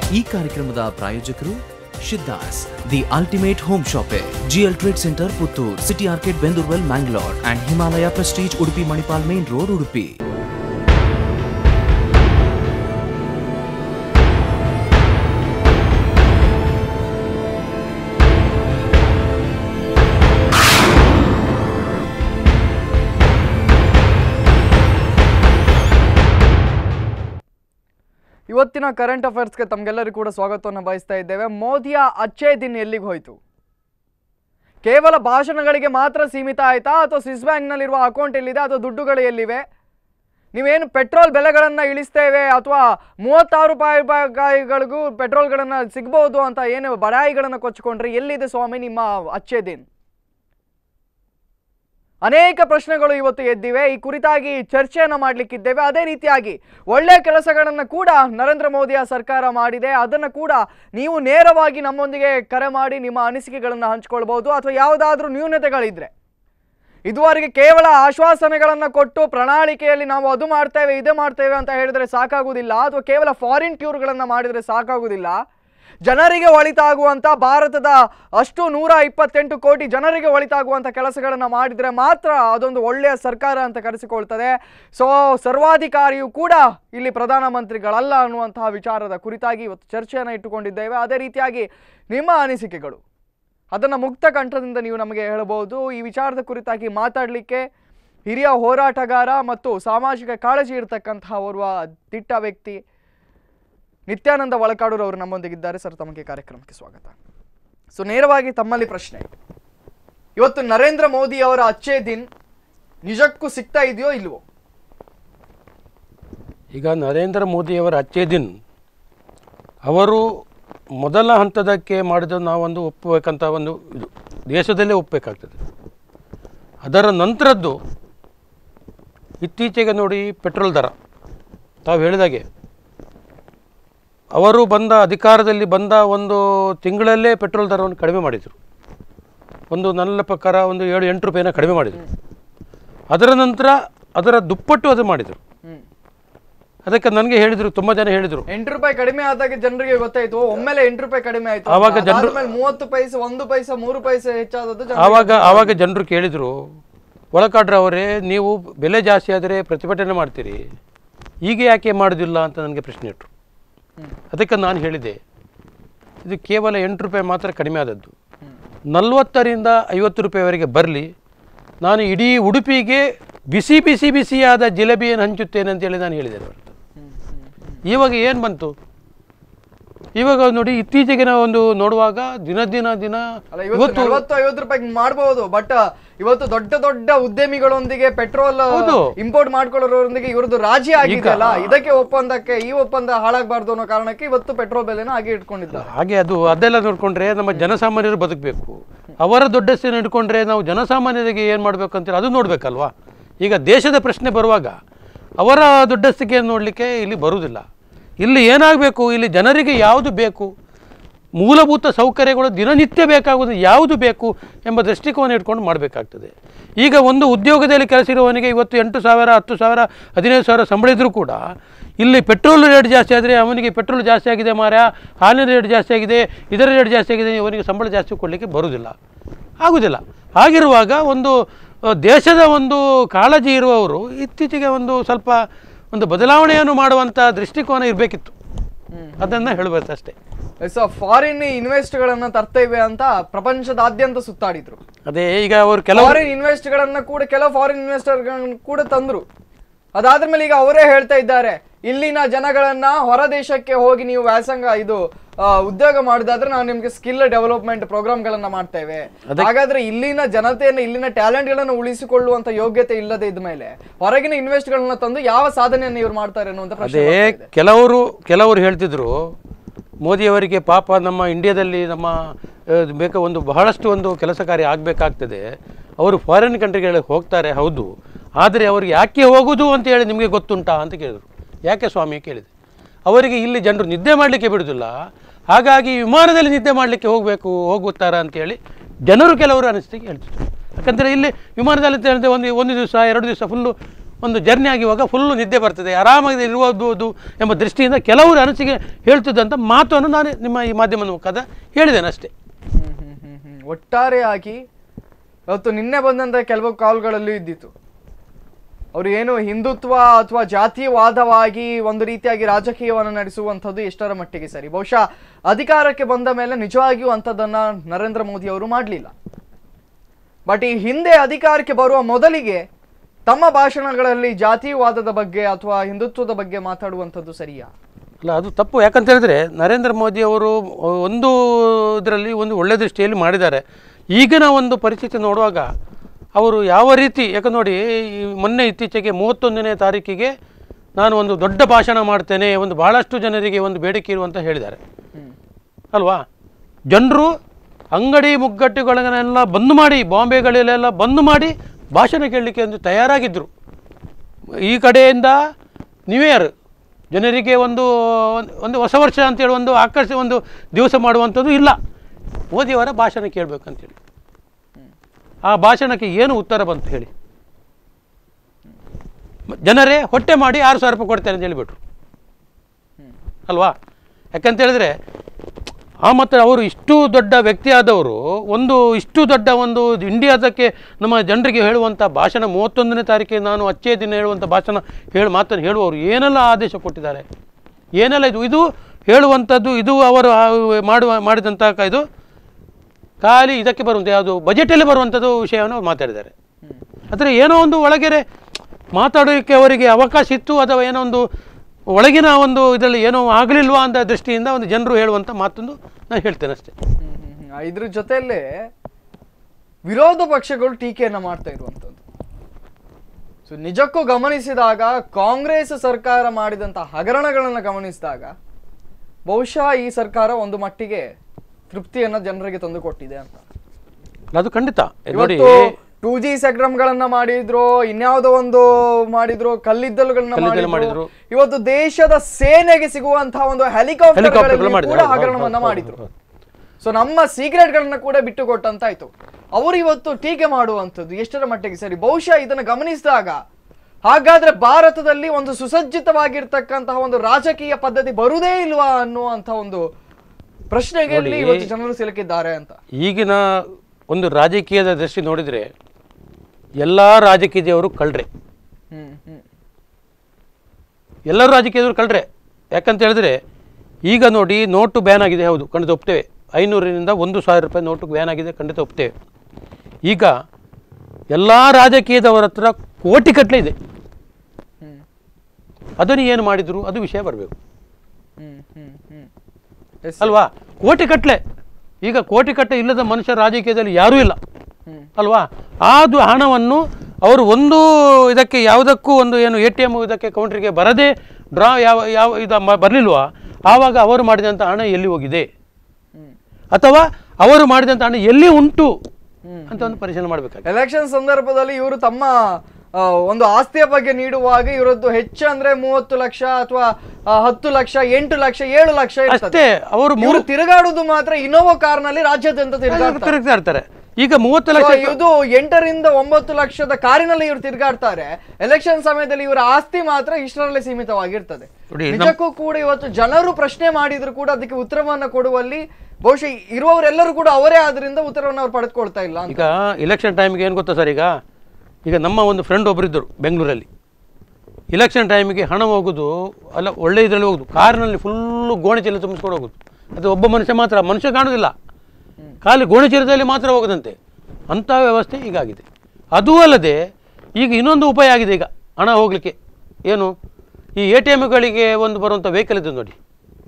ಈ ಕಾರ್ಯಕ್ರಮದ ಪ್ರಾಯೋಜಕರು ಶಿದ್ದಾಸ್ the ultimate home shoppe GL trade centre Puttur city arcade Bendoorwell Mangalore and Himalaya prestige Udupi Manipal main road Udupi ಇವತ್ತಿನ current ಅಫೇರ್ಸ್ಗೆ ತಮಗೆಲ್ಲರಿಗೂ ಕೂಡ ಸ್ವಾಗತವನ್ನು ಬಯಸ್ತಾ ಇದ್ದೇವೆ ಮೋದಿಯ ಅಚ್ಚೇ ದಿನ ಎಲ್ಲಿಗೆ ಹೋಯಿತು ಕೇವಲ ಭಾಷಣಗಳಿಗೆ ಮಾತ್ರ ಸೀಮಿತ ಆಯ್ತಾ ಅಥವಾ ಸ್ವಿಸ್ ಬ್ಯಾಂಕ್ನಲ್ಲಿರುವ ಅಕೌಂಟ್ ಎಲ್ಲಿದೆ ಅಥವಾ ದುಡ್ಡುಗಳು ಎಲ್ಲಿವೆ ನೀವೇನು ಪೆಟ್ರೋಲ್ ಬೆಲೆಗಳನ್ನು ಇಳಿಸ್ತೇವೆ ಅಥವಾ ಮೂವತ್ತಾರು ರೂಪಾಯಿ ರೂಪಾಯಿಗಳಿಗೂ ಪೆಟ್ರೋಲ್ಗಳನ್ನು ಸಿಗ್ಬೋದು ಅಂತ ಏನು ಬಡಾಯಿಗಳನ್ನು ಕೊಚ್ಚಿಕೊಂಡ್ರೆ ಎಲ್ಲಿದೆ ಸ್ವಾಮಿ ನಿಮ್ಮ ಅಚ್ಚೇ ದಿನ್ ಅನೇಕ ಪ್ರಶ್ನೆಗಳು ಇವತ್ತು ಎದ್ದಿವೆ ಈ ಕುರಿತಾಗಿ ಚರ್ಚೆಯನ್ನು ಮಾಡಲಿಕ್ಕಿದ್ದೇವೆ ಅದೇ ರೀತಿಯಾಗಿ ಒಳ್ಳೆಯ ಕೆಲಸಗಳನ್ನು ಕೂಡ ನರೇಂದ್ರ ಮೋದಿಯ ಸರ್ಕಾರ ಮಾಡಿದೆ ಅದನ್ನು ಕೂಡ ನೀವು ನೇರವಾಗಿ ನಮ್ಮೊಂದಿಗೆ ಕರೆ ಮಾಡಿ ನಿಮ್ಮ ಅನಿಸಿಕೆಗಳನ್ನು ಹಂಚ್ಕೊಳ್ಬಹುದು ಅಥವಾ ಯಾವುದಾದ್ರೂ ನ್ಯೂನತೆಗಳಿದ್ರೆ ಇದುವರೆಗೆ ಕೇವಲ ಆಶ್ವಾಸನೆಗಳನ್ನು ಕೊಟ್ಟು ಪ್ರಣಾಳಿಕೆಯಲ್ಲಿ ನಾವು ಅದು ಮಾಡ್ತೇವೆ ಇದೇ ಮಾಡ್ತೇವೆ ಅಂತ ಹೇಳಿದರೆ ಸಾಕಾಗುವುದಿಲ್ಲ ಅಥವಾ ಕೇವಲ ಫಾರಿನ್ ಟ್ಯೂರ್ಗಳನ್ನು ಮಾಡಿದರೆ ಸಾಕಾಗುವುದಿಲ್ಲ ಜನರಿಗೆ ಒಳಿತಾಗುವಂಥ ಭಾರತದ ಅಷ್ಟು ನೂರ ಇಪ್ಪತ್ತೆಂಟು ಕೋಟಿ ಜನರಿಗೆ ಒಳಿತಾಗುವಂಥ ಕೆಲಸಗಳನ್ನು ಮಾಡಿದರೆ ಮಾತ್ರ ಅದೊಂದು ಒಳ್ಳೆಯ ಸರ್ಕಾರ ಅಂತ ಕರೆಸಿಕೊಳ್ತದೆ ಸೊ ಸರ್ವಾಧಿಕಾರಿಯು ಕೂಡ ಇಲ್ಲಿ ಪ್ರಧಾನಮಂತ್ರಿಗಳಲ್ಲ ಅನ್ನುವಂತಹ ವಿಚಾರದ ಕುರಿತಾಗಿ ಇವತ್ತು ಚರ್ಚೆಯನ್ನು ಇಟ್ಟುಕೊಂಡಿದ್ದೇವೆ ಅದೇ ರೀತಿಯಾಗಿ ನಿಮ್ಮ ಅನಿಸಿಕೆಗಳು ಅದನ್ನು ಮುಕ್ತ ಕಂಠದಿಂದ ನೀವು ನಮಗೆ ಹೇಳಬಹುದು ಈ ವಿಚಾರದ ಕುರಿತಾಗಿ ಮಾತಾಡಲಿಕ್ಕೆ ಹಿರಿಯ ಹೋರಾಟಗಾರ ಮತ್ತು ಸಾಮಾಜಿಕ ಕಾಳಜಿ ಇರತಕ್ಕಂತಹ ಓರ್ವ ದಿಟ್ಟ ವ್ಯಕ್ತಿ ನಿತ್ಯಾನಂದ ಒಳಕಾಡೂರು ಅವರು ನಮ್ಮೊಂದಿಗಿದ್ದಾರೆ ಸರ್ ತಮಗೆ ಕಾರ್ಯಕ್ರಮಕ್ಕೆ ಸ್ವಾಗತ ಸೊ ನೇರವಾಗಿ ತಮ್ಮಲ್ಲಿ ಪ್ರಶ್ನೆ ಇವತ್ತು ನರೇಂದ್ರ ಮೋದಿ ಅವರ ಅಚ್ಚೇ ದಿನ್ ನಿಜಕ್ಕೂ ಸಿಗ್ತಾ ಇದೆಯೋ ಇಲ್ವೋ ಈಗ ನರೇಂದ್ರ ಮೋದಿಯವರ ಅಚ್ಚೇ ದಿನ್ ಅವರು ಮೊದಲ ಹಂತದಕ್ಕೆ ಮಾಡಿದ ನಾವೊಂದು ಒಪ್ಪಬೇಕಂತ ಒಂದು ಇದು ದೇಶದಲ್ಲೇ ಒಪ್ಪಬೇಕಾಗ್ತದೆ ಅದರ ನಂತರದ್ದು ಇತ್ತೀಚೆಗೆ ನೋಡಿ ಪೆಟ್ರೋಲ್ ದರ ತಾವು ಹೇಳಿದಾಗೆ ಅವರು ಬಂದ ಅಧಿಕಾರದಲ್ಲಿ ಬಂದ ಒಂದು ತಿಂಗಳಲ್ಲೇ ಪೆಟ್ರೋಲ್ ದರವನ್ನು ಕಡಿಮೆ ಮಾಡಿದರು ಒಂದು ನನ್ನ ಪ್ರಕಾರ ಒಂದು ಏಳು ಎಂಟು ರೂಪಾಯಿನ ಕಡಿಮೆ ಮಾಡಿದರು ಅದರ ನಂತರ ಅದರ ದುಪ್ಪಟ್ಟು ಅದು ಮಾಡಿದರು ಹ್ಮ್ ಅದಕ್ಕೆ ನನಗೆ ಹೇಳಿದರು ತುಂಬ ಜನ ಹೇಳಿದರು ಎಂಟು ರೂಪಾಯಿ ಕಡಿಮೆ ಆದಾಗ ಜನರಿಗೆ ಗೊತ್ತಾಯ್ತು ಒಮ್ಮೆಲೆ ಎಂಟು ರೂಪಾಯಿ ಕಡಿಮೆ ಆಯ್ತು ಆವಾಗ ಅಂತ. ಜನರು- ಅದಾದ್ಮೇಲೆ ಮೂವತ್ತು ಪೈಸೆ ಒಂದು ಪೈಸೆ ಮೂರು ಪೈಸೆ ಹೆಚ್ಚಾದದ್ದು ಜನರಿಗೆ ಆವಾಗ ಆವಾಗ ಜನರು ಕೇಳಿದರು ಒಳಕಾಡ್ರೆ ಅವರೇ ನೀವು ಬೆಲೆ ಜಾಸ್ತಿ ಆದರೆ ಪ್ರತಿಭಟನೆ ಮಾಡ್ತೀರಿ ಈಗ ಯಾಕೆ ಮಾಡೋದಿಲ್ಲ ಅಂತ ನನಗೆ ಪ್ರಶ್ನೆ ಇಟ್ಟರು ಅದಕ್ಕೆ ನಾನು ಹೇಳಿದೆ ಇದು ಕೇವಲ ಎಂಟು ರೂಪಾಯಿ ಮಾತ್ರ ಕಡಿಮೆ ಆದದ್ದು ನಲವತ್ತರಿಂದ ಐವತ್ತು ರೂಪಾಯಿವರೆಗೆ ಬರಲಿ ನಾನು ಇಡೀ ಉಡುಪಿಗೆ ಬಿಸಿ ಬಿಸಿ ಬಿಸಿಯಾದ ಜಿಲೇಬಿಯನ್ನು ಹಂಚುತ್ತೇನೆ ಅಂತೇಳಿ ನಾನು ಹೇಳಿದೆ ಅವರದ್ದು ಇವಾಗ ಏನು ಬಂತು ಇವಾಗ ನೋಡಿ ಇತ್ತೀಚೆಗೆ ನಾವು ಒಂದು ನೋಡುವಾಗ ದಿನ ದಿನ ದಿನ ಅಲ್ಲ ಇವತ್ತು ನಲವತ್ತು ಐವತ್ತು ರೂಪಾಯಿ ಮಾಡಬಹುದು ಬಟ್ ಇವತ್ತು ದೊಡ್ಡ ದೊಡ್ಡ ಉದ್ಯಮಿಗಳೊಂದಿಗೆ ಪೆಟ್ರೋಲ್ ಹೌದು. ಇಂಪೋರ್ಟ್ ಮಾಡ್ಕೊಳ್ಳೋರೊಂದಿಗೆ ಇವ್ರದ್ದು ರಾಜಿ ಆಗಿದೆಯಲ್ಲ ಇದಕ್ಕೆ ಒಪ್ಪಂದಕ್ಕೆ ಈ ಒಪ್ಪಂದ ಹಾಳಾಗಬಾರ್ದು ಅನ್ನೋ ಕಾರಣಕ್ಕೆ ಇವತ್ತು ಪೆಟ್ರೋಲ್ ಬೆಲೆನ ಹಾಗೆ ಇಟ್ಕೊಂಡಿದ್ದಾರೆ ಹಾಗೆ ಅದು ಅದೆಲ್ಲ ನೋಡಿಕೊಂಡ್ರೆ ನಮ್ಮ ಜನಸಾಮಾನ್ಯರು ಬದುಕಬೇಕು ಅವರ ದೊಡ್ಡಸ್ತಿನ ಇಟ್ಕೊಂಡ್ರೆ ನಾವು ಜನಸಾಮಾನ್ಯರಿಗೆ ಏನು ಮಾಡಬೇಕು ಅಂತೇಳಿ ಅದು ನೋಡಬೇಕಲ್ವಾ ಈಗ ದೇಶದ ಪ್ರಶ್ನೆ ಬರುವಾಗ ಅವರ ದೊಡ್ಡಸ್ತಿಗೆ ನೋಡಲಿಕ್ಕೆ ಇಲ್ಲಿ ಬರುವುದಿಲ್ಲ ಇಲ್ಲಿ ಏನಾಗಬೇಕು ಇಲ್ಲಿ ಜನರಿಗೆ ಯಾವುದು ಬೇಕು ಮೂಲಭೂತ ಸೌಕರ್ಯಗಳು ದಿನನಿತ್ಯ ಬೇಕಾಗುವುದು ಯಾವುದು ಬೇಕು ಎಂಬ ದೃಷ್ಟಿಕೋನ ಇಟ್ಕೊಂಡು ಮಾಡಬೇಕಾಗ್ತದೆ ಈಗ ಒಂದು ಉದ್ಯೋಗದಲ್ಲಿ ಕೆಲಸ ಇರುವವನಿಗೆ ಇವತ್ತು ಎಂಟು ಸಾವಿರ ಹತ್ತು ಸಾವಿರ ಹದಿನೈದು ಸಾವಿರ ಸಂಬಳ ಇದ್ದರೂ ಕೂಡ ಇಲ್ಲಿ ಪೆಟ್ರೋಲ್ ರೇಟ್ ಜಾಸ್ತಿ ಆದರೆ ಅವನಿಗೆ ಪೆಟ್ರೋಲ್ ಜಾಸ್ತಿ ಆಗಿದೆ ಮಾರ್ಯ ಹಾಲಿನ ರೇಟ್ ಜಾಸ್ತಿ ಆಗಿದೆ ಇದರ ರೇಟ್ ಜಾಸ್ತಿ ಆಗಿದೆ ಅವನಿಗೆ ಸಂಬಳ ಜಾಸ್ತಿ ಕೊಡಲಿಕ್ಕೆ ಬರುವುದಿಲ್ಲ ಆಗುವುದಿಲ್ಲ ಹಾಗಿರುವಾಗ ಒಂದು ಆ, ದೇಶದ ಒಂದು ಕಾಳಜಿ ಇರುವವರು ಇತ್ತೀಚೆಗೆ ಒಂದು ಸ್ವಲ್ಪ ಒಂದು ಬದಲಾವಣೆಯನ್ನು ಮಾಡುವಂಥ ದೃಷ್ಟಿಕೋನ ಇರಬೇಕಿತ್ತು ಅದನ್ನು ಹೇಳಬೇಕು ಅಷ್ಟೇ ಸೊ ಫಾರಿನ್ ಇನ್ವೆಸ್ಟ್ ಗಳನ್ನ ತರ್ತೇವೆ ಅಂತ ಪ್ರಪಂಚದಾದ್ಯಂತ ಸುತ್ತಾಡಿದ್ರು ಅದೇ ಈಗ ಅವರು ಕೆಲವು ಫಾರಿನ್ ಇನ್ವೆಸ್ಟ್ ಗಳನ್ನ ಕೂಡ ಕೆಲವು ಫಾರಿನ್ ಇನ್ವೆಸ್ಟರ್ ಕೂಡ ತಂದ್ರು ಅದಾದ್ರ ಮೇಲೆ ಈಗ ಅವರೇ ಹೇಳ್ತಾ ಇದ್ದಾರೆ ಇಲ್ಲಿನ ಜನಗಳನ್ನ ಹೊರ ದೇಶಕ್ಕೆ ಹೋಗಿ ನೀವು ವ್ಯಾಸಂಗ ಇದು ಆ, ಉದ್ಯೋಗ ಮಾಡಿದಾದ್ರೆ ನಾವು ನಿಮ್ಗೆ ಸ್ಕಿಲ್ ಡೆವಲಪ್ಮೆಂಟ್ ಪ್ರೋಗ್ರಾಮ್ ಗಳನ್ನ ಮಾಡ್ತೇವೆ ಹಾಗಾದ್ರೆ ಇಲ್ಲಿನ ಜನತೆಯನ್ನ ಇಲ್ಲಿನ ಟ್ಯಾಲೆಂಟ್ ಗಳನ್ನ ಉಳಿಸಿಕೊಳ್ಳುವಂತ ಯೋಗ್ಯತೆ ಇಲ್ಲದೆ ಇದ್ಮೇಲೆ ಹೊರಗಿನ ಇನ್ವೆಸ್ಟ್ ಗಳನ್ನ ತಂದು ಯಾವ ಸಾಧನೆಯನ್ನ ಇವ್ರು ಮಾಡ್ತಾರೆ ಅನ್ನುವಂತ ಪ್ರಶ್ನೆ ಅದೇ ಬರ್ತಾ ಇದೆ. ಕೆಲವರು ಕೆಲವರು ಹೇಳ್ತಿದ್ರು ಮೋದಿಯವರಿಗೆ ಪಾಪ ನಮ್ಮ ಇಂಡಿಯಾದಲ್ಲಿ ನಮ್ಮ ಆ, ಬೇಕ ಒಂದು ಬಹಳಷ್ಟು ಒಂದು ಕೆಲಸ ಕಾರ್ಯ ಆಗಬೇಕಾಗ್ತದೆ ಅವರು ಫಾರಿನ್ ಕಂಟ್ರಿಗಳಿಗೆ ಹೋಗ್ತಾರೆ ಹೌದು ಆದರೆ ಅವ್ರಿಗೆ ಯಾಕೆ ಹೋಗುದು ಅಂತ ಹೇಳಿ ನಿಮಗೆ ಗೊತ್ತುಂಟಾ ಅಂತ ಕೇಳಿದರು ಯಾಕೆ ಸ್ವಾಮಿ ಕೇಳಿದೆ ಅವರಿಗೆ ಇಲ್ಲಿ ಜನರು ನಿದ್ದೆ ಮಾಡಲಿಕ್ಕೆ ಬಿಡುವುದಿಲ್ಲ ಹಾಗಾಗಿ ವಿಮಾನದಲ್ಲಿ ನಿದ್ದೆ ಮಾಡಲಿಕ್ಕೆ ಹೋಗಬೇಕು ಹೋಗುತ್ತಾರಾ ಅಂತೇಳಿ ಜನರು ಕೆಲವರು ಅನಿಸ್ತಿಗೆ ಹೇಳ್ತಿದ್ರು ಯಾಕಂದರೆ ಇಲ್ಲಿ ವಿಮಾನದಲ್ಲಿ ಅಂತ ಹೇಳಿದ್ರೆ ಒಂದು ಒಂದು ದಿವಸ ಎರಡು ದಿವಸ ಫುಲ್ಲು ಒಂದು ಜರ್ನಿ ಆಗಿರುವಾಗ ಫುಲ್ಲು ನಿದ್ದೆ ಬರ್ತದೆ ಆರಾಮಾಗಿ ಇರುವುದು ಎಂಬ ದೃಷ್ಟಿಯಿಂದ ಕೆಲವರು ಅನಿಸಿಕೆ ಹೇಳ್ತಿದ್ದಂಥ ಮಾತನ್ನು ನಾನು ನಿಮ್ಮ ಈ ಮಾಧ್ಯಮದ ಮುಖಾಂತರ ಹೇಳಿದ್ದೇನೆ ಅಷ್ಟೇ ಹ್ಮ್, ಹ್ಮ್, ಹ್ಮ್, ಹ್ಮ್. ಒಟ್ಟಾರೆಯಾಗಿ ಇವತ್ತು ನಿನ್ನೆ ಬಂದಂತ ಕೆಲವು ಕಾಲ್ಗಳಲ್ಲೂ ಇದ್ದಿತ್ತು ಅವರು ಏನು ಹಿಂದುತ್ವ ಅಥವಾ ಜಾತಿವಾದವಾಗಿ ಒಂದು ರೀತಿಯಾಗಿ ರಾಜಕೀಯವನ್ನು ನಡೆಸುವಂಥದ್ದು ಎಷ್ಟರ ಮಟ್ಟಿಗೆ ಸರಿ ಬಹುಶಃ ಅಧಿಕಾರಕ್ಕೆ ಬಂದ ಮೇಲೆ ನಿಜವಾಗಿಯೂ ಅಂಥದ್ದನ್ನ ನರೇಂದ್ರ ಮೋದಿ ಅವರು ಮಾಡಲಿಲ್ಲ ಬಟ್ ಈ ಹಿಂದೆ ಅಧಿಕಾರಕ್ಕೆ ಬರುವ ಮೊದಲಿಗೆ ತಮ್ಮ ಭಾಷಣಗಳಲ್ಲಿ ಜಾತಿವಾದದ ಬಗ್ಗೆ ಅಥವಾ ಹಿಂದುತ್ವದ ಬಗ್ಗೆ ಮಾತಾಡುವಂಥದ್ದು ಸರಿಯಾ ಅಲ್ಲ ಅದು ತಪ್ಪು ಯಾಕಂತ ಹೇಳಿದ್ರೆ ನರೇಂದ್ರ ಮೋದಿ ಅವರು ಒಂದು ಇದರಲ್ಲಿ ಒಂದು ಒಳ್ಳೆ ದೃಷ್ಟಿಯಲ್ಲಿ ಮಾಡಿದ್ದಾರೆ ಈಗಿನ ಒಂದು ಪರಿಸ್ಥಿತಿ ನೋಡುವಾಗ ಅವರು ಯಾವ ರೀತಿ ಯಾಕೆ ನೋಡಿ ಈ ಮೊನ್ನೆ ಇತ್ತೀಚೆಗೆ ಮೂವತ್ತೊಂದನೇ ತಾರೀಕಿಗೆ ನಾನು ಒಂದು ದೊಡ್ಡ ಭಾಷಣ ಮಾಡ್ತೇನೆ ಒಂದು ಬಹಳಷ್ಟು ಜನರಿಗೆ ಒಂದು ಬೇಡಿಕೆ ಇರುವಂತ ಹೇಳಿದ್ದಾರೆ ಅಲ್ವಾ ಜನರು ಅಂಗಡಿ ಮುಗ್ಗಟ್ಟುಗಳನ್ನೆಲ್ಲ ಬಂದ್ ಮಾಡಿ ಬಾಂಬೆಗಳಲ್ಲೆಲ್ಲ ಬಂದ್ ಮಾಡಿ ಭಾಷಣ ಕೇಳಲಿಕ್ಕೆ ಒಂದು ತಯಾರಾಗಿದ್ದರು ಈ ಕಡೆಯಿಂದ ನ್ಯೂ ಇಯರ್ ಜನರಿಗೆ ಒಂದು ಒಂದು- ಒಂದು ಹೊಸ ವರ್ಷ ಅಂತೇಳಿ ಒಂದು ಆಕರ್ಷ ಒಂದು ದಿವಸ ಮಾಡುವಂಥದ್ದು ಇಲ್ಲ ಮೋದಿಯವರ ಭಾಷಣ ಕೇಳಬೇಕಂತೇಳಿ ಆ ಭಾಷಣಕ್ಕೆ ಏನು ಉತ್ತರ ಬಂತು ಹೇಳಿ ಮ- ಜನರೇ ಹೊಟ್ಟೆ ಮಾಡಿ ಆರು ಸಾವಿರ ರೂಪಾಯಿ ಕೊಡ್ತೇನೆ ಅಂತ ಹೇಳಿಬಿಟ್ರು ಅಲ್ವಾ ಯಾಕಂತ ಹೇಳಿದ್ರೆ ಆ ಮತ್ತು ಅವರು ಇಷ್ಟು ದೊಡ್ಡ ವ್ಯಕ್ತಿ ಆದವರು ಒಂದು ಇಷ್ಟು ದೊಡ್ಡ ಒಂದು ಇಂಡಿಯಾದಕ್ಕೆ ನಮ್ಮ ಜನರಿಗೆ ಹೇಳುವಂಥ ಭಾಷಣ ಮೂವತ್ತೊಂದನೇ ತಾರೀಕಿಗೆ ನಾನು ಅಚ್ಚೇ ದಿನ ಹೇಳುವಂಥ ಭಾಷಣ ಹೇಳಿ ಮಾತನ್ನು ಹೇಳುವವರು ಏನೆಲ್ಲ ಆದೇಶ ಕೊಟ್ಟಿದ್ದಾರೆ ಏನೆಲ್ಲ ಇದು ಇದು ಹೇಳುವಂಥದ್ದು ಇದು ಅವರು ಆ ಮಾಡುವ ಮಾಡಿದಂಥ ಕ- ಇದು ಖಾಲಿ ಇದಕ್ಕೆ ಬರುವಂಥ ಯಾವುದು ಬಜೆಟಲ್ಲಿ ಬರುವಂಥದ್ದು ವಿಷಯವನ್ನು ಅವ್ರು ಮಾತಾಡಿದ್ದಾರೆ ಆದರೆ ಏನೋ ಒಂದು ಒಳಗೆರೆ ಮಾತಾಡೋಕ್ಕೆ ಅವರಿಗೆ ಅವಕಾಶ ಇತ್ತು ಅಥವಾ ಏನೋ ಒಂದು ಒಳಗಿನ ಒಂದು ಇದರಲ್ಲಿ ಏನೋ ಆಗಲಿಲ್ವಾ ಅಂತ ದೃಷ್ಟಿಯಿಂದ ಒಂದು ಜನರು ಹೇಳುವಂಥ ಮಾತೊಂದು ನಾನು ಹೇಳ್ತೇನೆ ಅಷ್ಟೇ ಹ್ಮ್, ಹ್ಮ್, ಹ್ಮ್. ಇದ್ರ ಜೊತೆಯಲ್ಲೇ ವಿರೋಧ ಪಕ್ಷಗಳು ಟೀಕೆಯನ್ನ ಮಾಡ್ತಾ ಇರುವಂತದ್ದು ಸೊ ನಿಜಕ್ಕೂ ಗಮನಿಸಿದಾಗ ಕಾಂಗ್ರೆಸ್ ಸರ್ಕಾರ ಮಾಡಿದಂತ ಹಗರಣಗಳನ್ನ ಗಮನಿಸಿದಾಗ ಬಹುಶಃ ಈ ಸರ್ಕಾರ ಒಂದು ಮಟ್ಟಿಗೆ ತೃಪ್ತಿಯನ್ನ ಜನರಿಗೆ ತಂದು ಕೊಟ್ಟಿದೆ ಅಂತ ಅದು ಖಂಡಿತ ಇದು ನೋಡಿ ಇವತ್ತು ಟೂ ಜಿ ಗಳನ್ನ ಮಾಡಿದ್ರು ಇನ್ಯಾವುದೋ ಒಂದು ಮಾಡಿದ್ರು ಕಲ್ಲಿದ್ದಲುಗಳನ್ನ ಕಲ್ಲಿದ್ದಲು ಮಾಡಿದ್ರು ಮಾಡಿದ್ರು. ಇವತ್ತು ದೇಶದ ಸೇನೆಗೆ ಸಿಗುವಂತಹ ಒಂದು ಹೆಲಿಕಾಪ್ಟರ್ ಹೆಲಿಕಾಪ್ಟರ್ಗಳು ಮಾಡಿದ್ರು. ಕೂಡ ಹೌದು, ಹೌದು, ಹಗರಣವನ್ನ ಹೌದು, ಮಾಡಿದ್ರು ಹೌದು. ಸೊ ನಮ್ಮ ಸೀಕ್ರೆಟ್ ಗಳನ್ನ ಕೂಡ ಬಿಟ್ಟು ಕೊಟ್ಟಂತಾಯ್ತು ಅವರು ಇವತ್ತು ಟೀಕೆ ಮಾಡುವಂಥದ್ದು ಎಷ್ಟರ ಮಟ್ಟಿಗೆ ಸರಿ ಬಹುಶಃ ಇದನ್ನ ಗಮನಿಸಿದಾಗ ಹಾಗಾದ್ರೆ ಭಾರತದಲ್ಲಿ ಒಂದು ಸುಸಜ್ಜಿತವಾಗಿರ್ತಕ್ಕಂತಹ ಒಂದು ರಾಜಕೀಯ ಪದ್ಧತಿ ಬರುವುದೇ ಇಲ್ವಾ ಅನ್ನುವಂತ ಒಂದು ಪ್ರಶ್ನೆಗೆ ಇಲ್ಲಿ ಇವತ್ತು ಜನರು ಸಿಲುಕಿದ್ದಾರೆ ಅಂತ ಈಗಿನ ಒಂದು ರಾಜಕೀಯದ ದೃಷ್ಟಿ ನೋಡಿದರೆ ಎಲ್ಲ ರಾಜಕೀಯದವರು ಕಳ್ರೆ ಹ್ಮ್ ಹ್ಮ್ ಎಲ್ಲರೂ ರಾಜಕೀಯದವರು ಕಳ್ರೆ ಯಾಕಂತ ಹೇಳಿದ್ರೆ ಈಗ ನೋಡಿ ನೋಟು ಬ್ಯಾನ್ ಆಗಿದೆ ಹೌದು ಖಂಡಿತ ಒಪ್ತೇವೆ ಐನೂರರಿಂದ ಒಂದು ಸಾವಿರ ರೂಪಾಯಿ ನೋಟು ಬ್ಯಾನ್ ಆಗಿದೆ ಖಂಡಿತ ಒಪ್ತೇವೆ ಈಗ ಎಲ್ಲ ರಾಜಕೀಯದವರ ಹತ್ರ ಕೋಟಿ ಕಟ್ಟಲೆ ಇದೆ ಹ್ಮ್ ಅದನ್ನು ಏನು ಮಾಡಿದ್ರು ಅದು ವಿಷಯ ಬರಬೇಕು ಹ್ಮ್ ಹ್ಮ್ ಹ್ಮ್ ಎಸ್ ಅಲ್ವಾ ಕೋಟಿ ಕಟ್ಟಲೆ ಈಗ ಕೋಟಿ ಕಟ್ಟಲೆ ಇಲ್ಲದ ಮನುಷ್ಯ ರಾಜಕೀಯದಲ್ಲಿ ಯಾರೂ ಇಲ್ಲ ಹ್ಮ್ ಅಲ್ವಾ ಅದು ಹಣವನ್ನು ಅವರು ಒಂದು ಇದಕ್ಕೆ ಯಾವುದಕ್ಕೂ ಒಂದು ಏನು ಎ ಟಿ ಎಮ್ ಇದಕ್ಕೆ ಕೌಂಟ್ರಿಗೆ ಬರದೆ ಡ್ರಾ ಯಾವ ಯಾವ ಇದು ಬರಲಿಲ್ವಾ ಆವಾಗ ಅವರು ಮಾಡಿದಂಥ ಹಣ ಎಲ್ಲಿ ಹೋಗಿದೆ ಹ್ಮ್ ಅಥವಾ ಅವರು ಮಾಡಿದಂಥ ಹಣ ಎಲ್ಲಿ ಉಂಟು ಹ್ಮ್. ಅಂತ ಒಂದು ಪರಿಶೀಲನೆ ಮಾಡಬೇಕಾಗಿದೆ ಎಲೆಕ್ಷನ್ ಸಂದರ್ಭದಲ್ಲಿ ಇವರು ತಮ್ಮ ಆ, ಒಂದು ಆಸ್ತಿಯ ಬಗ್ಗೆ ನೀಡುವಾಗ ಇವರದ್ದು ಹೆಚ್ಚು ಅಂದ್ರೆ ಮೂವತ್ತು ಲಕ್ಷ ಅಥವಾ ಹತ್ತು ಲಕ್ಷ ಎಂಟು ಲಕ್ಷ ಏಳು ಲಕ್ಷ ಇರ್ತದೆ ಅಷ್ಟೇ ಅವರು ಇವರು ಮೂರು ತಿರುಗಾಡುದು ಮಾತ್ರ ಇನೋವಾ ಕಾರ್ನಲ್ಲಿ ರಾಜ್ಯಾದ್ಯಂತ ತಿರುಗಾಡ್ತಾರೆ ತಿರುಗ್ತಾ ಇರ್ತಾರೆ ಈಗ ಮೂವತ್ತು So, ಲಕ್ಷ ಇದು ಎಂಟರಿಂದ ಒಂಬತ್ತು ಲಕ್ಷದ ಕಾರಿನಲ್ಲಿ ಇವರು ತಿರುಗಾಡ್ತಾರೆ ಎಲೆಕ್ಷನ್ ಸಮಯದಲ್ಲಿ ಇವರ ಆಸ್ತಿ ಮಾತ್ರ ಇಷ್ಟರಲ್ಲೇ ಸೀಮಿತವಾಗಿರ್ತದೆ ನೋಡಿ, ನಮ್- ನಿಜಕ್ಕೂ ಕೂಡ ಇವತ್ತು ಜನರು ಪ್ರಶ್ನೆ ಮಾಡಿದ್ರು ಕೂಡ ಅದಕ್ಕೆ ಉತ್ತರವನ್ನ ಕೊಡುವಲ್ಲಿ ಬಹುಶಃ ಇರುವವರೆಲ್ಲರೂ ಕೂಡ ಅವರೇ ಆದ್ರಿಂದ ಉತ್ತರವನ್ನು ಅವ್ರು ಪಡೆದುಕೊಳ್ತಾ ಇಲ್ಲ ಅಂತ ಈಗ ಇಲೆಕ್ಷನ್ ಟೈಮಿಗೆ ಏನು ಗೊತ್ತಾ ಸರ್ ಈಗ ಈಗ ನಮ್ಮ ಒಂದು ಫ್ರೆಂಡ್ ಒಬ್ಬರಿದ್ದರು ಬೆಂಗಳೂರಲ್ಲಿ ಇಲೆಕ್ಷನ್ ಟೈಮಿಗೆ ಹಣ ಹೋಗೋದು ಅಲ್ಲ ಒಳ್ಳೆ ಇದರಲ್ಲಿ ಹೋಗೋದು ಕಾರಿನಲ್ಲಿ ಫುಲ್ಲು ಗೋಣಿಚೀಲ ತುಂಬಿಸ್ಕೊಂಡು ಹೋಗೋದು ಅದು ಒಬ್ಬ ಮನುಷ್ಯ ಮಾತ್ರ ಮನುಷ್ಯ ಕಾಣೋದಿಲ್ಲ ಖಾಲಿ ಗೋಣಿಚೀಲದಲ್ಲಿ ಮಾತ್ರ ಹೋಗೋದಂತೆ ಅಂಥ ವ್ಯವಸ್ಥೆ ಈಗಾಗಿದೆ ಅದೂ ಅಲ್ಲದೆ ಈಗ ಇನ್ನೊಂದು ಉಪಾಯ ಆಗಿದೆ ಈಗ ಹಣ ಹೋಗಲಿಕ್ಕೆ ಏನು ಈ ಎ ಟಿ ಎಮ್ಗಳಿಗೆ ಒಂದು ಬರುವಂಥ ವೆಹಿಕಲ್ ಇದೆ ನೋಡಿ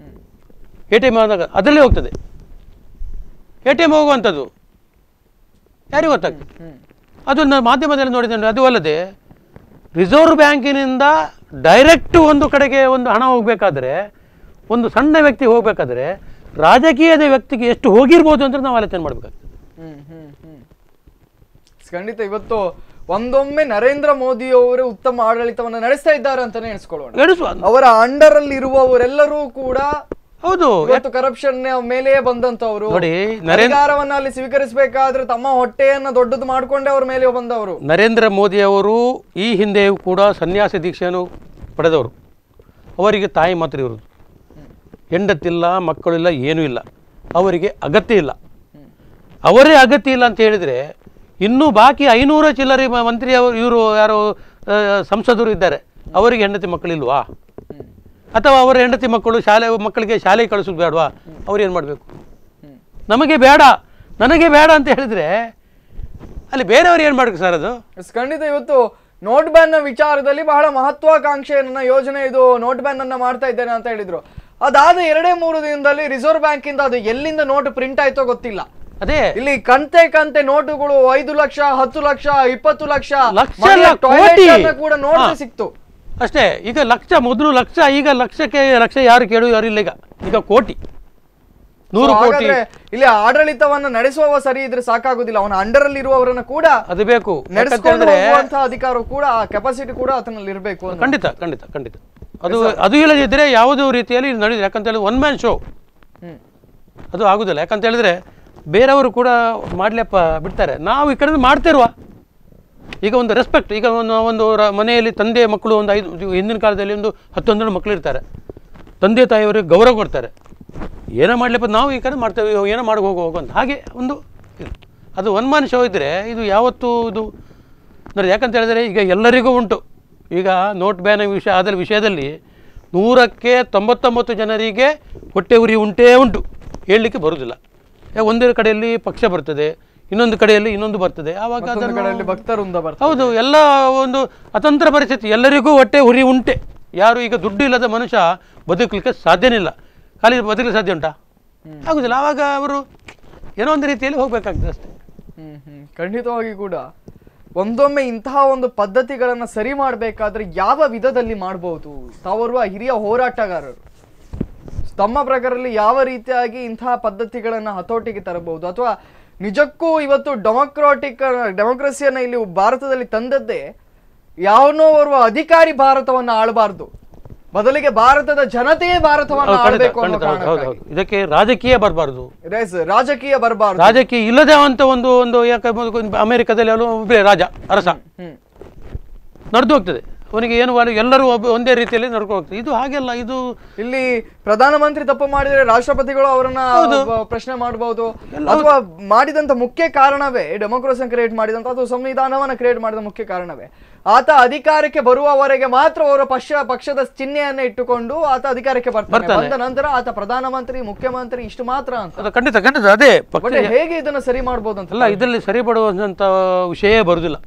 ಎ ಟಿ ಎಮ್ ಆದಾಗ ಅದರಲ್ಲೇ ಹೋಗ್ತದೆ ಎ ಟಿ ಎಮ್ ಹೋಗುವಂಥದ್ದು ಯಾರಿಗೆ ಗೊತ್ತಾಗ್ತದೆ ಹ್ಮ್ ಅದು ನಾನು ಮಾಧ್ಯಮದಲ್ಲಿ ನೋಡಿದ್ದೇನೆ ಅದು ಅಲ್ಲದೆ ರಿಸರ್ವ್ ಬ್ಯಾಂಕಿನಿಂದ ಡೈರೆಕ್ಟ್ ಒಂದು ಕಡೆಗೆ ಒಂದು ಹಣ ಹೋಗಬೇಕಾದ್ರೆ ಒಂದು ಸಣ್ಣ ವ್ಯಕ್ತಿ ಹೋಗಬೇಕಾದ್ರೆ ರಾಜಕೀಯದ ವ್ಯಕ್ತಿಗೆ ಎಷ್ಟು ಹೋಗಿರ್ಬೋದು ಅಂತ ನಾವು ಆಲೋಚನೆ ಮಾಡಬೇಕಾಗ್ತದೆ ಹ್ಮ್ ಹ್ಮ್ ಹ್ಮ್ ಖಂಡಿತ ಇವತ್ತು ಒಂದೊಮ್ಮೆ ನರೇಂದ್ರ ಮೋದಿ ಅವರು ಉತ್ತಮ ಆಡಳಿತವನ್ನ ನಡೆಸ್ತಾ ಇದ್ದಾರೆ ಅಂತಾನೆ ಎಣಿಸ್ಕೊಳ್ಳೋಣ ಎಣಿಸುವ ಅವರ ಅಂಡರ್ ಅಲ್ಲಿ ಇರುವವರೆಲ್ಲರೂ ಕೂಡ ಹೌದು ಇವತ್ತು ಕರಪ್ಷನ್ ಮೇಲೆಯೇ ಬಂದಂತವ್ರು ನೋಡಿ ನರೇಂದ್ರ ಅಧಿಕಾರವನ್ನ ಅಲ್ಲಿ ಸ್ವೀಕರಿಸಬೇಕಾದ್ರೆ ತಮ್ಮ ಹೊಟ್ಟೆಯನ್ನ ದೊಡ್ಡದು ಮಾಡ್ಕೊಂಡೇ ಅವ್ರ ಮೇಲೆ ಬಂದವರು ನರೇಂದ್ರ ಮೋದಿ ಅವರು ಈ ಹಿಂದೆಯೂ ಕೂಡ ಸನ್ಯಾಸ ದೀಕ್ಷೆಯನ್ನು ಪಡೆದವರು ಅವರಿಗೆ ತಾಯಿ ಮಾತ್ರ ಇರುವುದು ಹೆಂಡತಿಲ್ಲ ಮಕ್ಕಳಿಲ್ಲ ಏನೂ ಇಲ್ಲ ಅವರಿಗೆ ಅಗತ್ಯ ಇಲ್ಲ ಅವರೇ ಅಗತ್ಯ ಇಲ್ಲ ಅಂತ ಹೇಳಿದರೆ ಇನ್ನೂ ಬಾಕಿ ಐನೂರ ಚಿಲ್ಲರೆ ಮ- ಮಂತ್ರಿ ಅವರು ಇವರು ಯಾರು ಆ, ಸಂಸದರು ಇದ್ದಾರೆ ಅವರಿಗೆ ಹೆಂಡತಿ ಮಕ್ಕಳಿಲ್ವಾ ಅಥವಾ ಅವರ ಹೆಂಡತಿ ಮಕ್ಕಳು ಶಾಲೆ ಮಕ್ಕಳಿಗೆ ಶಾಲೆಗೆ ಕಳಿಸೋದು ಬೇಡವಾ ಅವ್ರು ಏನು ಮಾಡಬೇಕು ನಮಗೆ ಬೇಡ ನನಗೆ ಬೇಡ ಅಂತ ಹೇಳಿದರೆ ಅಲ್ಲಿ ಬೇರೆಯವ್ರು ಏನು ಮಾಡ್ಬೇಕು ಸರ್ ಅದು ಎಸ್, ಖಂಡಿತ ಇವತ್ತು ನೋಟ್ ಬ್ಯಾನ್ ನ ವಿಚಾರದಲ್ಲಿ ಬಹಳ ಮಹತ್ವಾಕಾಂಕ್ಷೆ ನನ್ನ ಯೋಜನೆ ಇದು ನೋಟ್ ಬ್ಯಾನ್ ಅನ್ನ ಮಾಡ್ತಾ ಇದ್ದೇನೆ ಅಂತ ಹೇಳಿದ್ರು ಅದಾದ ಎರಡೇ ಮೂರು ದಿನದಲ್ಲಿ ರಿಸರ್ವ್ ಬ್ಯಾಂಕ್ ಇಂದ ಅದು ಎಲ್ಲಿಂದ ನೋಟ್ ಪ್ರಿಂಟ್ ಆಯ್ತೋ ಗೊತ್ತಿಲ್ಲ ಅದೇ ಇಲ್ಲಿ ಕಂತೆ ಕಂತೆ ನೋಟುಗಳು ಐದು ಲಕ್ಷ ಹತ್ತು ಲಕ್ಷ ಇಪ್ಪತ್ತು ಲಕ್ಷ ಲಕ್ಷ ಮನೆಯ ಅಲ್ಲ, toilet ಕೋಟಿ. ಅನ್ನ ಕೂಡ ನೋಟ್ಸ್ ಹಾ. ಸಿಕ್ತು ಅಷ್ಟೇ ಈಗ ಲಕ್ಷ ಮೊದಲು ಲಕ್ಷ ಈಗ ಲಕ್ಷಕ್ಕೆ ಲಕ್ಷ ಯಾರು ಕೇಳು ಯಾರು ಇಲ್ಲ ಈಗ ಈಗ ಕೋಟಿ ನೂರು So, ಕೋಟಿ ಹಾಗಾದ್ರೆ ಇಲ್ಲಿ ಆಡಳಿತವನ್ನ ನಡೆಸುವವ ಸರಿ ಇದ್ರೆ ಸಾಕಾಗುದಿಲ್ಲ ಅವನ ಅಂಡರ್ ಅಲ್ಲಿ ಇರುವವರನ್ನ ಕೂಡ ಅದು ಬೇಕು ಯಾಕಂತ ನಡೆಸ್ಕೊಂಡು ಹೇಳಿದ್ರೆ ಹೋಗುವಂತ ಅಧಿಕಾರ ಕೂಡ ಕೆಪಾಸಿಟಿ ಕೂಡ ಆತನಲ್ಲಿ ಇರಬೇಕು ಅಂತ ಖಂಡಿತ ಖಂಡಿತ ಖಂಡಿತ ಅದು ಅದು ಇಲ್ಲದಿದ್ದರೆ ಯಾವುದೋ ರೀತಿಯಲ್ಲಿ ಇದು ನಡೆಯುತ್ತೆ ಯಾಕಂತ ಹೇಳಿದ್ರೆ ಒನ್ ಮ್ಯಾನ್ ಶೋ ಹ್ಮ್ ಅದು ಆಗುದಿಲ್ಲ ಯಾಕಂತ ಹೇಳಿದ್ರೆ ಬೇರೆಯವರು ಕೂಡ ಮಾಡ್ಲಪ್ಪ ಬಿಡ್ತಾರೆ ನಾವು ಈ ಕಡೆ ಮಾಡ್ತಿರುವ ಈಗ ಒಂದು ರೆಸ್ಪೆಕ್ಟ್ ಈಗ ಒಂದು ಒಂದು ರ- ಮನೆಯಲ್ಲಿ ತಂದೆ ಮಕ್ಕಳು ಒಂದು ಐದು ಇದು ಹಿಂದಿನ ಕಾಲದಲ್ಲಿ ಒಂದು ಹತ್ತೊಂದು ಮಕ್ಕಳು ಇರ್ತಾರೆ ತಂದೆ ತಾಯಿಯವರಿಗೆ ಗೌರವ ಕೊಡ್ತಾರೆ ಏನೋ ಮಾಡ್ಲಿಪ್ಪ ನಾವು ಈ ಕಡೆ ಮಾಡ್ತೇವೆ ಏನೋ ಮಾಡಿ ಹೋಗು ಹೋಗು ಅಂತ ಹಾಗೆ ಒಂದು ಇದು ಅದು ಒನ್ ಮ್ಯಾನ್ ಶೋ ಇದ್ದರೆ ಇದು ಯಾವತ್ತೂ ಇದು ನೋಡಿ ಯಾಕಂತ ಹೇಳಿದ್ರೆ ಈಗ ಎಲ್ಲರಿಗೂ ಉಂಟು ಈಗ ನೋಟ್ ಬ್ಯಾನ್ ವಿಷಯ ಅದರ ವಿಷಯದಲ್ಲಿ ನೂರಕ್ಕೆ ತೊಂಬತ್ತೊಂಬತ್ತು ಜನರಿಗೆ ಹೊಟ್ಟೆ ಉರಿ ಉಂಟೇ ಉಂಟು ಹೇಳಲಿಕ್ಕೆ ಬರುವುದಿಲ್ಲ ಯಾ- ಒಂದೇ ಕಡೆಯಲ್ಲಿ ಪಕ್ಷ ಬರ್ತದೆ ಇನ್ನೊಂದು ಕಡೆಯಲ್ಲಿ ಇನ್ನೊಂದು ಬರ್ತದೆ ಆವಾಗ ಮತ್ತೊಂದು ಅದನ್ನು ಕಡೆಯಲ್ಲಿ ಭಕ್ತರಿಂದ ಬರ್ತಾರೆ ಹೌದು ಎಲ್ಲ ಒಂದು ಅತಂತ್ರ ಪರಿಸ್ಥಿತಿ ಎಲ್ಲರಿಗೂ ಹೊಟ್ಟೆ ಉರಿ ಉಂಟೆ ಯಾರು ಈಗ ದುಡ್ಡು ಇಲ್ಲದ ಮನುಷ್ಯ ಬದುಕಲಿಕ್ಕೆ ಸಾಧ್ಯನೇ ಇಲ್ಲ ಖಾಲಿ ಬದುಕಲಿಕ್ಕೆ ಸಾಧ್ಯ ಉಂಟಾ ಆಗುದಿಲ್ಲ ಆವಾಗ ಅವರು ಏನೋ ಒಂದು ರೀತಿಯಲ್ಲಿ ಹೋಗ್ಬೇಕಾಗ್ತದೆ ಅಷ್ಟೇ ಹ್ಮ್ ಹ್ಮ್ ಖಂಡಿತವಾಗಿ ಕೂಡ ಒಂದೊಮ್ಮೆ ಇಂತಹ ಒಂದು ಪದ್ಧತಿಗಳನ್ನ ಸರಿ ಮಾಡಬೇಕಾದ್ರೆ ಯಾವ ವಿಧದಲ್ಲಿ ಮಾಡಬಹುದು ತಾವೋರ್ವ ಹಿರಿಯ ಹೋರಾಟಗಾರರು ತಮ್ಮ ಪ್ರಕಾರದಲ್ಲಿ ಯಾವ ರೀತಿಯಾಗಿ ಇಂತಹ ಪದ್ಧತಿಗಳನ್ನ ಹತೋಟಿಗೆ ತರಬಹುದು ಅಥವಾ ನಿಜಕ್ಕೂ ಇವತ್ತು ಡೆಮೊಕ್ರಾಟಿಕ್ ಡೆಮೋಕ್ರಸಿಯನ್ನ ಇಲ್ಲಿ ಭಾರತದಲ್ಲಿ ತಂದದ್ದೇ ಯಾವನೋ ಓರ್ವ ಅಧಿಕಾರಿ ಭಾರತವನ್ನ ಆಳಬಾರ್ದು ಬದಲಿಗೆ ಭಾರತದ ಜನತೆಯೇ ಭಾರತವನ್ನ ಹೌದು, ಖಂಡಿತ ಆಳ್ಬೇಕು ಅನ್ನೋ ಖಂಡಿತ ಹೌದು ಹೌದು ಕಾರಣಕ್ಕಾಗಿ ಹೌದು ಇದಕ್ಕೆ ರಾಜಕೀಯ ಬರಬಾರ್ದು Yes, ರಾಜಕೀಯ ಬರಬಾರ್ದು ರಾಜಕೀಯ ಇಲ್ಲದೆ ಅಂತ ಒಂದು ಒಂದು ಯಾಕೆ ಒಂದು ಅಮೆರಿಕದಲ್ಲಿ ಅವನು ಒಬ್ಬೇ ರಾಜ ಅರಸ ಹ್ಮ್ ನಡೆದು ಹೋಗ್ತದೆ ಅವನಿಗೆ ಏನು ಮಾಡಿ ಎಲ್ಲರೂ ಒಬ್ಬ ಒಂದೇ ರೀತಿಯಲ್ಲಿ ನಡ್ಕೊಂಡು ಹೋಗ್ತದೆ ಇದು ಹಾಗೆಲ್ಲ ಇದು ಇಲ್ಲಿ ಪ್ರಧಾನಮಂತ್ರಿ ತಪ್ಪು ಮಾಡಿದ್ರೆ ರಾಷ್ಟ್ರಪತಿಗಳು ಅವರನ್ನ ಬ- ಪ್ರಶ್ನೆ ಮಾಡಬಹುದು ಅಥವಾ ಮಾಡಿದಂತ ಮುಖ್ಯ ಕಾರಣವೇ ಡೆಮೋಕ್ರಸಿ ಕ್ರಿಯೇಟ್ ಮಾಡಿದಂತ ಅಥವಾ ಸಂವಿಧಾನವನ್ನ ಕ್ರಿಯೇಟ್ ಮಾಡಿದ ಮುಖ್ಯ ಕಾರಣವೇ ಆತ ಅಧಿಕಾರಕ್ಕೆ ಬರುವವರೆಗೆ ಮಾತ್ರ ಅವರ ಪಕ್ಷ ಪಕ್ಷದ ಚಿಹ್ನೆಯನ್ನ ಇಟ್ಟುಕೊಂಡು ಆತ ಅಧಿಕಾರಕ್ಕೆ ಬರ್ತಾನೆ ಬರ್ತಾನೆ. ಬಂದ ನಂತರ ಆತ ಪ್ರಧಾನಮಂತ್ರಿ ಮುಖ್ಯಮಂತ್ರಿ ಇಷ್ಟು ಮಾತ್ರ ಅಂತ ಅದು ಖಂಡಿತ ಖಂಡಿತ ಅದೇ ಪಕ್ಷ ಬಟ್ ಹೇಗೆ ಇದನ್ನ ಸರಿ ಮಾಡ್ಬೋದು ಅಂತ ಅಲ್ಲ ಇದರಲ್ಲಿ ಸರಿಪಡುವಂಥ ವಿಷಯ ಬರುವುದಿಲ್ಲ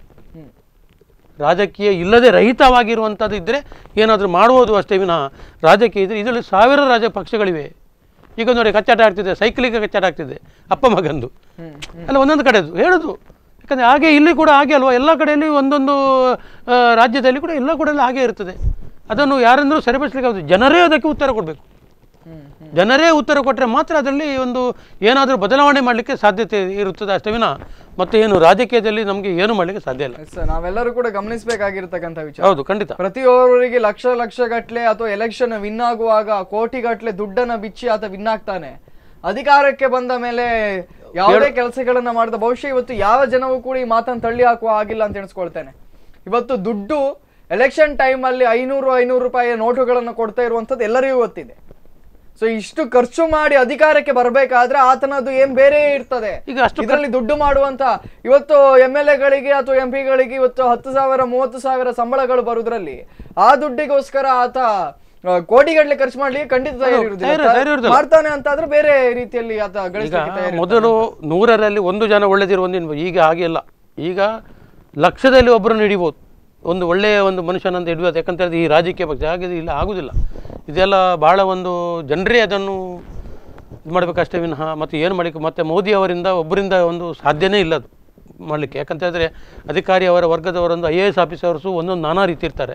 ರಾಜಕೀಯ ಇಲ್ಲದೆ ರಹಿತವಾಗಿರುವಂಥದ್ದು ಇದ್ದರೆ ಏನಾದರೂ ಮಾಡ್ಬೋದು ಅಷ್ಟೇ ವಿನಃ ರಾಜಕೀಯ ಇದ್ರೆ ಇದರಲ್ಲಿ ಸಾವಿರ ರಾಜ ಪಕ್ಷಗಳಿವೆ ಈಗ ನೋಡಿ ಕಚ್ಚಾಟ ಆಗ್ತಿದೆ ಸೈಕ್ಲಿಗೆ ಕಚ್ಚಾಟ ಆಗ್ತಿದೆ ಅಪ್ಪ ಮಗಂದು ಹ್ಮ್ ಅಲ್ಲ ಒಂದೊಂದು ಕಡೆದು ಹೇಳೋದು ಯಾಕಂದರೆ ಹಾಗೆ ಇಲ್ಲಿ ಕೂಡ ಹಾಗೆ ಅಲ್ವಾ ಎಲ್ಲ ಕಡೆಯಲ್ಲಿ ಒಂದೊಂದು ಆ, ರಾಜ್ಯದಲ್ಲಿ ಕೂಡ ಎಲ್ಲ ಕೂಡ ಹಾಗೆ ಇರ್ತದೆ ಅದನ್ನು ಯಾರಂದರೂ ಸರಿಪಡಿಸ್ಲಿಕ್ಕೆ ಆಗೋದು ಜನರೇ ಅದಕ್ಕೆ ಉತ್ತರ ಕೊಡಬೇಕು ಹ್ಮ್ ಜನರೇ ಉತ್ತರ ಕೊಟ್ಟರೆ ಮಾತ್ರ ಅದರಲ್ಲಿ ಒಂದು ಏನಾದರೂ ಬದಲಾವಣೆ ಮಾಡಲಿಕ್ಕೆ ಸಾಧ್ಯತೆ ಇರುತ್ತದೆ ಅಷ್ಟೇ ವಿನಃ ಮತ್ತೆ ಏನು ರಾಜಕೀಯದಲ್ಲಿ ನಮಗೆ ಏನು ಮಾಡಲಿಕ್ಕೆ ಸಾಧ್ಯ ಇಲ್ಲ Yes, sir. ನಾವೆಲ್ಲರೂ ಕೂಡ ಗಮನಿಸಬೇಕಾಗಿರ್ತಕ್ಕಂಥ ವಿಚಾರ ಹೌದು ಖಂಡಿತ ಪ್ರತಿಯೊಬ್ಬರಿಗೆ ಲಕ್ಷ ಲಕ್ಷ ಗಟ್ಲೆ ಅಥವಾ ಎಲೆಕ್ಷನ್ ವಿನ್ ಆಗುವಾಗ ಕೋಟಿ ಗಟ್ಲೆ ದುಡ್ಡನ್ನ ಬಿಚ್ಚಿ ಆತ ವಿನ್ ಆಗ್ತಾನೆ ಅಧಿಕಾರಕ್ಕೆ ಬಂದ ಮೇಲೆ ಯಾವುದೇ ಕೆಲಸಗಳನ್ನ ಮಾಡಿದ ಬಹುಶಃ ಇವತ್ತು ಯಾವ ಜನವೂ ಕೂಡ ಈ ಮಾತನ್ನು ತಳ್ಳಿ ಹಾಕುವ ಆಗಿಲ್ಲ ಅಂತ ಎಣಿಸ್ಕೊಳ್ತೇನೆ ಇವತ್ತು ದುಡ್ಡು ಎಲೆಕ್ಷನ್ ಟೈಮ್ ಅಲ್ಲಿ ಐನೂರು ಐನೂರು ರೂಪಾಯಿಯ ನೋಟುಗಳನ್ನು ಕೊಡ್ತಾ ಇರುವಂತದ್ದು ಎಲ್ಲರಿಗೂ ಗೊತ್ತಿದೆ ಸೊ ಇಷ್ಟು ಖರ್ಚು ಮಾಡಿ ಅಧಿಕಾರಕ್ಕೆ ಬರಬೇಕಾದ್ರೆ ಆತನದು ಏನ್ ಬೇರೆ ಇರ್ತದೆ ಈಗ ಅಷ್ಟು ಇದರಲ್ಲಿ ದುಡ್ಡು ಮಾಡುವಂತ ಇವತ್ತು ಎಂ ಎಲ್ ಎಗಳಿಗೆ ಅಥವಾ ಎಂ ಪಿಗಳಿಗೆ ಇವತ್ತು ಹತ್ತು ಸಾವಿರ ಮೂವತ್ತು ಸಾವಿರ ಸಂಬಳಗಳು ಬರುವುದರಲ್ಲಿ ಆ ದುಡ್ಡಿಗೋಸ್ಕರ ಆತ ಆ, ಕೋಟಿಗಟ್ಟಲೆ ಖರ್ಚು ಮಾಡ್ಲಿಕ್ಕೆ ಖಂಡಿತ ತಯಾರಿ ತಯಾರಿ- ತಯಾರಿ ಇರುವುದಿಲ್ಲ ಇರುವುದಿಲ್ಲ. ಮಾಡ್ತಾನೆ ಅಂತ ಆದ್ರೆ ಬೇರೆ ರೀತಿಯಲ್ಲಿ ಆತ ಈಗ ಗಳಿಸಲಿಕ್ಕೆ ತಯಾರಿ ಮೊದಲು ನೂರರಲ್ಲಿ ಒಂದು ಜನ ಒಳ್ಳೆದಿರೋ ಒಂದಿನ ಈಗ ಹಾಗೆ ಇಲ್ಲ ಈಗ ಲಕ್ಷದಲ್ಲಿ ಒಬ್ಬರನ್ನು ಹಿಡಿಬೋದು ಒಂದು ಒಳ್ಳೆಯ ಒಂದು ಮನುಷ್ಯನಂತ ಹಿಡಿಯೋದು ಯಾಕಂತ ಹೇಳಿದ್ರೆ ಈ ರಾಜಕೀಯ ಪಕ್ಷ ಹಾಗೆ ಇಲ್ಲ ಆಗುದಿಲ್ಲ ಇದೆಲ್ಲ ಭಾಳ ಒಂದು ಜನರೇ ಅದನ್ನು ಇದು ಮಾಡಬೇಕಷ್ಟೇ ವಿನಃ ಮತ್ತು ಏನು ಮಾಡಲಿಕ್ಕೆ ಮತ್ತು ಮೋದಿ ಅವರಿಂದ ಒಬ್ಬರಿಂದ ಒಂದು ಸಾಧ್ಯನೇ ಇಲ್ಲ ಅದು ಮಾಡಲಿಕ್ಕೆ ಯಾಕಂತ ಹೇಳಿದ್ರೆ ಅಧಿಕಾರಿ ಅವರ ವರ್ಗದವರೊಂದು ಐ ಎ ಎಸ್ ಆಫೀಸರ್ಸು ಒಂದೊಂದು ನಾನಾ ರೀತಿ ಇರ್ತಾರೆ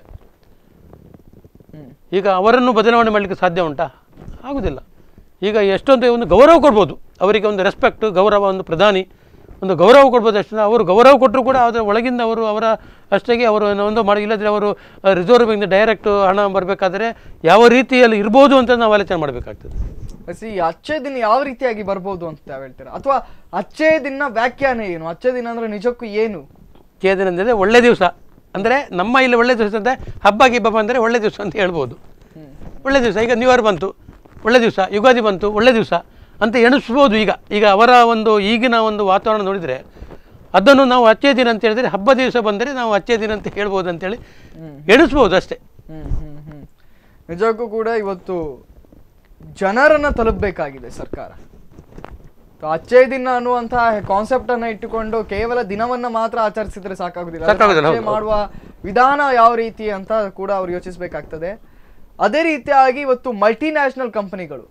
ಹ್ಮ್. ಈಗ ಅವರನ್ನು ಬದಲಾವಣೆ ಮಾಡಲಿಕ್ಕೆ ಸಾಧ್ಯ ಉಂಟಾ ಆಗುದಿಲ್ಲ ಈಗ ಎಷ್ಟೊಂದು ಒಂದು ಗೌರವ ಕೊಡ್ಬೋದು ಅವರಿಗೆ ಒಂದು ರೆಸ್ಪೆಕ್ಟ್ ಗೌರವ ಒಂದು ಪ್ರಧಾನಿ ಒಂದು ಗೌರವ ಕೊಡ್ಬೋದು ಅಷ್ಟೇ ಅವರು ಗೌರವ ಕೊಟ್ಟರು ಕೂಡ ಅದರ ಒಳಗಿಂದ ಅವರು ಅವರ ಅಷ್ಟಾಗಿ ಅವರು ಏನೋ ಒಂದು ಮಾಡಿ ಇಲ್ಲದ್ರೆ ಅವರು ರಿಸರ್ವ್ ಬ್ಯಾಂಕ್ ಡೈರೆಕ್ಟ್ ಹಣ ಬರಬೇಕಾದ್ರೆ ಯಾವ ರೀತಿಯಲ್ಲಿ ಇರ್ಬೋದು ಅಂತ ನಾವು ಆಲೋಚನೆ ಮಾಡಬೇಕಾಗ್ತದೆ ಸಿ ಅಚ್ಚೇ ದಿನ ಯಾವ ರೀತಿಯಾಗಿ ಬರ್ಬೋದು ಅಂತ ತಾವ್ ಹೇಳ್ತೀರಾ ಅಥವಾ ಅಚ್ಚೇ ದಿನ ವ್ಯಾಖ್ಯಾನ ಏನು ಅಚ್ಚೇ ದಿನ ಅಂದ್ರೆ ನಿಜಕ್ಕೂ ಏನು ಚೇತನ ಅಂದರೆ ಒಳ್ಳೆ ದಿವಸ ಅಂದರೆ ನಮ್ಮ ಇಲ್ಲಿ ಒಳ್ಳೆ ದಿವಸ ಅಂದರೆ ಹಬ್ಬ ಗಿಬ್ಬ ಬಂದರೆ ಒಳ್ಳೆ ದಿವಸ ಅಂತ ಹೇಳ್ಬೋದು ಒಳ್ಳೆ ದಿವಸ ಈಗ ನ್ಯೂ ಇಯರ್ ಬಂತು ಒಳ್ಳೆ ದಿವಸ ಯುಗಾದಿ ಬಂತು ಒಳ್ಳೆ ದಿವಸ ಅಂತ ಎಣಿಸ್ಬೋದು ಈಗ ಈಗ ಅವರ ಒಂದು ಈಗಿನ ಒಂದು ವಾತಾವರಣ ನೋಡಿದರೆ ಅದನ್ನು ನಾವು ಅಚ್ಚೇ ದಿನ ಅಂತ ಹೇಳಿದರೆ ಹಬ್ಬ ದಿವಸ ಬಂದರೆ ನಾವು ಅಚ್ಚೇ ದಿನ ಅಂತ ಹೇಳ್ಬೋದು ಅಂತೇಳಿ ಎಣಿಸ್ಬೋದು ಅಷ್ಟೇ ಹ್ಮ್ ಹ್ಮ್ ಹ್ಮ್ ನಿಜಕ್ಕೂ ಕೂಡ ಇವತ್ತು ಜನರನ್ನ ತಲುಪಬೇಕಾಗಿದೆ ಸರ್ಕಾರ ಸೊ ಅಚ್ಚೇ ದಿನ ಅನ್ನುವಂತಹ ಕಾನ್ಸೆಪ್ಟ್ ಅನ್ನ ಇಟ್ಟುಕೊಂಡು ಕೇವಲ ದಿನವನ್ನ ಮಾತ್ರ ಆಚರಿಸಿದ್ರೆ ಸಾಕಾಗುದಿಲ್ಲ ಅದನ್ನ ಸಾಕಾಗುದಿಲ್ಲ, ಅಚ್ಚೇ ಹೌದು. ಮಾಡುವ ವಿಧಾನ ಯಾವ ರೀತಿ ಅಂತ ಕೂಡ ಅವ್ರು ಯೋಚಿಸಬೇಕಾಗ್ತದೆ ಅದೇ ರೀತಿಯಾಗಿ ಇವತ್ತು ಮಲ್ಟಿನ್ಯಾಷನಲ್ ಕಂಪನಿಗಳು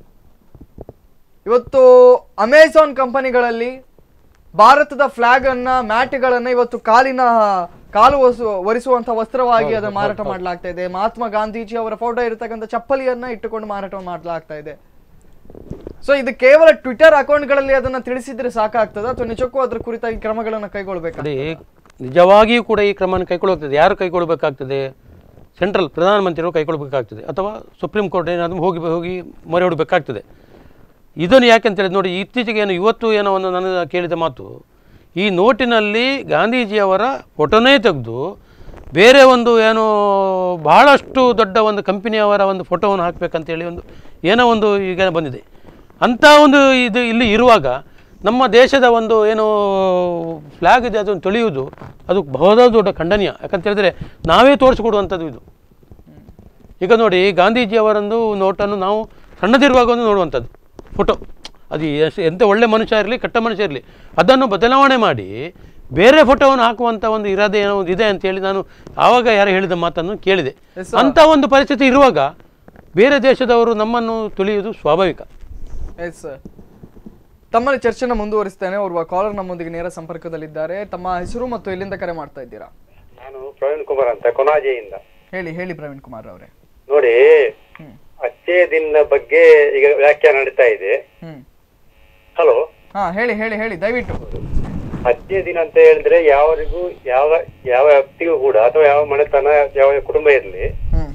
ಇವತ್ತು ಅಮೆಝಾನ್ ಕಂಪನಿಗಳಲ್ಲಿ ಭಾರತದ ಫ್ಲಾಗ್ ಅನ್ನ ಮ್ಯಾಟ್ಗಳನ್ನ ಇವತ್ತು ಕಾಲಿನ ಕಾಲು ಒಸು ಒರೆಸುವಂತ ವಸ್ತ್ರವಾಗಿ ಅದನ್ನ ಮಾರಾಟ ಮಾಡಲಾಗ್ತಾ ಇದೆ ಮಹಾತ್ಮ ಗಾಂಧೀಜಿ ಅವರ ಫೋಟೋ ಇರತಕ್ಕಂಥ ಚಪ್ಪಲಿಯನ್ನ ಇಟ್ಟುಕೊಂಡು ಮಾರಾಟ ಮಾಡಲಾಗ್ತಾ ಇದೆ ಸೊ ಇದು ಕೇವಲ ಟ್ವಿಟರ್ ಅಕೌಂಟ್ಗಳಲ್ಲಿ ಅದನ್ನ ತಿಳಿಸಿದ್ರೆ ಸಾಕಾಗ್ತದ ಅಥವಾ ನಿಜಕ್ಕೂ ಅದ್ರ ಕುರಿತಾಗಿ ಕ್ರಮಗಳನ್ನ ಕೈಗೊಳ್ಬೇಕು ಅದೇ ನಿಜವಾಗಿಯೂ ಕೂಡ ಈ ಕ್ರಮವನ್ನು ಕೈಗೊಳ್ಳಬೇಕಾಗ್ತದೆ ಯಾರು ಕೈಗೊಳ್ಳಬೇಕಾಗ್ತದೆ ಸೆಂಟ್ರಲ್ ಪ್ರಧಾನಮಂತ್ರಿಗಳು ಕೈಗೊಳ್ಳಬೇಕಾಗ್ತದೆ ಅಥವಾ ಸುಪ್ರೀಂ ಕೋರ್ಟ್ ಏನಾದರೂ ಹೋಗಿ ಹೋಗಿ ಮೊರೆ ಹೊಡಬೇಕಾಗ್ತದೆ ಇದನ್ನು ಯಾಕೆಂತೇಳಿ ನೋಡಿ ಇತ್ತೀಚೆಗೆ ಏನು ಇವತ್ತು ಏನೋ ಒಂದು ನನ್ನ ಕೇಳಿದ ಮಾತು ಈ ನೋಟಿನಲ್ಲಿ ಗಾಂಧೀಜಿಯವರ ಫೋಟೋನೇ ತೆಗೆದು ಬೇರೆ ಒಂದು ಏನೋ ಬಹಳಷ್ಟು ದೊಡ್ಡ ಒಂದು ಕಂಪನಿಯವರ ಒಂದು ಫೋಟೋವನ್ನು ಹಾಕಬೇಕಂತೇಳಿ ಒಂದು ಏನೋ ಒಂದು ಈಗ ಬಂದಿದೆ ಅಂಥ ಒಂದು ಇದು ಇಲ್ಲಿ ಇರುವಾಗ ನಮ್ಮ ದೇಶದ ಒಂದು ಏನು ಫ್ಲ್ಯಾಗ್ ಇದೆ ಅದನ್ನು ತೊಳೆಯುವುದು ಅದು ಬಹಳ ದೊಡ್ಡ ಖಂಡನೀಯ ಯಾಕಂತ ಹೇಳಿದ್ರೆ ನಾವೇ ತೋರಿಸ್ಕೊಡುವಂಥದ್ದು ಇದು ಈಗ ನೋಡಿ ಗಾಂಧೀಜಿಯವರೊಂದು ನೋಟನ್ನು ನಾವು ಸಣ್ಣದಿರುವಾಗ ಒಂದು ನೋಡುವಂಥದ್ದು ಫೋಟೋ ಅದು ಎಷ್ಟು ಎಂಥ ಒಳ್ಳೆ ಮನುಷ್ಯ ಇರಲಿ ಕೆಟ್ಟ ಮನುಷ್ಯ ಇರಲಿ ಅದನ್ನು ಬದಲಾವಣೆ ಮಾಡಿ ಬೇರೆ ಫೋಟೋವನ್ನು ಹಾಕುವಂಥ ಒಂದು ಇರಾದೆ ಏನೋ ಒಂದು ಇದೆ ಅಂತೇಳಿ ನಾನು ಆವಾಗ ಯಾರು ಹೇಳಿದ ಮಾತನ್ನು ಕೇಳಿದೆ Yes, sir. ಅಂಥ ಒಂದು ಪರಿಸ್ಥಿತಿ ಇರುವಾಗ ಬೇರೆ ದೇಶದವರು ನಮ್ಮನ್ನು ತುಳಿಯುವುದು ಸ್ವಾಭಾವಿಕ ಎಸ್ ಸರ್ ತಮ್ಮಲ್ಲಿ ಚರ್ಚೆನ ಮುಂದುವರಿಸ್ತೇನೆ ಓರ್ವ ಕಾಲರ್ ನಮ್ಮೊಂದಿಗೆ ನೇರ ಸಂಪರ್ಕದಲ್ಲಿದ್ದಾರೆ ತಮ್ಮ ಹೆಸರು ಮತ್ತು ಎಲ್ಲಿಂದ ಕರೆ ಮಾಡ್ತಾ ಇದ್ದೀರಾ ನಾನು ಪ್ರವೀಣ್ ಕುಮಾರ್ ಅಂತ ಕೊನಾಜೆಯಿಂದ ಹೇಳಿ ಹೇಳಿ ಪ್ರವೀಣ್ ಕುಮಾರ್ ಅವರೇ ನೋಡಿ ಹ್ಮ್ ಅಚ್ಚೇ ದಿನ ಬಗ್ಗೆ ಈಗ ವ್ಯಾಖ್ಯಾನ ನಡೀತಾ ಇದೆ ಹ್ಮ್ ಹಲೋ ಹಾ ಹೇಳಿ ಹೇಳಿ ಹೇಳಿ ದಯವಿಟ್ಟು ಅಚ್ಚೇ ದಿನ ಅಂತ ಹೇಳಿದ್ರೆ ಯಾವರಿಗೂ ಯಾವ ಯಾವ ವ್ಯಕ್ತಿಗೂ ಕೂಡ ಅಥವಾ ಯಾವ ಮನೆತನ ಯಾವ ಕುಟುಂಬ ಇರಲಿ ಹ್ಮ್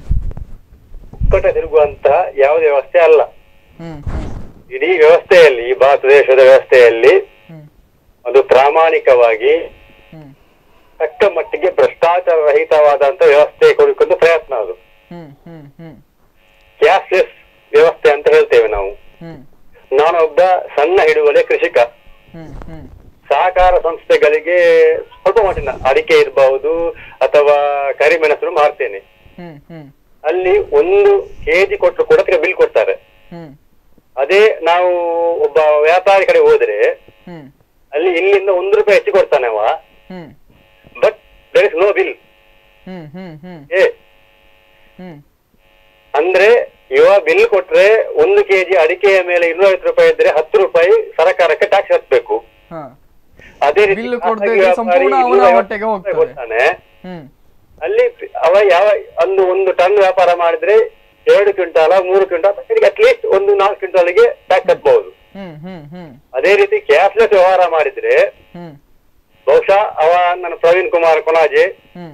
ಒಕ್ಕಟ ತಿರುಗುವಂತ ಯಾವುದೇ ವ್ಯವಸ್ಥೆ ಅಲ್ಲ ಹ್ಮ್ ಹ್ಮ್ ಇಡೀ ವ್ಯವಸ್ಥೆಯಲ್ಲಿ ಈ ಭಾರತ ದೇಶದ ವ್ಯವಸ್ಥೆಯಲ್ಲಿ ಹ್ಮ್ ಒಂದು ಪ್ರಾಮಾಣಿಕವಾಗಿ ಹ್ಮ್ ತಕ್ಕ ಮಟ್ಟಿಗೆ ಭ್ರಷ್ಟಾಚಾರ ರಹಿತವಾದಂತ ವ್ಯವಸ್ಥೆ ಕೊಡಕೊಂಡು ಪ್ರಯತ್ನ ಅದು ಹ್ಮ್ ಹ್ಮ್ ಹ್ಮ್ ಕ್ಯಾಶ್ಲೆಸ್ ವ್ಯವಸ್ಥೆ ಅಂತ ಹೇಳ್ತೇವೆ ನಾವು ಹ್ಮ್ ನಾನೊಬ್ಬ ಸಣ್ಣ ಹಿಡುವಳಿ ಕೃಷಿಕ ಹ್ಮ್ ಹ್ಮ್ ಸಹಕಾರ ಸಂಸ್ಥೆಗಳಿಗೆ ಸ್ವಲ್ಪ ಮಟ್ಟಿನ ಅಡಿಕೆ ಇರಬಹುದು ಅಥವಾ ಕರಿಮೆಣಸು ಮಾರ್ತೇನೆ ಹ್ಮ್ ಹ್ಮ್ ಅಲ್ಲಿ ಒಂದು ಕೆಜಿ ಕೊಟ್ಟರು ಕೂಡ ಅದಕ್ಕೆ ಬಿಲ್ ಕೊಡ್ತಾರೆ ಹ್ಮ್ ಅದೇ ನಾವು ಒಬ್ಬ ವ್ಯಾಪಾರಿ ಕಡೆ ಹೋದ್ರೆ ಹ್ಮ್ ಅಲ್ಲಿ ಇಲ್ಲಿಂದ ಒಂದು ರೂಪಾಯಿ ಹೆಚ್ಚು ಕೊಡ್ತಾನೆ ಅವ hmm but there is no bill hmm hmm hmm ಏ ಹ್ಮ್ ಅಂದ್ರೆ ಇವ ಬಿಲ್ ಕೊಟ್ರೆ ಒಂದು ಕೆಜಿ ಅಡಿಕೆಯ ಮೇಲೆ ಇನ್ನೂರೈವತ್ತು ರೂಪಾಯಿ ಇದ್ರೆ ಹತ್ತು ರೂಪಾಯಿ ಸರ್ಕಾರಕ್ಕೆ ಟ್ಯಾಕ್ಸ್ ಹಚ್ಚಬೇಕು ಹಾ ಅದೇ ರೀತಿ ಬಿಲ್ ಕೊಡದೆ ಖಾಸಗಿ ಇದ್ರೆ ವ್ಯಾಪಾರಿ ಸಂಪೂರ್ಣ ಅವನ ಇನ್ನೂರೈವತ್ತು ಹೊಟ್ಟೆಗೆ ಹೋಗ್ತದೆ. ಕೊಡ್ತಾನೆ ಹ್ಮ್ ಅಲ್ಲಿ ಅವ ಯಾವ ಒಂದು ಒಂದು ಟನ್ ವ್ಯಾಪಾರ ಮಾಡಿದ್ರೆ ಎರಡು ಕ್ವಿಂಟಾಲ ಮೂರು ಕ್ವಿಂಟಾಲ್ ಅಟ್ಲೀಸ್ಟ್ ಒಂದು ನಾಲ್ಕು ಕ್ವಿಂಟಾಲ್ಗೆ ಟ್ಯಾಕ್ಸ್ ಕಟ್ಬಹುದು ಹ್ಮ್ ಹ್ಮ್ ಹ್ಮ್ ಅದೇ ರೀತಿ ಕ್ಯಾಶ್ಲೆಸ್ ವ್ಯವಹಾರ ಮಾಡಿದ್ರೆ ಹ್ಮ್ ಬಹುಶಃ ಅವ ನನ್ನ ಪ್ರವೀಣ್ ಕುಮಾರ್ ಕೊನಾಜೆ ಹ್ಮ್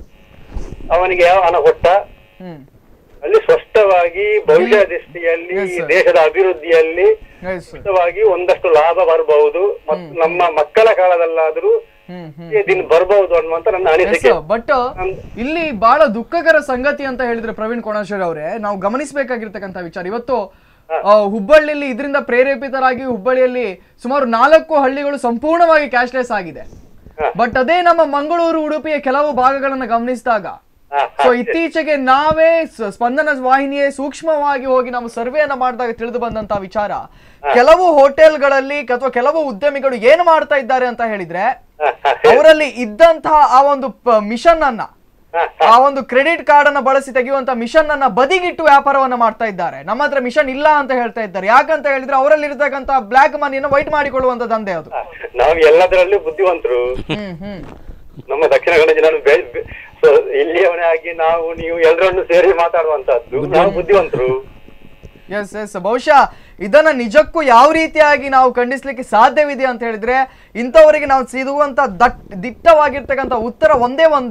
ಅವನಿಗೆ ಯಾವ ಹಣ ಕೊಟ್ಟ ಹ್ಮ್ ಅಲ್ಲಿ ಸ್ಪಷ್ಟವಾಗಿ ಭವಿಷ್ಯ ದೃಷ್ಟಿಯಲ್ಲಿ Yes, sir. ದೇಶದ ಅಭಿವೃದ್ಧಿಯಲ್ಲಿ Yes, sir. ಸ್ಪಷ್ಟವಾಗಿ ಒಂದಷ್ಟು ಲಾಭ ಬರಬಹುದು ಮತ್ತು ನಮ್ಮ ಮಕ್ಕಳ ಕಾಲದಲ್ಲಾದ್ರೂ ಹ್ಮ್ ಹ್ಮ್ ಈ ದಿನ ಬರಬಹುದು ಅನ್ನುವಂತ ನನ್ನ ಅನಿಸಿಕೆ ಬಟ್ ಇಲ್ಲಿ ಬಹಳ ದುಃಖಕರ ಸಂಗತಿ ಅಂತ ಹೇಳಿದ್ರೆ ಪ್ರವೀಣ್ ಕೋಣಾಶ್ವರ್ ಅವರೇ ನಾವು ಗಮನಿಸಬೇಕಾಗಿರ್ತಕ್ಕಂಥ ವಿಚಾರ ಇವತ್ತು ಆ, ಹುಬ್ಬಳ್ಳಿಯಲ್ಲಿ ಇದರಿಂದ ಪ್ರೇರೇಪಿತರಾಗಿ ಹುಬ್ಬಳ್ಳಿಯಲ್ಲಿ ಸುಮಾರು ನಾಲ್ಕು ಹಳ್ಳಿಗಳು ಸಂಪೂರ್ಣವಾಗಿ ಕ್ಯಾಶ್ಲೆಸ್ ಆಗಿದೆ ಹಾ. ಬಟ್ ಅದೇ ನಮ್ಮ ಮಂಗಳೂರು ಉಡುಪಿಯ ಕೆಲವು ಭಾಗಗಳನ್ನ ಗಮನಿಸಿದಾಗ ಹಾ, ಹಾ, ಸೊ ಇತ್ತೀಚೆಗೆ ನಾವೇ ಸ- ಸ್ಪಂದನ ವಾಹಿನಿಯೇ ಸೂಕ್ಷ್ಮವಾಗಿ ಹೋಗಿ ನಾವು ಸರ್ವೆಯನ್ನ ಮಾಡಿದಾಗ ತಿಳಿದು ಬಂದಂತ ವಿಚಾರ ಕೆಲವು ಹೋಟೆಲ್ಗಳಲ್ಲಿ ಅಥವಾ ಕೆಲವು ಉದ್ಯಮಿಗಳು ಏನು ಮಾಡ್ತಾ ಇದ್ದಾರೆ ಅಂತ ಹೇಳಿದ್ರೆ ಹಾ, ಹಾ, ಅವರಲ್ಲಿ ಇದ್ದಂತಹ ಆ ಒಂದು ಮಿಷನ್ ಅನ್ನ ಹಾ, ಆ ಒಂದು ಕ್ರೆಡಿಟ್ ಕಾರ್ಡ್ ಅನ್ನ ಬಳಸಿ ತೆಗೆಯುವಂತ ಮಿಷನ್ ಅನ್ನ ಬದಿಗಿಟ್ಟು ವ್ಯಾಪಾರವನ್ನ ಮಾಡ್ತಾ ಇದ್ದಾರೆ ನಮ್ಮ ಹತ್ರ ಮಿಷನ್ ಇಲ್ಲ ಅಂತ ಹೇಳ್ತಾ ಇದ್ದಾರೆ ಯಾಕಂತ ಹೇಳಿದ್ರೆ ಅವರಲ್ಲಿ ಇರತಕ್ಕಂತ ಬ್ಲಾಕ್ ಮನಿಯನ್ನು ವೈಟ್ ಮಾಡಿಕೊಳ್ಳುವಂತ ದಂಧೆ ಅದು ಹಾ. ನಾವು ಎಲ್ಲದರಲ್ಲೂ ಬುದ್ಧಿವಂತರು ಹ್ಮ್ ಹ್ಮ್ ನಮ್ಮ ದಕ್ಷಿಣ ಕನ್ನಡ ಜನ ಬೆ- ಬೆ- ಸೊ ಇಲ್ಲಿಯವನೇ ಆಗಿ ನಾವು ನೀವು ಎಲ್ಲರನ್ನು ಸೇರಿ ಮಾತಾಡುವಂತಹದ್ದು ನಾವು ಬುದ್ಧಿವಂತರು ಎಸ್ ಎಸ್ ಬಹುಶಃ ಇದನ್ನ ನಿಜಕ್ಕೂ ಯಾವ ರೀತಿಯಾಗಿ ನಾವು ಖಂಡಿಸ್ಲಿಕ್ಕೆ ಸಾಧ್ಯವಿದೆ ಅಂತ ಹೇಳಿದ್ರೆ ಇಂಥವರಿಗೆ ನಾವು ಸಿಗುವಂತ ದಟ್ ದಿಟ್ಟವಾಗಿರ್ತಕ್ಕಂಥ ಉತ್ತರ ಒಂದೇ ಒಂದು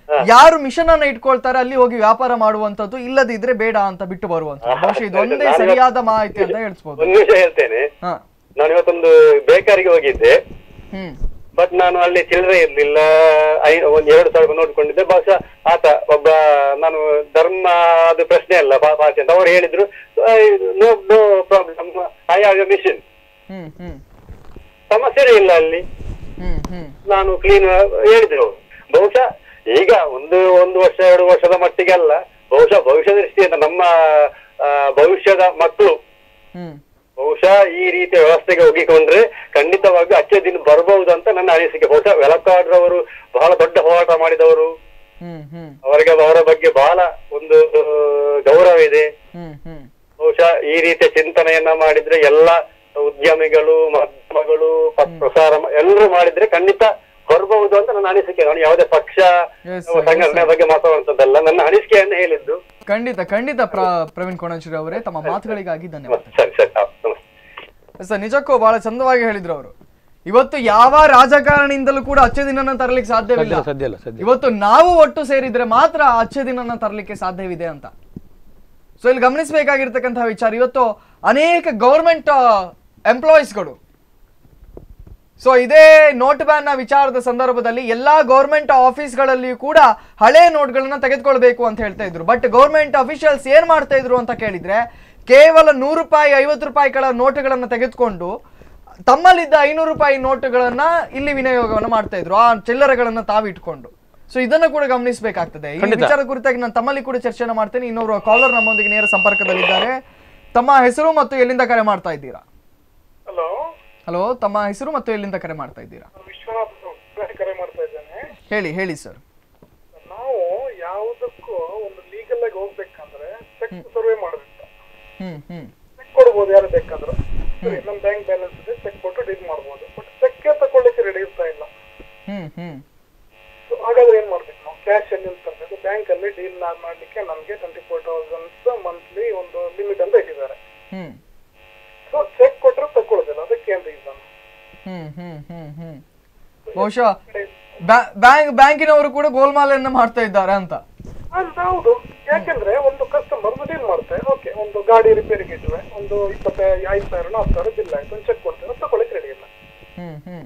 ಯಾರು ಮಿಷನ್ ಅನ್ನ ಇಟ್ಕೊಳ್ತಾರೆ ಅಲ್ಲಿ ಹೋಗಿ ವ್ಯಾಪಾರ ಮಾಡುವಂತದ್ದು ಇಲ್ಲದಿದ್ರೆ ಬೇಡ ಅಂತ ಬಿಟ್ಟು ಬರುವಂತದ್ದು ಬಹುಶಃ ಇದು ಒಂದೇ ನಾನು- ಸರಿಯಾದ ಮಾಹಿತಿ ಅಂತ ಹೇಳಿಸ್ಬೋದು ಒಂದು ವಿಷಯ ಹೇಳ್ತೇನೆ ಹಾ ನಾನು ಇವತ್ತೊಂದು ಬೇಕರಿಗೆ ಹೋಗಿದ್ದೆ ಹ್ಮ್ ಬಟ್ ನಾನು ಅಲ್ಲಿ ಚಿಲ್ಲರೆ ಇರ್ಲಿಲ್ಲ ಐ ಒಂದ್ ಎರಡು ಸಾವಿರ ನೋಡ್ಕೊಂಡಿದ್ದೆ ಬಹುಶಃ ಆತ ಒಬ್ಬ ನಾನು ಧರ್ಮ ಅದು ಪ್ರಶ್ನೆ ಅಲ್ಲ ಭಾ- ಭಾಷೆ ಅಂತ ಅವ್ರು ಹೇಳಿದ್ರು no no problem I have a mission hmm hmm ಸಮಸ್ಯೆನೇ ಇಲ್ಲ ಅಲ್ಲಿ ಹ್ಮ್ ಹ್ಮ್ ನಾನು ಕ್ಲೀನ್ ಹೇಳಿದ್ರು ಬಹುಶಃ ಈಗ ಒಂದು ಒಂದು ವರ್ಷ ಎರಡು ವರ್ಷದ ಮಟ್ಟಿಗೆ ಅಲ್ಲ ಬಹುಶಃ ಭವಿಷ್ಯ ದೃಷ್ಟಿಯಿಂದ ನಮ್ಮ ಆ, ಭವಿಷ್ಯದ ಮಕ್ಕಳು ಹ್ಮ್ ಬಹುಶಃ ಈ ರೀತಿಯ ವ್ಯವಸ್ಥೆಗೆ ಒಗ್ಗಿಕೊಂಡ್ರೆ ಖಂಡಿತವಾಗಿ ಅಚ್ಚೆ ದಿನ ಬರಬಹುದು ಅಂತ ನನ್ನ ಅನಿಸಿಕೆ ಬಹುಶಃ ವೆಲಕಾಡ್ರವರು ಬಹಳ ದೊಡ್ಡ ಹೋರಾಟ ಮಾಡಿದವರು ಹ್ಮ್ ಹ್ಮ್ ಅವರಿಗೆ ಅವರ ಬಗ್ಗೆ ಬಹಳ ಒಂದು ಆ, ಗೌರವ ಇದೆ ಹ್ಮ್ ಹ್ಮ್ ಬಹುಶಃ ಈ ರೀತಿಯ ಚಿಂತನೆಯನ್ನ ಮಾಡಿದ್ರೆ ಎಲ್ಲ ಉದ್ಯಮಿಗಳು ಮಾಧ್ಯಮಗಳು ಪ- ಪ್ರಸಾರ ಎಲ್ಲರೂ ಮಾಡಿದ್ರೆ ಖಂಡಿತ ಬರಬಹುದು ಅಂತ ನನ್ನ ಅನಿಸಿಕೆ ನಾನು ಯಾವುದೇ ಪಕ್ಷ Yes, sir, ಸಂಘಟನೆ ಬಗ್ಗೆ ಮಾತಾಡುವಂತದ್ದಲ್ಲ ನನ್ನ ಅನಿಸಿಕೆಯನ್ನು ಹೇಳಿದ್ದು ಖಂಡಿತ ಖಂಡಿತ ಪ್ರ- ಪ್ರವೀಣ್ ಕೋಣಶ್ರೀ ಅವರೇ ತಮ್ಮ ಮಾತುಗಳಿಗಾಗಿ ಧನ್ಯವಾದ ಸರಿ ಸರಿ ಹೌದು, ನಮಸ್ತೆ ಸರ್ ನಿಜಕ್ಕೂ ಬಹಳ ಚಂದವಾಗಿ ಹೇಳಿದ್ರು ಅವರು ಇವತ್ತು ಯಾವ ರಾಜಕಾರಣಿಯಿಂದಲೂ ಕೂಡ ಅಚ್ಚೆ ದಿನನ ತರಲಿಕ್ಕೆ ಸಾಧ್ಯವಿಲ್ಲ ಸದ್ಯ ಸದ್ಯ ಇಲ್ಲ ಸದ್ಯ ಇವತ್ತು ನಾವು ಒಟ್ಟು ಸೇರಿದ್ರೆ ಮಾತ್ರ ಅಚ್ಚೆ ದಿನನ ತರಲಿಕ್ಕೆ ಸಾಧ್ಯವಿದೆ ಅಂತ ಸೊ ಇಲ್ಲಿ ಗಮನಿಸಬೇಕಾಗಿರ್ತಕ್ಕಂತಹ ವಿಚಾರ ಇವತ್ತು ಅನೇಕ ಗೌರ್ಮೆಂಟ್ ಎಂಪ್ಲಾಯೀಸ್ಗಳು ಸೊ ಇದೇ ನೋಟ್ ಬ್ಯಾನ್ ನ ವಿಚಾರದ ಸಂದರ್ಭದಲ್ಲಿ ಎಲ್ಲಾ ಗೌರ್ಮೆಂಟ್ ಆಫೀಸ್ಗಳಲ್ಲಿಯೂ ಕೂಡ ಹಳೆ ನೋಟ್ಗಳನ್ನ ತೆಗೆದುಕೊಳ್ಬೇಕು ಅಂತ ಹೇಳ್ತಾ ಇದ್ರು ಬಟ್ ಗೌರ್ಮೆಂಟ್ ಅಫಿಷಿಯಲ್ಸ್ ಏನ್ ಮಾಡ್ತಾ ಇದ್ರು ಅಂತ ಕೇಳಿದ್ರೆ ಕೇವಲ ನೂರು ರೂಪಾಯಿ ಐವತ್ತು ರೂಪಾಯಿಗಳ ನೋಟುಗಳನ್ನ ತೆಗೆದುಕೊಂಡು ತಮ್ಮಲ್ಲಿದ್ದ ಐನೂರು ರೂಪಾಯಿ ನೋಟುಗಳನ್ನ ಇಲ್ಲಿ ವಿನಿಯೋಗವನ್ನ ಮಾಡ್ತಾ ಇದ್ರು ಆ ಚಿಲ್ಲರೆಗಳನ್ನ ತಾವಿಟ್ಕೊಂಡು ಸೊ ಇದನ್ನ ಕೂಡ ಗಮನಿಸಬೇಕಾಗ್ತದೆ ಈ ಖಂಡಿತ. ವಿಚಾರದ ಕುರಿತಾಗಿ ನಾನು ತಮ್ಮಲ್ಲಿ ಕೂಡ ಚರ್ಚೆನ ಮಾಡ್ತೇನೆ ಇನ್ನೊಬ್ರು ಕಾಲರ್ ನಮ್ಮೊಂದಿಗೆ ನೇರ ಸಂಪರ್ಕದಲ್ಲಿದ್ದಾರೆ ತಮ್ಮ ಹೆಸರು ಮತ್ತು ಎಲ್ಲಿಂದ ಕರೆ ಮಾಡ್ತಾ ಇದ್ದೀರಾ ಹಲೋ ಹಲೋ ತಮ್ಮ ಹೆಸರು ಮತ್ತು ಎಲ್ಲಿಂದ ಕರೆ ಮಾಡ್ತಾ ಇದ್ದೀರಾ ವಿಶ್ವನಾಥ್ ಅವ್ರು ಕರೆ ಮಾಡ್ತಾ ಇದ್ದೇನೆ ಹೇಳಿ ಹೇಳಿ ಸರ್ ನಾವು ಯಾವುದಕ್ಕೂ ಒಂದು ಲೀಗಲ್ ಆಗಿ ಹೋಗ್ಬೇಕಂದ್ರೆ ಚೆಕ್ ಸರ್ವೆ ಮಾಡ್ಬೇಕು ಹ್ಮ್ ಹ್ಮ್ ಚೆಕ್ ಕೊಡ್ಬೋದು ಯಾರು ಬೇಕಾದ್ರೂ ಸರಿ ನಮ್ ಬ್ಯಾಂಕ್ ಬ್ಯಾಲೆನ್ಸ್ ಇದೆ ಚೆಕ್ ಕೊಟ್ಟು ಡೀಲ್ ಮಾಡ್ಬೋದು ಬಟ್ ಚೆಕ್ ತಕೊಳ್ಳಿಕ್ಕೆ ರೆಡಿ ಇರ್ತಾ ಇಲ್ಲ ಹ್ಮ್ ಹ್ಮ್ So ಹಾಗಾದ್ರೆ ಏನ್ ಮಾಡ್ಬೇಕು ನಾವು ಕ್ಯಾಶ್ ಅಲ್ಲಿ ತರಬೇಕು ಬ್ಯಾಂಕ್ ಅಲ್ಲಿ ಡೀಲ್ ಮಾಡ್ಲಿಕ್ಕೆ ನಮ್ಗೆ ಟ್ವೆಂಟಿ ಫೋರ್ ತೌಸಂಡ್ಸ್ ಮಂತ್ಲಿ ಒಂದು ಲಿಮಿಟ್ ಅಂತ ಇಟ್ಟಿದ್ದಾರೆ ಹ್ಮ್ ಸೊ ಚೆಕ್ ಕೊಟ್ರೆ ತಕೊಳ್ಳೋದಿಲ್ಲ ಅದಕ್ಕೆ ಏನ್ ರೀಸನ್ ಹ್ಮ್ ಹ್ಮ್ ಹ್ಮ್ ಹ್ಮ್ ಬಹುಶಃ ಬ್ಯಾಂಕ್ ಬ್ಯಾಂಕಿನವರು ಕೂಡ ಗೋಲ್ಮಾಲನ್ನ ಮಾಡ್ತಾ ಇದ್ದಾರೆ ಅಂತ ಅಂತ ಹೌದು ಯಾಕಂದ್ರೆ ಒಂದು ಕಸ್ಟಮರ್ ಡೀಲ್ ಮಾಡ್ತಾರೆ ಓಕೆ ಒಂದು ಗಾಡಿ ರಿಪೇರಿಗೆ ಇಟ್ವೆ ಒಂದು ಇಪ್ಪತ್ತ ಐದು ಸಾವಿರ ಹತ್ತು ಸಾವಿರ ಬಿಲ್ ಆಯ್ತು ಒಂದು ಚೆಕ್ ಕೊಡ್ತಾರೆ ತಗೊಳ್ಳಿಕ್ಕೆ ರೆಡಿ ಇಲ್ಲ ಹ್ಮ್ ಹ್ಮ್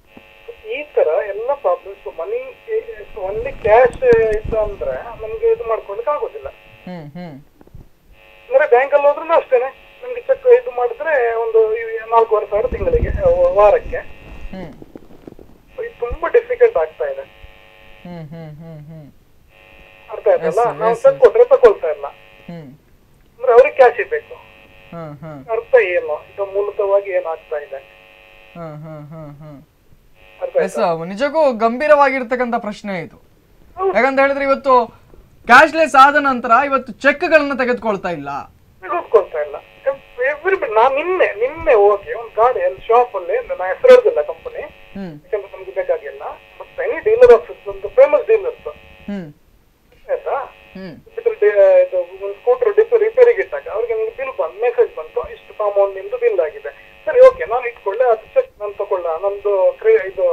ಈ ತರ ಎಲ್ಲ ಪ್ರಾಬ್ಲಮ್ಸ್ ಮನಿ ಒನ್ಲಿ ಕ್ಯಾಶ್ ಇತ್ತು ಅಂದ್ರೆ ನಮ್ಗೆ ಇದು ಮಾಡ್ಕೊಳಕ್ ಆಗೋದಿಲ್ಲ ಹ್ಮ್ ಹ್ಮ್ ಅಂದ್ರೆ ಬ್ಯಾಂಕ್ ಅಲ್ಲಿ ಹೋದ್ರೂ ಅಷ್ಟೇನೆ ನಮ್ಗೆ ಚೆಕ್ ಇದು ಮಾಡಿದ್ರೆ ಒಂದು ಈ ನಾಲ್ಕೂವರೆ ಸಾವಿರ ತಿಂಗಳಿಗೆ ಆ, ವಾರಕ್ಕೆ ಹ್ಮ್ ಇದು ತುಂಬಾ ಡಿಫಿಕಲ್ಟ್ ಆಗ್ತಾ ಇದೆ ಹ್ಮ್ ಹ್ಮ್ ಹ್ಮ್ ಹ್ಮ್ ಅರ್ಥ ಆಯ್ತಲ್ಲ Yes, ನಾವು yes, ಚೆಕ್ ಕೊಟ್ರೆ ತಗೊಳ್ತಾ ಇಲ್ಲ ಹ್ಮ್ ಅಂದ್ರೆ ಅವ್ರಿಗೆ ಕ್ಯಾಶ್ ಇರ್ಬೇಕು ಹ್ಮ್ ಹ್ಮ್ ಅರ್ಥ ಏನು ಇದು ಮೂಲತವಾಗಿ ಏನಾಗ್ತಾ ಇದೆ ಹ್ಮ್ ಹ್ಮ್ ಹ್ಮ್ ಹ್ಮ್ ಅರ್ಥ ಎಸ್ ನಿಜಕ್ಕೂ ಗಂಭೀರವಾಗಿರ್ತಕ್ಕಂಥ ಪ್ರಶ್ನೆ ಇದು ಯಾಕಂತ ಹೇಳಿದ್ರೆ ಇವತ್ತು ಕ್ಯಾಶ್ಲೆಸ್ ಆದ ನಂತರ ಇವತ್ತು ಚೆಕ್ಗಳನ್ನ ತೆಗೆದುಕೊಳ್ತಾ ಇಲ್ಲ ತೆಗೆದುಕೊಳ್ತಾ ಇಲ್ಲ ಎವ್ರಿ ನಾನ್ ನಿನ್ನೆ ನಿನ್ನೆ ಹೋಗಿ ಒಂದು ಗಾಡಿ ಅಲ್ಲಿ ಶಾಪ್ ಅಲ್ಲಿ ನನ್ನ ಹೆಸರು ಹೇಳುದಿಲ್ಲ ಕಂಪನಿ ಹ್ಮ್ ಯಾಕಂದ್ರೆ ನಮ್ಗೆ ಬೇಕಾಗಿಲ್ಲ ಬಟ್ ಎನಿ ಡೀಲರ್ ಆಫ್ ಒಂದು ಫೇಮಸ್ ಡೀಲರ್ಸ್ ಹ್ಮ್ ಆಯ್ತಾ ಹ್ಮ್ ಇದ್ರ ಡಿ- ಇದು ಒಂದು ಸ್ಕೂಟರ್ ಡಿಪ್ ರಿಪೇರಿಗೆ ಇಟ್ಟಾಗ ಅವ್ರಿಗೆ ನನಗೆ ಬಿಲ್ ಬಂದು ಮೆಸೇಜ್ ಬಂತು ಇಷ್ಟು ಅಮೌಂಟ್ ನಿಮ್ದು ಬಿಲ್ ಆಗಿದೆ ಸರಿ ಓಕೆ ನಾನು ಇಟ್ಕೊಳ್ಳೆ ಅದು ಚೆಕ್ ನಾನು ತಗೊಳ್ಳ ನಂದು ಕ್ರೇ ಇದು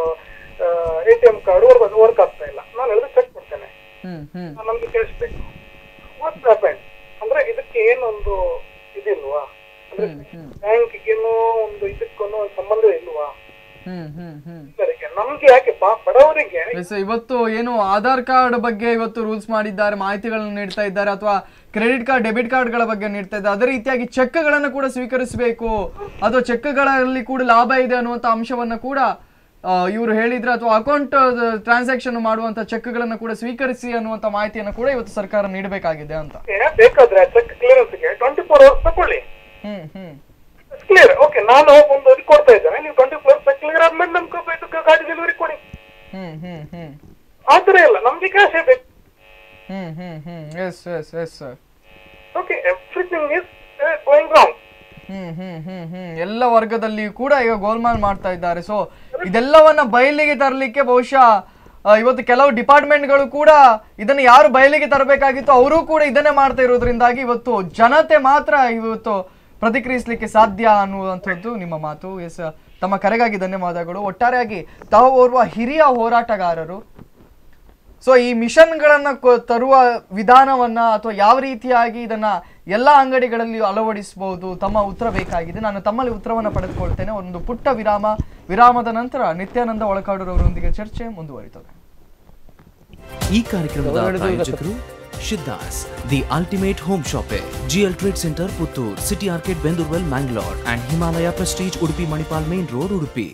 A T M card work work ಆಗ್ತಾ ಇಲ್ಲ ನಾನು ಹೇಳಿದ್ರೆ ಚೆಕ್ ಕೊಡ್ತೇನೆ ಹ್ಮ್ ಹ್ಮ್ ನಮ್ಗೆ ಕ್ಯಾಶ್ ಬೇಕು ವಾಟ್ ಹ್ಯಾಪನ್ ಅಂದ್ರೆ ಇದಕ್ಕೆ ಏನೊಂದು ಇದಿಲ್ವಾ ಅಂದ್ರೆ ಹ್ಮ್ ಹ್ಮ್ ಬ್ಯಾಂಕಿಗೇನು ಒಂದು ಇದಕ್ಕೂ ಸಂಬಂಧ ಇಲ್ವಾ ಹ್ಮ್ ಹ್ಮ್ ಹ್ಮ್ ಇದರಿಗೆ ನಮ್ಗೆ ಯಾಕೆ ಪಾ- ಬಡವರಿಗೆ ಎಸ್ ಇವತ್ತು ಏನು ಆಧಾರ್ ಕಾರ್ಡ್ ಬಗ್ಗೆ ಇವತ್ತು ರೂಲ್ಸ್ ಮಾಡಿದ್ದಾರೆ ಮಾಹಿತಿಗಳನ್ನು ನೀಡ್ತಾ ಇದ್ದಾರೆ ಅಥವಾ ಕ್ರೆಡಿಟ್ ಕಾರ್ಡ್ ಡೆಬಿಟ್ ಕಾರ್ಡ್ಗಳ ಬಗ್ಗೆ ನೀಡ್ತಾ ಇದ್ದಾರೆ ಅದೇ ರೀತಿಯಾಗಿ ಚೆಕ್ಗಳನ್ನು ಕೂಡ ಸ್ವೀಕರಿಸಬೇಕು ಅಥವಾ ಚೆಕ್ಗಳಲ್ಲಿ ಕೂಡ ಲಾಭ ಇದೆ ಅನ್ನುವಂಥ ಅಂಶವನ್ನ ಕೂಡ ಇವರು ಹೇಳಿದ್ರೆ ಅಥವಾ ಅಕೌಂಟ್ ಟ್ರಾನ್ಸಾಕ್ಷನ್ ಮಾಡುವಂತ ಚೆಕ್ಗಳನ್ನು ಕೂಡ ಸ್ವೀಕರಿಸಿ ಅನ್ನುವಂಥ ಮಾಹಿತಿಯನ್ನು ಕೂಡ ಇವತ್ತು ಸರ್ಕಾರ ನೀಡಬೇಕಾಗಿದೆ ಅಂತ ಬೇಕಾದ್ರೆ ಚೆಕ್ ಕ್ಲಿಯರೆನ್ಸ್ಗೆ ಟ್ವೆಂಟಿ ಫೋರ್ ಅವರ್ಸ್ ತಗೊಳ್ಳಿ ಹ್ಮ್ ಹ್ಮ್ ಕ್ಲಿಯರ್ ಓಕೆ ನಾನು ಒಂದು ಇದು ಕೊಡ್ತಾ ಇದ್ದೇನೆ ನೀವು ಟ್ವೆಂಟಿ ಫೋರ್ ಚೆಕ್ ಕ್ಲಿಯರ್ ಆದ್ಮೇಲೆ ನಮ್ಗೆ ಇದು ಗಾಡಿ ಡೆಲಿವರಿ ಕೊಡಿ ಹ್ಮ್ ಹ್ಮ್ ಹ್ಮ್ ಆತರ ಇಲ್ಲ ನಮ್ಗೆ ಕ್ಯಾಶ್ ಬೇಕು hmm hmm hmm yes yes yes sir okay everything is going wrong hmm hmm hmm hmm ಎಲ್ಲ ವರ್ಗದಲ್ಲಿ ಕೂಡ ಈಗ ಗೋಲ್ಮಾಲ್ ಮಾಡ್ತಾ ಇದ್ದಾರೆ ಸೊ ಇದೆಲ್ಲವನ್ನ ಬಯಲಿಗೆ ತರಲಿಕ್ಕೆ ಬಹುಶಃ ಆ, ಇವತ್ತು ಕೆಲವು ಡಿಪಾರ್ಟ್ಮೆಂಟ್ಗಳು ಕೂಡ ಇದನ್ನ ಯಾರು ಬಯಲಿಗೆ ತರಬೇಕಾಗಿತ್ತು ಅವರು ಕೂಡ ಇದನ್ನೇ ಮಾಡ್ತಾ ಇರೋದ್ರಿಂದಾಗಿ ಇವತ್ತು ಜನತೆ ಮಾತ್ರ ಇವತ್ತು ಪ್ರತಿಕ್ರಿಯಿಸಲಿಕ್ಕೆ ಸಾಧ್ಯ ಅನ್ನುವಂಥದ್ದು ನಿಮ್ಮ ಮಾತು ಎಸ್ ತಮ್ಮ ಕರೆಗಾಗಿ ಧನ್ಯವಾದಗಳು ಒಟ್ಟಾರೆಯಾಗಿ ತಾವು ಓರ್ವ ಹಿರಿಯ ಹೋರಾಟಗಾರರು ಸೊ ಈ ಮಿಷನ್ಗಳನ್ನ ಕೊ- ತರುವ ವಿಧಾನವನ್ನ ಅಥವಾ ಯಾವ ರೀತಿಯಾಗಿ ಇದನ್ನ ಎಲ್ಲ ಅಂಗಡಿಗಳಲ್ಲಿ ಅಳವಡಿಸಬಹುದು ತಮ್ಮ ಉತ್ತರ ಬೇಕಾಗಿದೆ ನಾನು ತಮ್ಮಲ್ಲಿ ಉತ್ತರವನ್ನ ಪಡೆದುಕೊಳ್ತೇನೆ ಒಂದು ಪುಟ್ಟ ವಿರಾಮ ವಿರಾಮದ ನಂತರ ನಿತ್ಯಾನಂದ ಒಳಕಾಡೂರವರೊಂದಿಗೆ ಚರ್ಚೆ ಮುಂದುವರಿತದೆ ಈ ಕಾರ್ಯಕ್ರಮದ ಪ್ರಾಯೋಜಕರು ಶಿದ್ದಾಸ್ the ultimate home shoppe GL trade centre Puttur city arcade Bendoorwell Mangalore and Himalaya prestige Udupi Manipal main road Udupi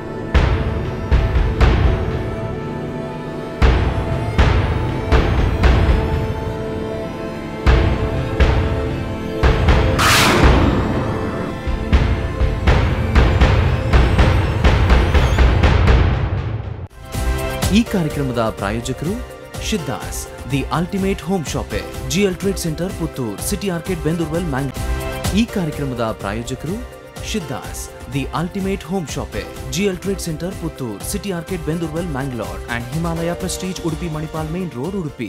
ಈ ಕಾರ್ಯಕ್ರಮದ ಪ್ರಾಯೋಜಕರು ಶಿದ್ದಾಸ್ the ultimate home shoppe GL trade centre Puttur city arcade Bendoorwell ಮ್ಯಾಂಗ್ ಈ ಕಾರ್ಯಕ್ರಮದ ಪ್ರಾಯೋಜಕರು ಶಿದ್ದಾಸ್ the ultimate home shoppe GL trade centre Puttur city arcade Bendoorwell Mangalore and Himalaya prestige Udupi Manipal main road Udupi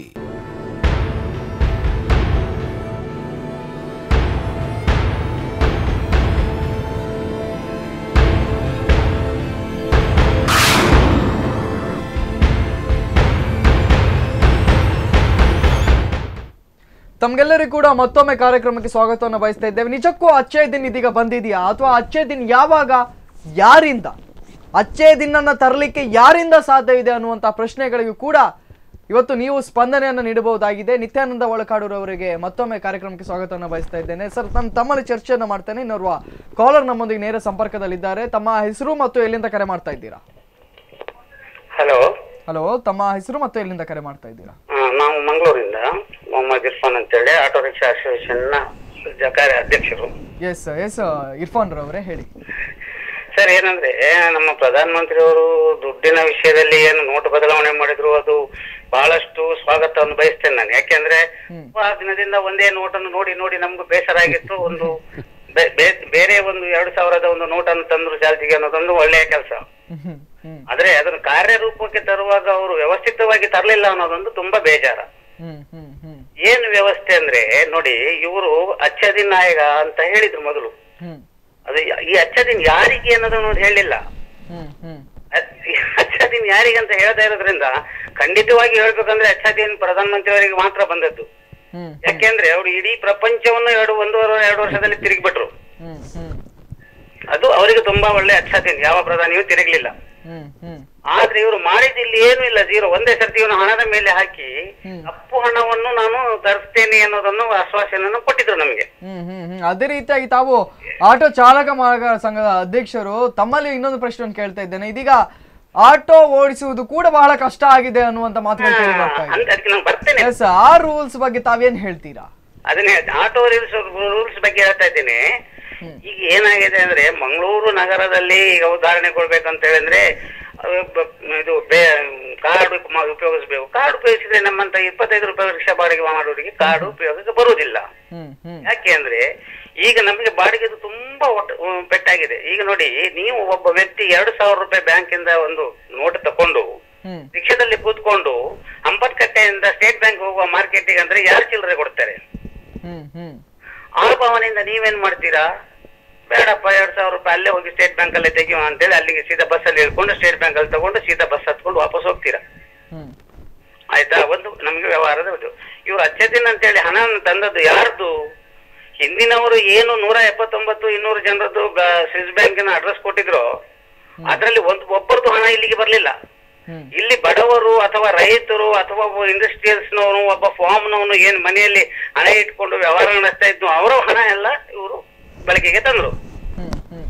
ತಮ್ಗೆಲ್ಲರಿಗೂ ಕೂಡ ಮತ್ತೊಮ್ಮೆ ಕಾರ್ಯಕ್ರಮಕ್ಕೆ ಸ್ವಾಗತವನ್ನು ಬಯಸ್ತಾ ಇದ್ದೇವೆ ನಿಜಕ್ಕೂ ಅಚ್ಚೇ ದಿನ್ ಇದೀಗ ಬಂದಿದೆಯಾ ಅಥವಾ ಅಚ್ಚೇ ದಿನ್ ಯಾವಾಗ ಯಾರಿಂದ ಅಚ್ಚೇ ದಿನನ್ನ ತರಲಿಕ್ಕೆ ಯಾರಿಂದ ಸಾಧ್ಯ ಇದೆ ಅನ್ನುವಂಥ ಪ್ರಶ್ನೆಗಳಿಗೂ ಕೂಡ ಇವತ್ತು ನೀವು ಸ್ಪಂದನೆಯನ್ನು ನೀಡಬಹುದಾಗಿದೆ ನಿತ್ಯಾನಂದ ಒಳಕಾಡೂರವರಿಗೆ ಮತ್ತೊಮ್ಮೆ ಕಾರ್ಯಕ್ರಮಕ್ಕೆ ಸ್ವಾಗತವನ್ನು ಬಯಸ್ತಾ ಇದ್ದೇನೆ ಸರ್ ನಾನು ತಮ್ಮಲ್ಲಿ ಚರ್ಚೆಯನ್ನು ಮಾಡ್ತೇನೆ ಇನ್ನೋರ್ವ ಕಾಲರ್ ನಮ್ಮೊಂದಿಗೆ ನೇರ ಸಂಪರ್ಕದಲ್ಲಿದ್ದಾರೆ ತಮ್ಮ ಹೆಸರು ಮತ್ತು ಎಲ್ಲಿಂದ ಕರೆ ಮಾಡ್ತಾ ಇದ್ದೀರಾ ಹಲೋ ಹಲೋ ತಮ್ಮ ಹೆಸರು ಮತ್ತು ಎಲ್ಲಿಂದ ಕರೆ ಮಾಡ್ತಾ ಇದ್ದೀರಾ ನಾವು ಮಂಗಳೂರಿಂದ ಮೊಹಮ್ಮದ್ ಇರ್ಫಾನ್ ಅಂತೇಳಿ ಆಟೋ ರಿಕ್ಷಾ ಅಸೋಸಿಯೇಷನ್ನ ಕಾರ್ಯ ಅಧ್ಯಕ್ಷರು ಎಸ್ ಎಸ್ ಇರ್ಫಾನ್ ರವರೇ ಹೇಳಿ ಸರ್ ಏನಂದ್ರೆ ನಮ್ಮ ಪ್ರಧಾನಮಂತ್ರಿ ಅವರು ದುಡ್ಡಿನ ವಿಷಯದಲ್ಲಿ ಏನು ನೋಟು ಬದಲಾವಣೆ ಮಾಡಿದ್ರು ಅದು ಬಹಳಷ್ಟು ಸ್ವಾಗತವನ್ನು ಬಯಸ್ತೇನೆ ನಾನು ಯಾಕೆಂದ್ರೆ ಆ ದಿನದಿಂದ ಒಂದೇ ನೋಟನ್ನು ನೋಡಿ ನೋಡಿ ನಮ್ಗೂ ಬೇಸರ ಆಗಿತ್ತು ಒಂದು ಬೆ- ಬೆ- ಬೇರೆ ಒಂದು ಎರಡು ಸಾವಿರದ ಒಂದು ನೋಟನ್ನು ತಂದ್ರು ಚಾಲ್ತಿಗೆ ಅನ್ನೋದೊಂದು ಒಳ್ಳೆಯ ಕೆಲಸ ಹ್ಮ್ ಹ್ಮ್ ಆದ್ರೆ ಅದನ್ನು ಕಾರ್ಯರೂಪಕ್ಕೆ ತರುವಾಗ ಅವರು ವ್ಯವಸ್ಥಿತವಾಗಿ ತರಲಿಲ್ಲ ಅನ್ನೋದೊಂದು ತುಂಬಾ ಬೇಜಾರ ಹ್ಮ್ ಹ್ಮ್ ಹ್ಮ್ ಏನು ವ್ಯವಸ್ಥೆ ಅಂದ್ರೆ ನೋಡಿ ಇವರು ಅಚ್ಚದಿನ್ ನಾಯಕ ಅಂತ ಹೇಳಿದ್ರು ಮೊದಲು ಹ್ಮ್ ಅದು ಯ- ಈ ಅಚ್ಚದಿನ್ ಯಾರಿಗೆ ಅನ್ನೋದನ್ನು ಅವ್ರು ಹೇಳಿಲ್ಲ ಹ್ಮ್ ಹ್ಮ್ ಅದ್- ಈ ಅಚ್ಚದಿನ್ ಯಾರಿಗೆ ಅಂತ ಹೇಳದೇ ಇರೋದ್ರಿಂದ ಖಂಡಿತವಾಗಿ ಹೇಳ್ಬೇಕಂದ್ರೆ ಅಚ್ಚದಿನ್ ಪ್ರಧಾನಮಂತ್ರಿ ಅವರಿಗೆ ಮಾತ್ರ ಬಂದದ್ದು ಹ್ಮ್ ಯಾಕೆಂದ್ರೆ ಅವರು ಇಡೀ ಪ್ರಪಂಚವನ್ನು ಎರಡು ಒಂದೂವರೆ ಎರಡು ವರ್ಷದಲ್ಲಿ ತಿರುಗಿಬಿಟ್ರು ಹ್ಮ್ ಹ್ಮ್ ಅದು ಅವರಿಗೆ ತುಂಬಾ ಒಳ್ಳೆ ಅಚ್ಚದಿನ್ ಯಾವ ಪ್ರಧಾನಿಯೂ ತಿರುಗಲಿಲ್ಲ ಹ್ಮ್ ಹ್ಮ್ ಆದ್ರೆ ಇವರು ಮಾಡಿದ ಇಲ್ಲಿ ಏನು ಇಲ್ಲ ಜೀರೋ ಒಂದೇ ಸರ್ತಿ ಇವನು ಹಣದ ಮೇಲೆ ಹಾಕಿ ಹ್ಮ್. ಕಪ್ಪು ಹಣವನ್ನು ನಾನು ತರಿಸ್ತೇನೆ ಅನ್ನೋದನ್ನು ಆಶ್ವಾಸನೆಯನ್ನು ಕೊಟ್ಟಿದ್ರು ನಮಗೆ ಹ್ಮ್ ಹ್ಮ್ ಹ್ಮ್ ಅದೇ ರೀತಿಯಾಗಿ ತಾವು ಆಟೋ ಚಾಲಕ ಮಾರ್ಗ ಸಂಘದ ಅಧ್ಯಕ್ಷರು ತಮ್ಮಲ್ಲಿ ಇನ್ನೊಂದು ಪ್ರಶ್ನೆಯನ್ನು ಕೇಳ್ತಾ ಇದ್ದೇನೆ ಇದೀಗ ಆಟೋ ಓಡಿಸುವುದು ಕೂಡ ಬಹಳ ಕಷ್ಟ ಆಗಿದೆ ಅನ್ನುವಂತ ಮಾತುಗಳು ಕೇಳಿ ಬರ್ತಾ ಇದೆ ಅಂತ ಅದಕ್ಕೆ ನಾನು ಬರ್ತೇನೆ ಎಸ್ ಆ ರೂಲ್ಸ್ ಬಗ್ಗೆ ತಾವೇನ್ ಹೇಳ್ತೀರಾ ಅದನ್ನೇ ಆಟೋ ರೂಲ್ಸ್ ರೂಲ್ಸ್ ಬಗ್ಗೆ ಹೇಳ್ತಾ ಇದ್ದೀನಿ ಈಗ ಏನಾಗಿದೆ ಅಂದ್ರೆ ಮಂಗಳೂರು ನಗರದಲ್ಲಿ ಈಗ ಉದಾಹರಣೆ ಕೊಡ್ಬೇಕಂತ ಹೇಳಿದ್ರೆ ಅಹ್ ಬ- ಇದು ಬೇ ಕಾರ್ಡ್ ಉಪ- ಉಪಯೋಗಿಸ್ಬೇಕು ಕಾರ್ಡ್ ಉಪಯೋಗಿಸಿದ್ರೆ ನಮ್ಮಂತ ಇಪ್ಪತ್ತೈದು ರೂಪಾಯಿ ರಿಕ್ಷಾ ಬಾಡಿಗೆ ಮಾಡೋರಿಗೆ ಕಾರ್ಡ್ ಉಪಯೋಗಕ್ಕೆ ಬರುವುದಿಲ್ಲ ಹ್ಮ್ ಹ್ಮ್ ಯಾಕೆ ಅಂದ್ರೆ ಈಗ ನಮಗೆ ಬಾಡಿಗೆದು ತುಂಬಾ ಒಟ್ಟು ಉಮ್, ಪೆಟ್ಟಾಗಿದೆ ಈಗ ನೋಡಿ ನೀವು ಒಬ್ಬ ವ್ಯಕ್ತಿ ಎರಡು ಸಾವಿರ ರೂಪಾಯಿ ಬ್ಯಾಂಕಿಂದ ಒಂದು ನೋಟ್ ತಕೊಂಡು ಹ್ಮ್ ರಿಕ್ಷಾದಲ್ಲಿ ಕೂತ್ಕೊಂಡು ಅಂಬತ್ಕಟ್ಟೆಯಿಂದ ಸ್ಟೇಟ್ ಬ್ಯಾಂಕ್ ಹೋಗುವ ಮಾರ್ಕೆಟಿಗೆ ಅಂದ್ರೆ ಯಾರು ಚಿಲ್ಲರೆ ಕೊಡ್ತಾರೆ ಹ್ಮ್ ಹ್ಮ್ ಆ ಭಾವನೆಯಿಂದ ನೀವೇನ್ ಮಾಡ್ತೀರಾ ಬೇಡಪ್ಪ ಎರಡ್ ಸಾವಿರ ರೂಪಾಯಿ ಅಲ್ಲೇ ಹೋಗಿ ಸ್ಟೇಟ್ ಬ್ಯಾಂಕ್ ಅಲ್ಲೇ ತೆಗಿಯುವ ಅಂತೇಳಿ ಅಲ್ಲಿಗೆ ಸೀದಾ ಬಸ್ ಅಲ್ಲಿ ಇಳ್ಕೊಂಡು ಸ್ಟೇಟ್ ಬ್ಯಾಂಕ್ ಅಲ್ಲಿ ತಗೊಂಡು ಸೀದಾ ಬಸ್ ಹತ್ಕೊಂಡು ವಾಪಸ್ ಹೋಗ್ತೀರಾ ಹ್ಮ್ ಆಯ್ತಾ ಒಂದು ನಮ್ಗೆ ವ್ಯವಹಾರದ ಇದು ಇವ್ರು ಅಚ್ಚದಿನ ಅಂತೇಳಿ ಹಣ ತಂದದ್ದು ಯಾರ್ದು ಹಿಂದಿನವರು ಏನು ನೂರ ಎಪ್ಪತ್ತೊಂಬತ್ತು ಇನ್ನೂರು ಜನರದ್ದು ಸ್ವಿಸ್ ಬ್ಯಾಂಕಿನ ಅಡ್ರೆಸ್ ಕೊಟ್ಟಿದ್ರು ಅದರಲ್ಲಿ ಒಂದು ಒಬ್ಬರದ್ದು ಹಣ ಇಲ್ಲಿಗೆ ಬರ್ಲಿಲ್ಲ ಹ್ಮ್ ಇಲ್ಲಿ ಬಡವರು ಅಥವಾ ರೈತರು ಅಥವಾ ಒಬ್ಬ ಇಂಡಸ್ಟ್ರಿಯಲ್ಸ್ನವನು ಒಬ್ಬ ಫಾರ್ಮ್ನವನು ಏನ್ ಮನೆಯಲ್ಲಿ ಹಣ ಇಟ್ಕೊಂಡು ವ್ಯವಹಾರ ನಡೆಸ್ತಾ ಇದ್ನು ಅವರ ಹಣ ಎಲ್ಲ ಇವರು ಬಳಕೆಗೆ ತಂದ್ರು ಹ್ಮ್ ಹ್ಮ್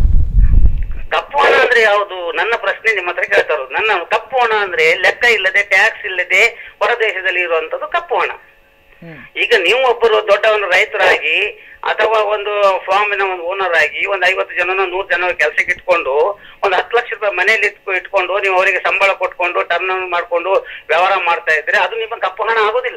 ಕಪ್ಪು ಹಣ ಅಂದ್ರೆ ಯಾವುದು ನನ್ನ ಪ್ರಶ್ನೆ ನಿಮ್ಮ ಹತ್ರ ಕೇಳ್ತಾ ಇರೋದು ನನ್ನ ಕಪ್ಪು ಹಣ ಅಂದ್ರೆ ಲೆಕ್ಕ ಇಲ್ಲದೆ ಟ್ಯಾಕ್ಸ್ ಇಲ್ಲದೆ ಹೊರದೇಶದಲ್ಲಿ ಇರುವಂತದ್ದು ಕಪ್ಪು ಹಣ ಹ್ಮ್ ಈಗ ನೀವು ಒಬ್ಬರು ದೊಡ್ಡ ಒಂದು ರೈತರಾಗಿ ಅಥವಾ ಒಂದು ಫಾರ್ಮಿನ ಒಂದು ಓನರ್ ಆಗಿ ಒಂದು ಐವತ್ತು ಜನನ ನೂರು ಜನ ಕೆಲಸಕ್ಕೆ ಇಟ್ಕೊಂಡು ಒಂದು ಹತ್ತು ಲಕ್ಷ ರೂಪಾಯಿ ಮನೆಯಲ್ಲಿ ಇಟ್ಕೊ- ಇಟ್ಕೊಂಡು ನೀವು ಅವರಿಗೆ ಸಂಬಳ ಕೊಟ್ಕೊಂಡು ಟರ್ನ್ ಮಾಡ್ಕೊಂಡು ವ್ಯವಹಾರ ಮಾಡ್ತಾ ಇದ್ರೆ ಅದು ನಿಮ್ಮ ಕಪ್ಪು ಹಣ ಆಗೋದಿಲ್ಲ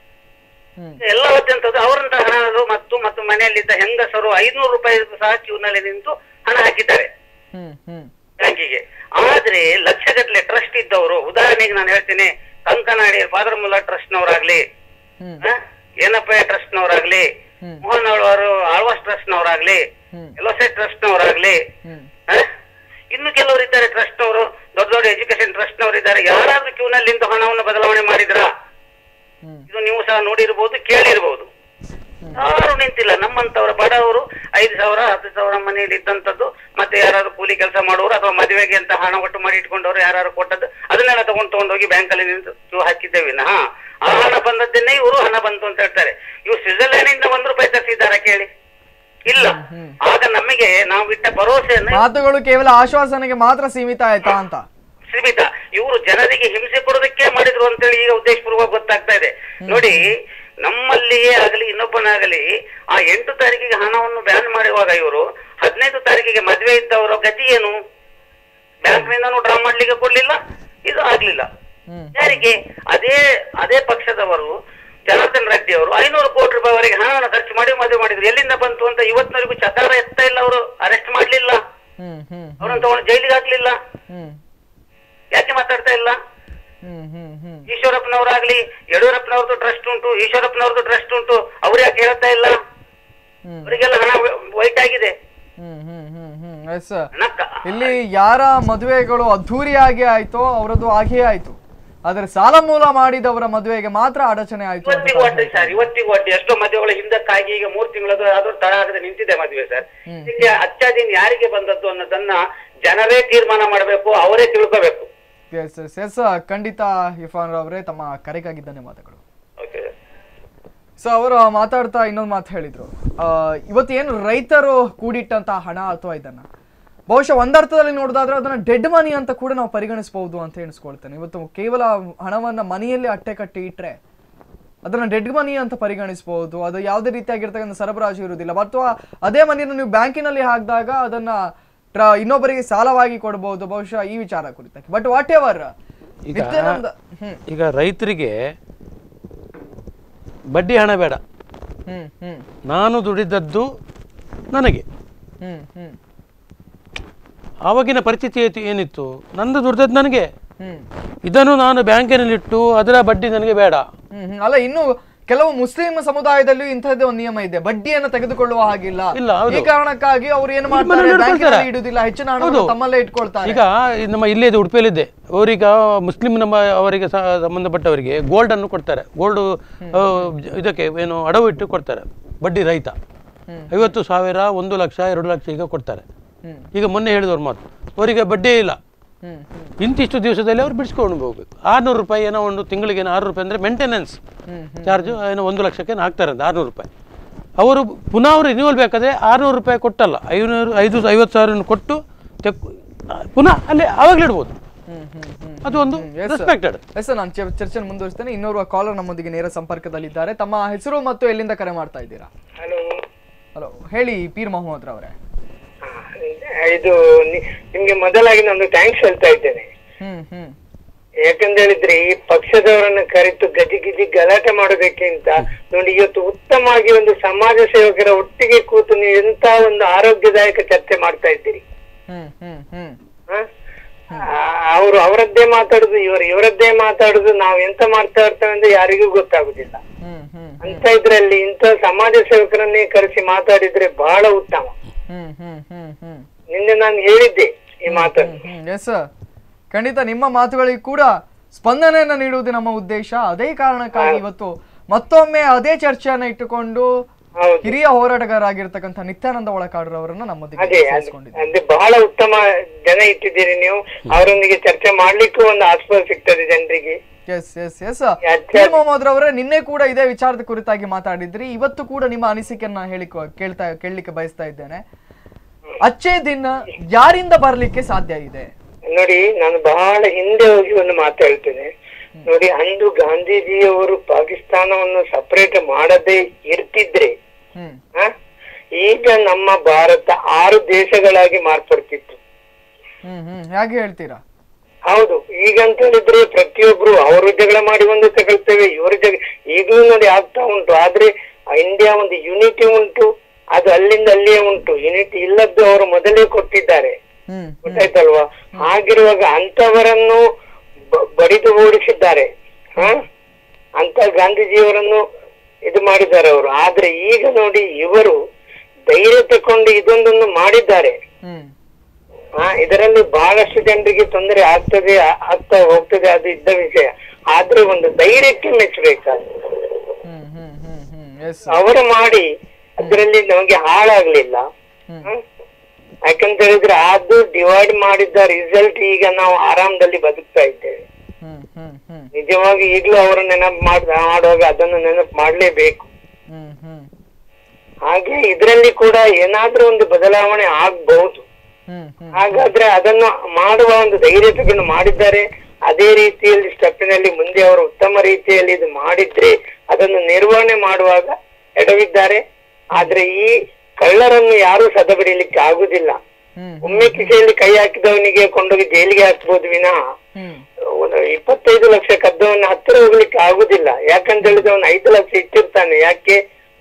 ಹ್ಮ್ ಎಲ್ಲ ಅತ್ಯಂತದ್ದು ಅವರಂತ ಹಣರು ಮತ್ತು ಮತ್ತು ಮನೆಯಲ್ಲಿದ್ದ ಹೆಂಗಸರು ಐನೂರು ರೂಪಾಯಿ ಸಹ ಕ್ಯೂನಲ್ಲಿ ನಿಂತು ಹಣ ಹಾಕಿದ್ದಾರೆ ಹ್ಮ್ ಹ್ಮ್ ಬ್ಯಾಂಕಿಗೆ ಆದ್ರೆ ಲಕ್ಷಗಟ್ಟಲೆ ಟ್ರಸ್ಟ್ ಇದ್ದವರು ಉದಾಹರಣೆಗೆ ನಾನು ಹೇಳ್ತೇನೆ ಕಂಕನಾಡಿ ಫಾದರ್ ಮುಲ್ಲಾ ಟ್ರಸ್ಟ್ನವರಾಗ್ಲಿ ಹ್ಮ್ ಏನಪ್ಪ ಟ್ರಸ್ಟ್ನವರಾಗ್ಲಿ ಹ್ಮ್. ಮೋಹನ್ ಅವರು ಆಳ್ವಾಸ್ ಟ್ರಸ್ಟ್ನವರಾಗ್ಲಿ ಹ್ಮ್ ಎಲೋಸೆ ಟ್ರಸ್ಟ್ನವರಾಗ್ಲಿ ಹ್ಮ್ ಹ? ಇನ್ನು ಕೆಲವರು ಇದ್ದಾರೆ ಟ್ರಸ್ಟ್ನವರು ದೊಡ್ಡ ದೊಡ್ಡ ನೋಡಿ ಎಜುಕೇಶನ್ ಟ್ರಸ್ಟ್ ನವರು ಇದ್ದಾರೆ ಯಾರಾದ್ರೂ ಕ್ಯೂನಲ್ಲಿ ನಿಂತು ಹಣವನ್ನು ಬದಲಾವಣೆ ಮಾಡಿದ್ರಾ ಹ್ಮ್. ಇದು ನೀವು ಸಹ ನೋಡಿರ್ಬೋದು ಕೇಳಿರ್ಬೋದು ಯಾರು ನಿಂತಿಲ್ಲ ನಮ್ಮಂತವರ ಬಡವರು ಐದು ಸಾವಿರ ಹತ್ತು ಸಾವಿರ ಮನೆಯಲ್ಲಿ ಇದ್ದಂಥದ್ದು ಮತ್ತೆ ಯಾರಾದ್ರು ಕೂಲಿ ಕೆಲಸ ಮಾಡುವವರು ಅಥವಾ ಮದುವೆಗೆ ಅಂತ ಹಣ ಒಟ್ಟು ಮಾಡಿ ಇಟ್ಕೊಂಡವರು ಯಾರು ಕೊಟ್ಟದ್ದು ಅದನ್ನೆಲ್ಲ ತಗೊಂಡು ತಗೊಂಡೋಗಿ ಬ್ಯಾಂಕಲ್ಲಿ ನಿಂತು ಕ್ಯೂ ಹಾಕಿದ್ದೇವೆ ವಿನಃ ಆ ಹಣ ಬಂದದ್ದನ್ನೇ ಇವರು ಹಣ ಬಂತು ಅಂತ ಹೇಳ್ತಾರೆ ಇವರು ಸ್ವಿಟ್ಜರ್ಲ್ಯಾಂಡ್ ಇಂದ ಒಂದು ರೂಪಾಯಿ ತರಿಸಿದ್ದಾರಾ ಕೇಳಿ ಇಲ್ಲ ಆಗ ನಮಗೆ ನಾವು ಇಟ್ಟ ಭರವಸೆಯನ್ನು ಮಾತುಗಳು ಕೇವಲ ಆಶ್ವಾಸನೆಗೆ ಮಾತ್ರ ಸೀಮಿತ ಆಯ್ತಾ ಅಂತ ಸೀಮಿತ ಇವರು ಜನರಿಗೆ ಹಿಂಸೆ ಕೊಡೋದಕ್ಕೆ ಮಾಡಿದ್ರು ಅಂತೇಳಿ ಈಗ ಉದ್ದೇಶಪೂರ್ವಕ ಗೊತ್ತಾಗ್ತಾ ಇದೆ ನೋಡಿ ನಮ್ಮಲ್ಲಿಯೇ ಆಗಲಿ ಇನ್ನೊಬ್ಬನಾಗಲಿ ಆ ಎಂಟು ತಾರೀಕಿಗೆ ಹಣವನ್ನು ಬ್ಯಾನ್ ಮಾಡುವಾಗ ಇವರು ಹದಿನೈದು ತಾರೀಕಿಗೆ ಮದುವೆ ಇದ್ದವರ ಗತಿ ಏನು ಬ್ಯಾಂಕ್ನಿಂದನೂ ಡ್ರಾ ಮಾಡ್ಲಿಕ್ಕೆ ಕೊಡ್ಲಿಲ್ಲ ಇದು ಆಗ್ಲಿಲ್ಲ ಹ್ಮ್. ಯಾರಿಗೆ ಅದೇ ಅದೇ ಪಕ್ಷದವರು ಜನಾರ್ದನ್ ರೆಡ್ಡಿ ಅವರು ಐನೂರು ಕೋಟಿ ರೂಪಾಯಿವರೆಗೆ ಹಣವನ್ನು ಖರ್ಚು ಮಾಡಿ ಮದುವೆ ಮಾಡಿದ್ರು ಎಲ್ಲಿಂದ ಬಂತು ಅಂತ ಇವತ್ತಿನವರೆಗೂ ಚಕಾರ ಎತ್ತಾ ಇಲ್ಲ ಅವರು ಅರೆಸ್ಟ್ ಮಾಡ್ಲಿಲ್ಲ ಹ್ಮ್ ಹ್ಮ್ ಅವರನ್ನು ತಗೊಂಡು ಜೈಲಿಗೆ ಹಾಕ್ಲಿಲ್ಲ ಹ್ಮ್ ಯಾಕೆ ಮಾತಾಡ್ತಾ ಇಲ್ಲ ಹ್ಮ್ ಹ್ಮ್ ಹ್ಮ್ ಈಶ್ವರಪ್ಪನವರಾಗ್ಲಿ ಯಡಿಯೂರಪ್ಪನವ್ರದ್ದು ಟ್ರಸ್ಟ್ ಉಂಟು ಈಶ್ವರಪ್ಪನವ್ರದ್ದು ಟ್ರಸ್ಟ್ ಉಂಟು ಅವ್ರು ಯಾಕೆ ಹೇಳ್ತಾ ಇಲ್ಲ ಹ್ಮ್. ಅವರಿಗೆಲ್ಲ ಹಣ ವೈಟ್ ಆಗಿದೆ ಹ್ಮ್ ಹ್ಮ್ ಹ್ಮ್ ಹ್ಮ್ ಎಸ್ ಹಣ ಕ- ಇಲ್ಲಿ ಯಾರ ಮದುವೆಗಳು ಅದ್ಧೂರಿಯಾಗಿ ಆಯ್ತೋ ಅವರದ್ದು ಆಗೇ ಆಯ್ತು ಆದ್ರೆ ಸಾಲ ಮೂಲ ಮಾಡಿದವರ ಮದುವೆಗೆ ಮಾತ್ರ ಅಡಚಣೆ ಆಯ್ತು ಅಂತ ಇವತ್ತಿಗೂ ಅಡ್ಡಿ ಸರ್ ಇವತ್ತಿಗೂ ಅಡ್ಡಿ ಎಷ್ಟೋ ಮದುವೆಗಳ ಹಿಂದಕ್ಕಾಗಿ ಈಗ ಮೂರ್ ತಿಂಗಳದ್ದು ಆದ್ರೂ ತಡ ಆಗದೆ ನಿಂತಿದೆ ಮದುವೆ ಸರ್ ಇದಕ್ಕೆ ಅಚ್ಚಾದೀನ್ ಯಾರಿಗೆ ಬಂದದ್ದು ಅನ್ನೋದನ್ನ ಜನರೇ ತೀರ್ಮಾನ ಮಾಡಬೇಕು ಅವರೇ ತಿಳ್ಕೋಬೇಕು ಎಸ್ ಎಸ್ ಎಸ್ ಖಂಡಿತ ಇರ್ಫಾನ್ ಅವರೇ ತಮ್ಮ ಕರೆಗಾಗಿ ಧನ್ಯವಾದಗಳು ಓಕೆ ಸೊ ಅವರು ಮಾತಾಡ್ತಾ ಇನ್ನೊಂದು ಮಾತು ಹೇಳಿದ್ರು ಆ, ಇವತ್ತು ಏನು ರೈತರು ಕೂಡಿಟ್ಟಂತ ಹಣ ಅಥವಾ ಇದನ್ನ ಬಹುಶಃ ಒಂದರ್ಥದಲ್ಲಿ ನೋಡೋದಾದ್ರೆ ಅದನ್ನ ಡೆಡ್ ಮನಿ ಅಂತ ಕೂಡ ನಾವು ಪರಿಗಣಿಸಬಹುದು ಅಂತ ಎಣಿಸ್ಕೊಳ್ತೇನೆ ಇವತ್ತು ಕೇವಲ ಹಣವನ್ನ ಮನೆಯಲ್ಲಿ ಅಟ್ಟೆ ಕಟ್ಟಿ ಇಟ್ರೆ ಅದನ್ನ ಡೆಡ್ ಮನಿ ಅಂತ ಪರಿಗಣಿಸಬಹುದು ಅದು ಯಾವುದೇ ರೀತಿಯಾಗಿರ್ತಕ್ಕಂಥ ಸರಬರಾಜು ಇರುವುದಿಲ್ಲ ಅಥವಾ ಅದೇ ಮನಿಯನ್ನು ನೀವು ಬ್ಯಾಂಕಿನಲ್ಲಿ ಹಾಕಿದಾಗ ಅದನ್ನ ಟ್ರ- ಇನ್ನೊಬ್ಬರಿಗೆ ಸಾಲವಾಗಿ ಕೊಡಬಹುದು ಬಹುಶಃ ಈ ವಿಚಾರ ಕುರಿತಾಗಿ ಬಟ್ ವಾಟ್ ಎವರ್ ಈಗ ಹ್ಮ್ ಈಗ ರೈತರಿಗೆ ಬಡ್ಡಿ ಹಣ ಬೇಡ ಹ್ಮ್ ಹ್ಮ್ ನಾನು ದುಡಿದದ್ದು ನನಗೆ ಹ್ಮ್ ಹ್ಮ್ ಆವಾಗಿನ ಪರಿಸ್ಥಿತಿ ಏತಿ- ಏನಿತ್ತು ನಂದು ದುಡ್ದದ್ದು ನನಗೆ ಹ್ಮ್ ಇದನ್ನು ನಾನು ಬ್ಯಾಂಕಿನಲ್ಲಿಟ್ಟು ಅದರ ಬಡ್ಡಿ ನನಗೆ ಬೇಡ ಹ್ಮ್ ಹ್ಮ್. ಅಲ್ಲ ಇನ್ನು ಕೆಲವು ಮುಸ್ಲಿಂ ಸಮುದಾಯದಲ್ಲೂ ಇಂಥದ್ದೇ ಒಂದು ನಿಯಮ ಇದೆ ಬಡ್ಡಿಯನ್ನು ತೆಗೆದುಕೊಳ್ಳುವ ಹಾಗಿಲ್ಲ ಇಲ್ಲ, ಹೌದು. ಈ ಕಾರಣಕ್ಕಾಗಿ ಅವ್ರು ಏನು ಮನೇಲಿ ಮಾಡ್ತಾರೆ ಇಟ್ಕೊಳ್ತಾರೆ. ಬ್ಯಾಂಕಿನಲ್ಲಿ ಇಡುದಿಲ್ಲ ಹೆಚ್ಚಿನ ಹಣವನ್ನು ಹೌದು. ತಮ್ಮಲ್ಲೇ ಇಟ್ಕೊಳ್ತಾರೆ ಈಗ ಈ ನಮ್ಮ ಇಲ್ಲೇ ಇದೆ ಉಡುಪಿಯಲ್ಲಿದ್ದೆ ಅವರೀಗ ಮುಸ್ಲಿಂ ನಮ್ಮ ಅವರಿಗೆ ಸ- ಸಂಬಂಧಪಟ್ಟವರಿಗೆ ಗೋಲ್ಡ್ ಅನ್ನು ಕೊಡ್ತಾರೆ ಗೋಲ್ಡ್ ಇದಕ್ಕೆ ಏನು ಅಡವು ಇಟ್ಟು ಕೊಡ್ತಾರೆ ಬಡ್ಡಿ ರಹಿತ ಐವತ್ತು ಸಾವಿರ ಒಂದು ಲಕ್ಷ ಎರಡು ಲಕ್ಷ ಈಗ ಕೊಡ್ತಾರೆ ಹ್ಮ್. ಈಗ ಮೊನ್ನೆ ಹೇಳಿದವ್ರ ಮಾತು ಅವರಿಗೆ ಬಡ್ಡಿಯೇ ಇಲ್ಲ ಹ್ಮ್ ಹ್ಮ್ ಇಂತಿಷ್ಟು ದಿವಸದಲ್ಲಿ ಅವ್ರು ಬಿಡಿಸ್ಕೊಂಡು ಹೋಗ್ಬೇಕು ಆರ್ನೂರು ರೂಪಾಯಿ ಏನೋ ಒಂದು ತಿಂಗಳಿಗೆ ಏನೋ ಆರು ರೂಪಾಯಿ ಅಂದರೆ ಮೇಂಟೆನೆನ್ಸ್ ಚಾರ್ಜು ಏನೋ ಒಂದು ಲಕ್ಷಕ್ಕೆ ಏನೋ ಹಾಕ್ತಾರೆ ಅಂತ ಆರ್ನೂರು ರೂಪಾಯಿ ಅವರು ಪುನಃ ಅವರು ರಿನ್ಯೂವಲ್ ಬೇಕಾದರೆ ಆರುನೂರು ರೂಪಾಯಿ ಕೊಟ್ಟಲ್ಲ ಐನೂರು ಐದು ಐವತ್ತು ಸಾವಿರ ಕೊಟ್ಟು ತೆಕ್ ಪುನಃ ಅಲ್ಲಿ ಆವಾಗಲೇ ಇಡ್ಬೋದು ಹ್ಮ್ ಹ್ಮ್ ಹ್ಮ್ ಅದು ಒಂದು yes, sir. ರೆಸ್ಪೆಕ್ಟೆಡ್ ಎಸ್ ನಾನು ಚರ್ಚೆ ಮುಂದುವರಿಸ್ತೇನೆ ಇನ್ನೋರ್ವ ಕಾಲರ್ ನಮ್ಮೊಂದಿಗೆ ನೇರ ಸಂಪರ್ಕದಲ್ಲಿದ್ದಾರೆ ತಮ್ಮ ಹೆಸರು ಮತ್ತು ಎಲ್ಲಿಂದ ಕರೆ ಮಾಡ್ತಾ ಇದ್ದೀರಾ ಹಲೋ ಹಲೋ ಹೇಳಿ ಪೀರ್ ಮೊಹಮ್ಮದ್ ರವರೇ ಇದು ನಿ- ನಿಮ್ಗೆ ಮೊದಲಾಗಿ ನಾನು ಥ್ಯಾಂಕ್ಸ್ ಹೇಳ್ತಾ ಇದ್ದೇನೆ ಹ್ಮ್ ಹ್ಮ್ ಯಾಕಂತ ಹೇಳಿದ್ರೆ ಈ ಪಕ್ಷದವರನ್ನು ಕರೆತು ಗಜಿ ಗಿಜಿ ಗಲಾಟೆ ಮಾಡೋದಕ್ಕಿಂತ ನೋಡಿ ಇವತ್ತು ಉತ್ತಮವಾಗಿ ಒಂದು ಸಮಾಜ ಸೇವಕರ ಒಟ್ಟಿಗೆ ಕೂತು ನೀವು ಎಂತ ಒಂದು ಆರೋಗ್ಯದಾಯಕ ಚರ್ಚೆ ಮಾಡ್ತಾ ಇದ್ದೀರಿ ಹ್ಮ್ ಹ್ಮ್ ಹ್ಮ್ ಅವರು ಅವರದ್ದೇ ಮಾತಾಡುದು ಇವರು ಇವರದ್ದೇ ಮಾತಾಡುದು ನಾವು ಎಂತ ಮಾಡ್ತಾ ಇರ್ತೇವೆ ಅಂತ ಯಾರಿಗೂ ಗೊತ್ತಾಗುದಿಲ್ಲ ಹ್ಮ್ ಹ್ಮ್ ಅಂತ ಇದ್ರಲ್ಲಿ ಇಂಥ ಸಮಾಜ ಸೇವಕರನ್ನೇ ಕರೆಸಿ ಮಾತಾಡಿದ್ರೆ ಬಹಳ ಉತ್ತಮ ಹ್ಮ್ ಹ್ಮ್ ಹ್ಮ್ ಹ್ಮ್ ನಿನ್ನೆ ನಾನು ಹೇಳಿದ್ದೆ ಈ ಮಾತನ್ನು ಎಸ್ ಖಂಡಿತ ನಿಮ್ಮ ಮಾತುಗಳಿಗೆ ಕೂಡ ಸ್ಪಂದನೆಯನ್ನ ನೀಡುವುದು ನಮ್ಮ ಉದ್ದೇಶ ಅದೇ ಕಾರಣಕ್ಕಾಗಿ ಇವತ್ತು ಮತ್ತೊಮ್ಮೆ ಅದೇ ಚರ್ಚೆಯನ್ನ ಇಟ್ಟುಕೊಂಡು ಹೌದು ಹಿರಿಯ ಹೋರಾಟಗಾರರಾಗಿರ್ತಕ್ಕಂಥ ನಿತ್ಯಾನಂದ ಒಳಕಾಡ್ರವರನ್ನ ನಮ್ಮೊಂದಿಗೆ ಅದೇ ಅದ್- ಸೇರಿಸ್ಕೊಂಡಿದ್ದೀವಿ ಅದೇ ಬಹಳ ಉತ್ತಮ ಜನ ಇಟ್ಟಿದ್ದೀರಿ ನೀವು ಅವರೊಂದಿಗೆ ಚರ್ಚೆ ಮಾಡ್ಲಿಕ್ಕೂ ಒಂದು ಆಸ್ಪದ ಸಿಗ್ತದೆ ಜನರಿಗೆ ಎಸ್ ಎಸ್ ಎಸ್ ಯಾಕೆ- ಮೊಹಮ್ಮದ್ ರವರೇ ನಿನ್ನೆ ಕೂಡ ಇದೇ ವಿಚಾರದ ಕುರಿತಾಗಿ ಮಾತಾಡಿದ್ರಿ ಇವತ್ತು ಕೂಡ ನಿಮ್ಮ ಅನಿಸಿಕೆಯನ್ನ ಹೇಳಿ ಕೇಳ್ತಾ ಕೇಳಲಿಕ್ಕೆ ಬಯಸ್ತಾ ಇದ್ದೇನೆ ಅಚ್ಚೇ ದಿನ ಯಾರಿಂದ ಬರ್ಲಿಕ್ಕೆ ಸಾಧ್ಯ ಇದೆ ನೋಡಿ ನಾನು ಬಹಳ ಹಿಂದೆ ಹೋಗಿ ಒಂದು ಮಾತು ಹೇಳ್ತೇನೆ ನೋಡಿ ಅಂದು ಗಾಂಧೀಜಿಯವರು ಪಾಕಿಸ್ತಾನವನ್ನು ಸಪರೇಟ್ ಮಾಡದೇ ಇರ್ತಿದ್ರೆ ಹ್ಮ್ ಹ? ಈಗ ನಮ್ಮ ಭಾರತ ಆರು ದೇಶಗಳಾಗಿ ಮಾರ್ಪಡ್ತಿತ್ತು ಹ್ಮ್ ಹ್ಮ್ ಹೇಗೆ ಹೇಳ್ತೀರಾ ಹೌದು ಈಗ ಅಂತ ಹೇಳಿದ್ರೆ ಪ್ರತಿಯೊಬ್ರು ಅವರು ಜಗಳ ಮಾಡಿ ಒಂದು ತಗೊಳ್ತೇವೆ ಇವರು ಜಗಳ ಈಗಲೂ ನೋಡಿ ಆಗ್ತಾ ಉಂಟು ಆದ್ರೆ ಇಂಡಿಯಾ ಒಂದು ಯೂನಿಟಿ ಉಂಟು ಅದು ಅಲ್ಲಿಂದ ಅಲ್ಲಿಯೇ ಉಂಟು ಯೂನಿಟಿ ಇಲ್ಲದ್ದು ಅವರು ಮೊದಲೇ ಕೊಟ್ಟಿದ್ದಾರೆ ಹ್ಮ್ ಗೊತ್ತಾಯ್ತಲ್ವಾ ಹಾಗಿರುವಾಗ ಅಂತವರನ್ನು ಬ- ಬಡಿದು ಓಡಿಸಿದ್ದಾರೆ ಹ ಅಂತ ಗಾಂಧೀಜಿಯವರನ್ನು ಇದು ಮಾಡಿದ್ದಾರೆ ಅವರು ಆದ್ರೆ ಈಗ ನೋಡಿ ಇವರು ಧೈರ್ಯ ತಕೊಂಡು ಇದೊಂದನ್ನು ಮಾಡಿದ್ದಾರೆ ಹ್ಮ್ ಆ, ಇದರಲ್ಲಿ ಬಹಳಷ್ಟು ಜನರಿಗೆ ತೊಂದರೆ ಆಗ್ತದೆ ಆ- ಆಗ್ತಾ ಹೋಗ್ತದೆ ಅದು ಇದ್ದ ವಿಷಯ ಆದ್ರೆ ಒಂದು ಧೈರ್ಯಕ್ಕೆ ಮೆಚ್ಚಬೇಕಾಗ್ತದೆ ಹ್ಮ್ ಹ್ಮ್ ಹ್ಮ್ ಹ್ಮ್ ಎಸ್ ಅವರು ಮಾಡಿ ಅದರಲ್ಲಿ ನಮಗೆ ಹಾಳಾಗ್ಲಿಲ್ಲ ಹ್ಮ್? ಯಾಕಂತ ಹೇಳಿದ್ರೆ ಅದು ಡಿವೈಡ್ ಮಾಡಿದ್ದ ರಿಸಲ್ಟ್ ಈಗ ನಾವು ಆರಾಮದಲ್ಲಿ ಬದುಕ್ತಾ ಇದ್ದೇವೆ ಹ್ಮ್ ಹ್ಮ್ ಹ್ಮ್ ನಿಜವಾಗಿ ಈಗಲೂ ಅವರು ನೆನಪು ಮಾಡ್ ಮಾಡುವಾಗ ಅದನ್ನು ನೆನಪು ಮಾಡ್ಲೇಬೇಕು ಹ್ಮ್ ಹ್ಮ್ ಹಾಗೆ ಇದರಲ್ಲಿ ಕೂಡ ಏನಾದ್ರೂ ಒಂದು ಬದಲಾವಣೆ ಆಗ್ಬಹುದು ಹ್ಮ್ ಹ್ಮ್ ಹಾಗಾದ್ರೆ ಅದನ್ನು ಮಾಡುವ ಒಂದು ಧೈರ್ಯ ತಗೊಂಡು ಮಾಡಿದ್ದಾರೆ ಅದೇ ರೀತಿಯಲ್ಲಿ ಸ್ಟೆಪ್ಪಿನಲ್ಲಿ ಮುಂದೆ ಅವರು ಉತ್ತಮ ರೀತಿಯಲ್ಲಿ ಇದು ಮಾಡಿದ್ರೆ ಅದನ್ನು ನಿರ್ವಹಣೆ ಮಾಡುವಾಗ ಎಡವಿದ್ದಾರೆ ಆದ್ರೆ ಈ ಕಳ್ಳರನ್ನು ಯಾರು ಸದಬಡಿಲಿಕ್ಕೆ ಆಗುದಿಲ್ಲ ಹ್ಮ್ ಒಮ್ಮೆ ಕಿಸೆಯಲ್ಲಿ ಕೈ ಹಾಕಿದವನಿಗೆ ಕೊಂಡೋಗಿ ಜೈಲಿಗೆ ಹಾಕ್ಬೋದು ವಿನಃ ಹ್ಮ್ ಒಂದು ಇಪ್ಪತ್ತೈದು ಲಕ್ಷ ಕದ್ದವನ್ನ ಹತ್ತಿರ ಹೋಗ್ಲಿಕ್ಕೆ ಆಗುದಿಲ್ಲ ಯಾಕಂತ ಹೇಳಿದ್ರೆ ಅವನು ಐದು ಲಕ್ಷ ಇಟ್ಟಿರ್ತಾನೆ ಯಾಕೆ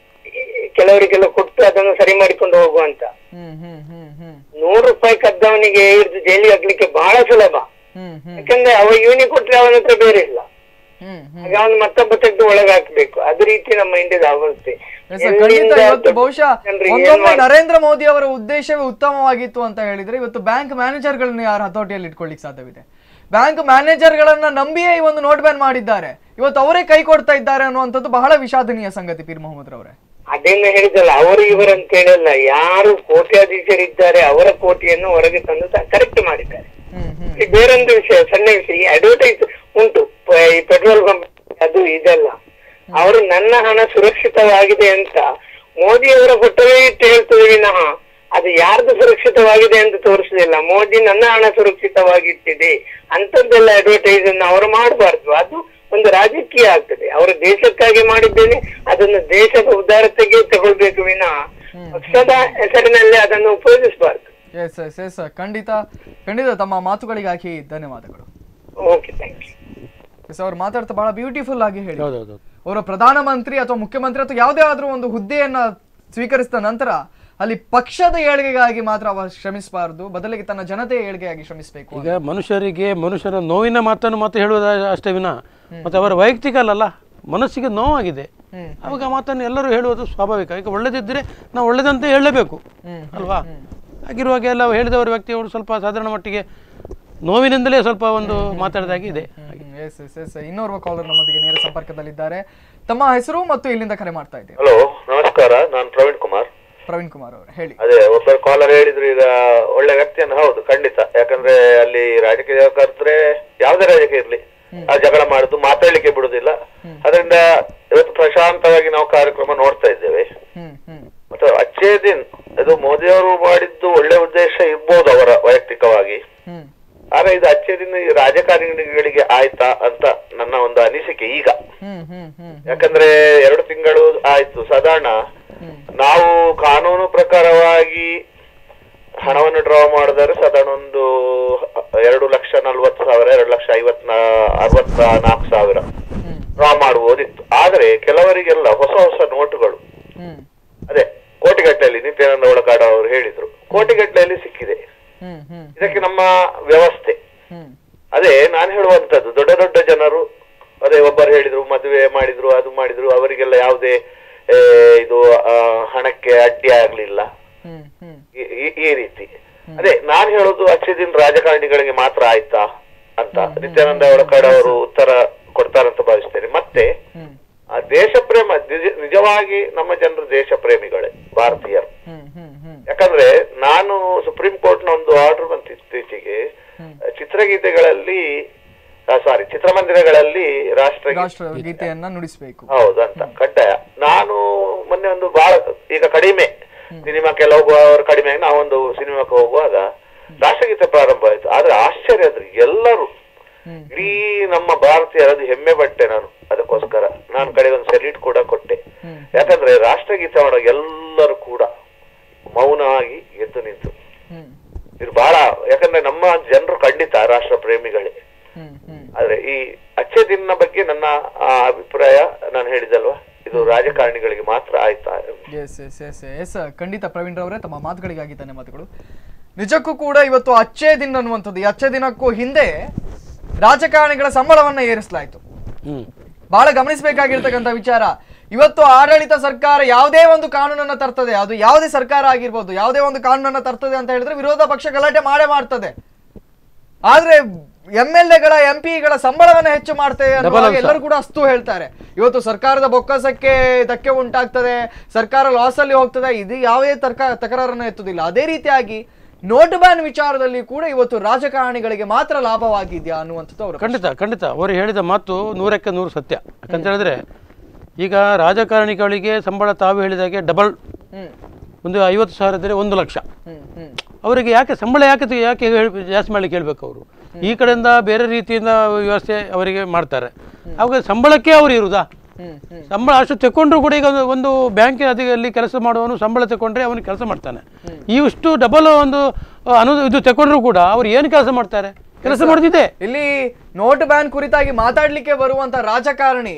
ಈ ಕೆಲವರಿಗೆಲ್ಲ ಕೊಟ್ಟು ಅದನ್ನು ಸರಿ ಮಾಡಿಕೊಂಡು ಹೋಗುವಂತ ಹ್ಮ್ ಹ್ಮ್ ಹ್ಮ್ ಹ್ಮ್ ನೂರು ರೂಪಾಯಿ ಕದ್ದವನಿಗೆ ಹಿಡಿದು ಜೈಲಿಗೆ ಹಾಕ್ಲಿಕ್ಕೆ ಬಹಳ ಸುಲಭ ಹ್ಮ್ ಹ್ಮ್ ಯಾಕಂದ್ರೆ ಅವ ಇವನಿಗೆ ಕೊಟ್ರೆ ಅವನ ಹತ್ರ ಬೇರೆ ಇಲ್ಲ ಹ್ಮ್ ಹ್ಮ್ ಹಾಗೆ ಅವನು ಮತ್ತೊಬ್ಬ ತೆಗೆದು ಒಳಗೆ ಹಾಕ್ಬೇಕು ಅದು ರೀತಿ ನಮ್ಮ ಇಂಡಿಯಾದ ಅವಸ್ಥೆ ಎಸ್ ಸರ್, ಖಂಡಿತ ಎಲ್ಲಿಂದ ಇವತ್ತು ದೊಡ್ಡ ಬಹುಶಃ ಜನರಿಗೆ ಏನ್ ಒಂದೊಮ್ಮೆ ಮಾಡ್- ನರೇಂದ್ರ ಮೋದಿ ಅವರ ಉದ್ದೇಶವೇ ಉತ್ತಮವಾಗಿತ್ತು ಅಂತ ಹೇಳಿದ್ರೆ ಇವತ್ತು ಬ್ಯಾಂಕ್ ಮ್ಯಾನೇಜರ್ಗಳನ್ನ ಯಾರು ಹತೋಟಿಯಲ್ಲಿ ಇಟ್ಕೊಳ್ಳಿಕ್ ಸಾಧ್ಯವಿದೆ ಬ್ಯಾಂಕ್ ಮ್ಯಾನೇಜರ್ಗಳನ್ನ ನಂಬಿಯೇ ಈ ಒಂದು ನೋಟ್ ಬ್ಯಾನ್ ಮಾಡಿದ್ದಾರೆ ಇವತ್ತು ಅವರೇ ಕೈ ಕೊಡ್ತಾ ಇದ್ದಾರೆ ಅನ್ನುವಂಥದ್ದು ಬಹಳ ವಿಷಾದನೀಯ ಸಂಗತಿ ಪೀರ್ ಮೊಹಮ್ಮದ್ ರವರೇ ಅದೇನು ಹೇಳಿದಲ್ಲ ಅವರು ಇವರಂತ ಹೇಳಿಲ್ಲ ಯಾರು ಕೋಟ್ಯಾಧೀಶರಿದ್ದಾರೆ ಅವರ ಕೋಟಿಯನ್ನು ಹೊರಗೆ ತಂದು ಕರೆಕ್ಟ್ ಮಾಡಿದ್ದಾರೆ ಹ್ಮ್ ಹ್ಮ್ ಈ ಬೇರೊಂದು ವಿಷಯ ಸಣ್ಣ ವಿಷಯ ಈ ಅಡ್ವರ್ಟೈಸ್ ಉಂಟು ಪ- ಈ ಪೆಟ್ರೋಲ್ ಪಂಪ್ ಅದು ಇದೆಲ್ಲ ಅವರು ನನ್ನ ಹಣ ಸುರಕ್ಷಿತವಾಗಿದೆ ಅಂತ ಮೋದಿ ಅವರ ಫೋಟೋವೇ ಇಟ್ಟು ಹೇಳ್ತದೆ ವಿನಃ ಅದು ಯಾರ್ದು ಸುರಕ್ಷಿತವಾಗಿದೆ ಅಂತ ತೋರಿಸುದಿಲ್ಲ ಮೋದಿ ನನ್ನ ಹಣ ಸುರಕ್ಷಿತವಾಗಿಟ್ಟಿದೆ ಅಂತದ್ದೆಲ್ಲ ಅಡ್ವರ್ಟೈಸ್ ಅನ್ನು ಅವರು ಮಾಡಬಾರ್ದು ಅದು ಒಂದು ರಾಜಕೀಯ ಆಗ್ತದೆ ಅವರು ದೇಶಕ್ಕಾಗಿ ಮಾಡಿದ್ದೇನೆ ಅದನ್ನು ದೇಶದ ಉದಾರತೆಗೆ ತಗೊಳ್ಬೇಕು ವಿನಃ ಪಕ್ಷದ ಹೆಸರಿನಲ್ಲಿ ಅದನ್ನು ಉಪಯೋಗಿಸಬಾರ್ದು ಎಸ್ ಎಸ್ ಎಸ್ ಖಂಡಿತ ಖಂಡಿತ ತಮ್ಮ ಮಾತುಗಳಿಗಾಗಿ ಧನ್ಯವಾದಗಳು ಓಕೆ ಥ್ಯಾಂಕ್ ಯು ಎಸ್ ಅವ್ರು ಮಾತಾಡ್ತಾ ಬಹಳ ಬ್ಯೂಟಿಫುಲ್ ಆಗಿ ಹೇಳಿ ಹೌದೌದು ಅವರ ಪ್ರಧಾನಮಂತ್ರಿ ಅಥವಾ ಮುಖ್ಯಮಂತ್ರಿ ಅಥವಾ ಯಾವುದೇ ಆದ್ರೂ ಒಂದು ಹುದ್ದೆಯನ್ನ ಸ್ವೀಕರಿಸಿದ ನಂತರ ಅಲ್ಲಿ ಪಕ್ಷದ ಏಳಿಗೆಗಾಗಿ ಮಾತ್ರ ಅವ ಶ್ರಮಿಸಬಾರದು ಬದಲಿಗೆ ತನ್ನ ಜನತೆಯ ಏಳಿಗೆಯಾಗಿ ಶ್ರಮಿಸಬೇಕು ಈಗ ಮನುಷ್ಯರಿಗೆ ಮನುಷ್ಯನ ನೋವಿನ ಮಾತನ್ನು ಮತ್ತೆ ಹೇಳುವುದು ಅಷ್ಟೇ ವಿನ ಮತ್ತೆ ಅವರ ವೈಯಕ್ತಿಕ ಅಲ್ಲಲ್ಲ ಮನಸ್ಸಿಗೆ ನೋವಾಗಿದೆ ಅವಾಗ ಆ ಮಾತನ್ನು ಎಲ್ಲರೂ ಹೇಳುವುದು ಸ್ವಾಭಾವಿಕ ಈಗ ಒಳ್ಳೆದಿದ್ದರೆ ನಾವು ಒಳ್ಳೆದಂತೆ ಹೇಳಲೇಬೇಕು ಅಲ್ವಾ ಹಾಗಿರುವಾಗ ಎಲ್ಲ ಹೇಳಿದವರು ವ್ಯಕ್ತಿಯವರು ಸ್ವಲ್ಪ ಸಾಧಾರಣ ಮಟ್ಟಿಗೆ ನೋವಿನಿಂದಲೇ ಸ್ವಲ್ಪ ಒಂದು ಮಾತಾಡಿದಾಗೆ ಇದೆ ಎಸ್ ಎಸ್ ಎಸ್ ಇನ್ನೋರ್ವ ಕಾಲರ್ ನಮ್ಮೊಂದಿಗೆ ನೇರ ಸಂಪರ್ಕದಲ್ಲಿದ್ದಾರೆ ತಮ್ಮ ಹೆಸರು ಮತ್ತು ಇಲ್ಲಿಂದ ಕರೆ ಮಾಡ್ತಾ ಇದ್ದೇವೆ ಹಲೋ ನಮಸ್ಕಾರ ನಾನು ಪ್ರವೀಣ್ ಕುಮಾರ್ ಪ್ರವೀಣ್ ಕುಮಾರ್ ಅವರು ಹೇಳಿ ಅದೇ ಒಬ್ಬರು ಕಾಲರ್ ಹೇಳಿದ್ರು ಈಗ ಒಳ್ಳೆ ವ್ಯಕ್ತಿಯನ್ನು ಹೌದು ಖಂಡಿತ ಯಾಕಂದ್ರೆ ಅಲ್ಲಿ ರಾಜಕೀಯ ಕರೆದ್ರೆ ಯಾವುದೇ ರಾಜಕೀಯ ಇರ್ಲಿ ಆ ಜಗಳ ಮಾಡುದು ಮಾತಾಡ್ಲಿಕ್ಕೆ ಬಿಡುದಿಲ್ಲ ಅದರಿಂದ ಇವತ್ತು ಪ್ರಶಾಂತವಾಗಿ ನಾವು ಕಾರ್ಯಕ್ರಮ ನೋಡ್ತಾ ಇದ್ದೇವೆ ಹ್ಮ್ ಹ್ಮ್ ಮತ್ತೆ ಅಚ್ಚೇ ದಿನ್ ಇದು ಮೋದಿ ಅವರು ಮಾಡಿದ್ದು ಒಳ್ಳೆ ಉದ್ದೇಶ ಇರ್ಬೋದು ಅವರ ವೈಯಕ್ತಿಕವಾಗಿ ಹ್ಮ್ ಆದ್ರೆ ಇದು ಅಚ್ಚೇ ದಿನ ಈ ರಾಜಕಾರಣಿಗಳಿಗೆ ಆಯ್ತಾ ಅಂತ ನನ್ನ ಒಂದು ಅನಿಸಿಕೆ ಈಗ ಹ್ಮ್ ಹ್ಮ್ ಹ್ಮ್ ಯಾಕಂದ್ರೆ ಎರಡು ತಿಂಗಳು ಆಯ್ತು ಸಾಧಾರಣ ನಾವು ಕಾನೂನು ಪ್ರಕಾರವಾಗಿ ಹಣವನ್ನು ಡ್ರಾ ಮಾಡಿದರೆ ಸಾಧಾರಣ ಒಂದು ಎರಡು ಲಕ್ಷ ನಲ್ವತ್ತು ಸಾವಿರ ಎರಡು ಲಕ್ಷ ಐವತ್ ಅರವತ್ತ ನಾಲ್ಕು ಸಾವಿರ ಡ್ರಾ ಮಾಡಬಹುದಿತ್ತು ಆದ್ರೆ ಕೆಲವರಿಗೆಲ್ಲ ಹೊಸ ಹೊಸ ನೋಟುಗಳು ಹ್ಮ್ ಅದೇ ಕೋಟಿಗಟ್ಟಲೆಯಲ್ಲಿ ನಿತ್ಯಾನಂದ ಒಳಗಾಡ ಅವರು ಹೇಳಿದ್ರು ಕೋಟಿಗಟ್ಟಲೆಯಲ್ಲಿ ಸಿಕ್ಕಿದೆ ಹ್ಮ್ ಹ್ಮ್ ಇದಕ್ಕೆ ನಮ್ಮ ವ್ಯವಸ್ಥೆ ಹ್ಮ್ ಅದೇ ನಾನು ಹೇಳುವಂತದ್ದು ದೊಡ್ಡ ದೊಡ್ಡ ಜನರು ಅದೇ ಒಬ್ಬರು ಹೇಳಿದ್ರು ಮದುವೆ ಮಾಡಿದ್ರು ಅದು ಮಾಡಿದ್ರು ಅವರಿಗೆಲ್ಲ ಯಾವುದೇ ಆ, ಇದು ಆ, ಹಣಕ್ಕೆ ಅಡ್ಡಿ ಆಗ್ಲಿಲ್ಲ ಹ್ಮ್ ಹ್ಮ್ ಈ- ಈ- ಈ ರೀತಿ ಅದೇ ನಾನು ಹೇಳೋದು ಅಚ್ಚೆ ದಿನ ರಾಜಕಾರಣಿಗಳಿಗೆ ಮಾತ್ರ ಆಯ್ತಾ ಅಂತ ನಿತ್ಯಾನಂದ ಒಳಕಾಡ್ ಅವರು ಉತ್ತರ ಕೊಡ್ತಾರಂತ ಭಾವಿಸ್ತೇನೆ ಮತ್ತೆ ಹ್ಮ್ ಆ ದೇಶ ಪ್ರೇಮ ನಿಜ- ನಿಜವಾಗಿ ನಮ್ಮ ಜನರು ದೇಶ ಪ್ರೇಮಿಗಳೇ ಭಾರತೀಯರು ಹ್ಮ್ ಹ್ಮ್ ಹ್ಮ್ ಯಾಕಂದ್ರೆ ನಾನು ಸುಪ್ರೀಂ ಕೋರ್ಟ್ ನ ಒಂದು ಆರ್ಡರ್ ಬಂತು ಇತ್ತೀಚೆಗೆ ಚಿತ್ರಗೀತೆಗಳಲ್ಲಿ ಸಾರಿ ಚಿತ್ರಮಂದಿರಗಳಲ್ಲಿ ರಾಷ್ಟ್ರಗೀತೆ ರಾಷ್ಟ್ರ ಗೀತೆಯನ್ನ ನುಡಿಸಬೇಕು ಹೌದು ಅಂತ ಕಡ್ಡಾಯ ನಾನು ಮೊನ್ನೆ ಒಂದು ಬಹಳ ಈಗ ಕಡಿಮೆ ಸಿನಿಮಾಕ್ಕೆಲ್ಲ ಹೋಗುವವರು ಕಡಿಮೆ ಆಗಿ ನಾವೊಂದು ಸಿನಿಮಾಕ್ಕೆ ಹೋಗುವಾಗ ರಾಷ್ಟ್ರಗೀತೆ ಪ್ರಾರಂಭ ಆಯ್ತು ಆದ್ರೆ ಆಶ್ಚರ್ಯ ಆದ್ರೆ ಎಲ್ಲರೂ ಇಡೀ ನಮ್ಮ ಭಾರತೀಯರದು ಹೆಮ್ಮೆ ಪಟ್ಟೆ ನಾನು ಅದಕ್ಕೋಸ್ಕರ ನಾನು ಕಡೆ ಒಂದು ಸೆಲ್ಯೂಟ್ ಕೂಡ ಕೊಟ್ಟೆ ಯಾಕಂದ್ರೆ ರಾಷ್ಟ್ರಗೀತೆ ಮಾಡುವಾಗ ಎಲ್ಲರೂ ಕೂಡ ಮೌನವಾಗಿ ಎದ್ದು ನಿಂತು ಹ್ಮ್ ಇದು ಬಹಳ ಯಾಕಂದ್ರೆ ನಮ್ಮ ಜನರು ಖಂಡಿತ ರಾಷ್ಟ್ರ ಪ್ರೇಮಿಗಳೇ ಹ್ಮ್ ಹ್ಮ್ ಆದ್ರೆ ಈ ಅಚ್ಚೆ ದಿನ ಬಗ್ಗೆ ನನ್ನ ಆ, ಅಭಿಪ್ರಾಯ ನಾನು ಹೇಳಿದಲ್ವಾ ಇದು ರಾಜಕಾರಣಿಗಳಿಗೆ ಮಾತ್ರ ಆಯ್ತಾ ಎಸ್ ಎಸ್ ಎಸ್ ಎಸ್ ಖಂಡಿತ ಪ್ರವೀಣ್ ರವರೇ ತಮ್ಮ ಮಾತುಗಳಿಗಾಗಿ ಧನ್ಯವಾದಗಳು ನಿಜಕ್ಕೂ ಕೂಡ ಇವತ್ತು ಅಚ್ಚೇ ದಿನ ಅನ್ನುವಂಥದ್ದು ಈ ಅಚ್ಚೇ ದಿನಕ್ಕೂ ಹಿಂದೆ ರಾಜಕಾರಣಿಗಳ ಸಂಬಳವನ್ನ ಏರಿಸಲಾಯಿತು ಹ್ಮ್ ಬಹಳ ಗಮನಿಸಬೇಕಾಗಿರ್ತಕ್ಕಂಥ ವಿಚಾರ ಇವತ್ತು ಆಡಳಿತ ಸರ್ಕಾರ ಯಾವುದೇ ಒಂದು ಕಾನೂನನ್ನ ತರ್ತದೆ ಅದು ಯಾವುದೇ ಸರ್ಕಾರ ಆಗಿರ್ಬೋದು ಯಾವುದೇ ಒಂದು ಕಾನೂನನ್ನ ತರ್ತದೆ ಅಂತ ಹೇಳಿದ್ರೆ ವಿರೋಧ ಪಕ್ಷ ಗಲಾಟೆ ಮಾಡೇ ಮಾಡ್ತದೆ ಆದ್ರೆ ಎಂ ಎಲ್ ಎಗಳ ಎಂ ಪಿಗಳ ಸಂಬಳವನ್ನ ಹೆಚ್ಚು ಮಾಡ್ತೇವೆ ಅನ್ನುವಾಗ Double ಅಂಶ. ಎಲ್ಲರೂ ಕೂಡ ಅಸ್ತು ಹೇಳ್ತಾರೆ ಇವತ್ತು ಸರ್ಕಾರದ ಬೊಕ್ಕಸಕ್ಕೆ ಧಕ್ಕೆ ಉಂಟಾಗ್ತದೆ ಸರ್ಕಾರ ಲಾಸ್ ಅಲ್ಲಿ ಹೋಗ್ತದೆ ಇದು ಯಾವುದೇ ತರ್ಕ ತಕರಾರನ್ನ ಎತ್ತುದಿಲ್ಲ ಅದೇ ರೀತಿಯಾಗಿ ನೋಟ್ ಬ್ಯಾನ್ ವಿಚಾರದಲ್ಲಿ ಕೂಡ ಇವತ್ತು ರಾಜಕಾರಣಿಗಳಿಗೆ ಮಾತ್ರ ಲಾಭವಾಗಿದ್ಯಾ ಅನ್ನುವಂಥದ್ದು ಅವರು ಖಂಡಿತ ಖಂಡಿತ ಅವರು ಹೇಳಿದ ಮಾತು ನೂರಕ್ಕೆ ನೂರು ಸತ್ಯ ಯಾಕಂತ ಹೇಳಿದ್ರೆ ಈಗ ರಾಜಕಾರಣಿಗಳಿಗೆ ಸಂಬಳ ತಾವು ಹೇಳಿದಾಗೆ ಡಬಲ್ ಹ್ಮ್ ಒಂದು ಐವತ್ತು ಸಾವಿರ ಇದ್ದರೆ ಒಂದು ಲಕ್ಷ ಹ್ಮ್ ಹ್ಮ್ ಅವರಿಗೆ ಯಾಕೆ ಸಂಬಳ ಯಾಕೆ ತ- ಯಾಕೆ ಹೇಳ್- ಜಾಸ್ತಿ ಮಾಡ್ಲಿಕ್ಕೆ ಹೇಳ್ಬೇಕು ಅವರು ಈ ಕಡೆಯಿಂದ ಬೇರೆ ರೀತಿಯಿಂದ ವ್ಯವಸ್ಥೆ ಅವರಿಗೆ ಮಾಡ್ತಾರೆ ಅವಾಗ ಸಂಬಳಕ್ಕೆ ಅವರು ಇರುವುದಾ ಹ್ಮ್ ಹ್ಮ್ ಸಂಬಳ ಅಷ್ಟು ತಗೊಂಡ್ರು ಕೂಡ ಈಗ ಒಂದು- ಒಂದು ಬ್ಯಾಂಕ್ ಅಲ್ಲಿ ಕೆಲಸ ಮಾಡುವವನು ಸಂಬಳ ತಗೊಂಡ್ರೆ ಅವನು ಕೆಲಸ ಮಾಡ್ತಾನೆ ಇಷ್ಟು ಡಬಲ್ ಒಂದು ಅನು ಇದು ತಗೊಂಡ್ರು ಕೂಡ ಅವ್ರು ಏನು ಕೆಲಸ ಮಾಡ್ತಾರೆ ಕೆಲಸ ಮಾಡೋದಿದೆ ಇಲ್ಲಿ ನೋಟ್ ಬ್ಯಾನ್ ಕುರಿತಾಗಿ ಮಾತಾಡ್ಲಿಕ್ಕೆ ಬರುವಂತ ರಾಜಕಾರಣಿ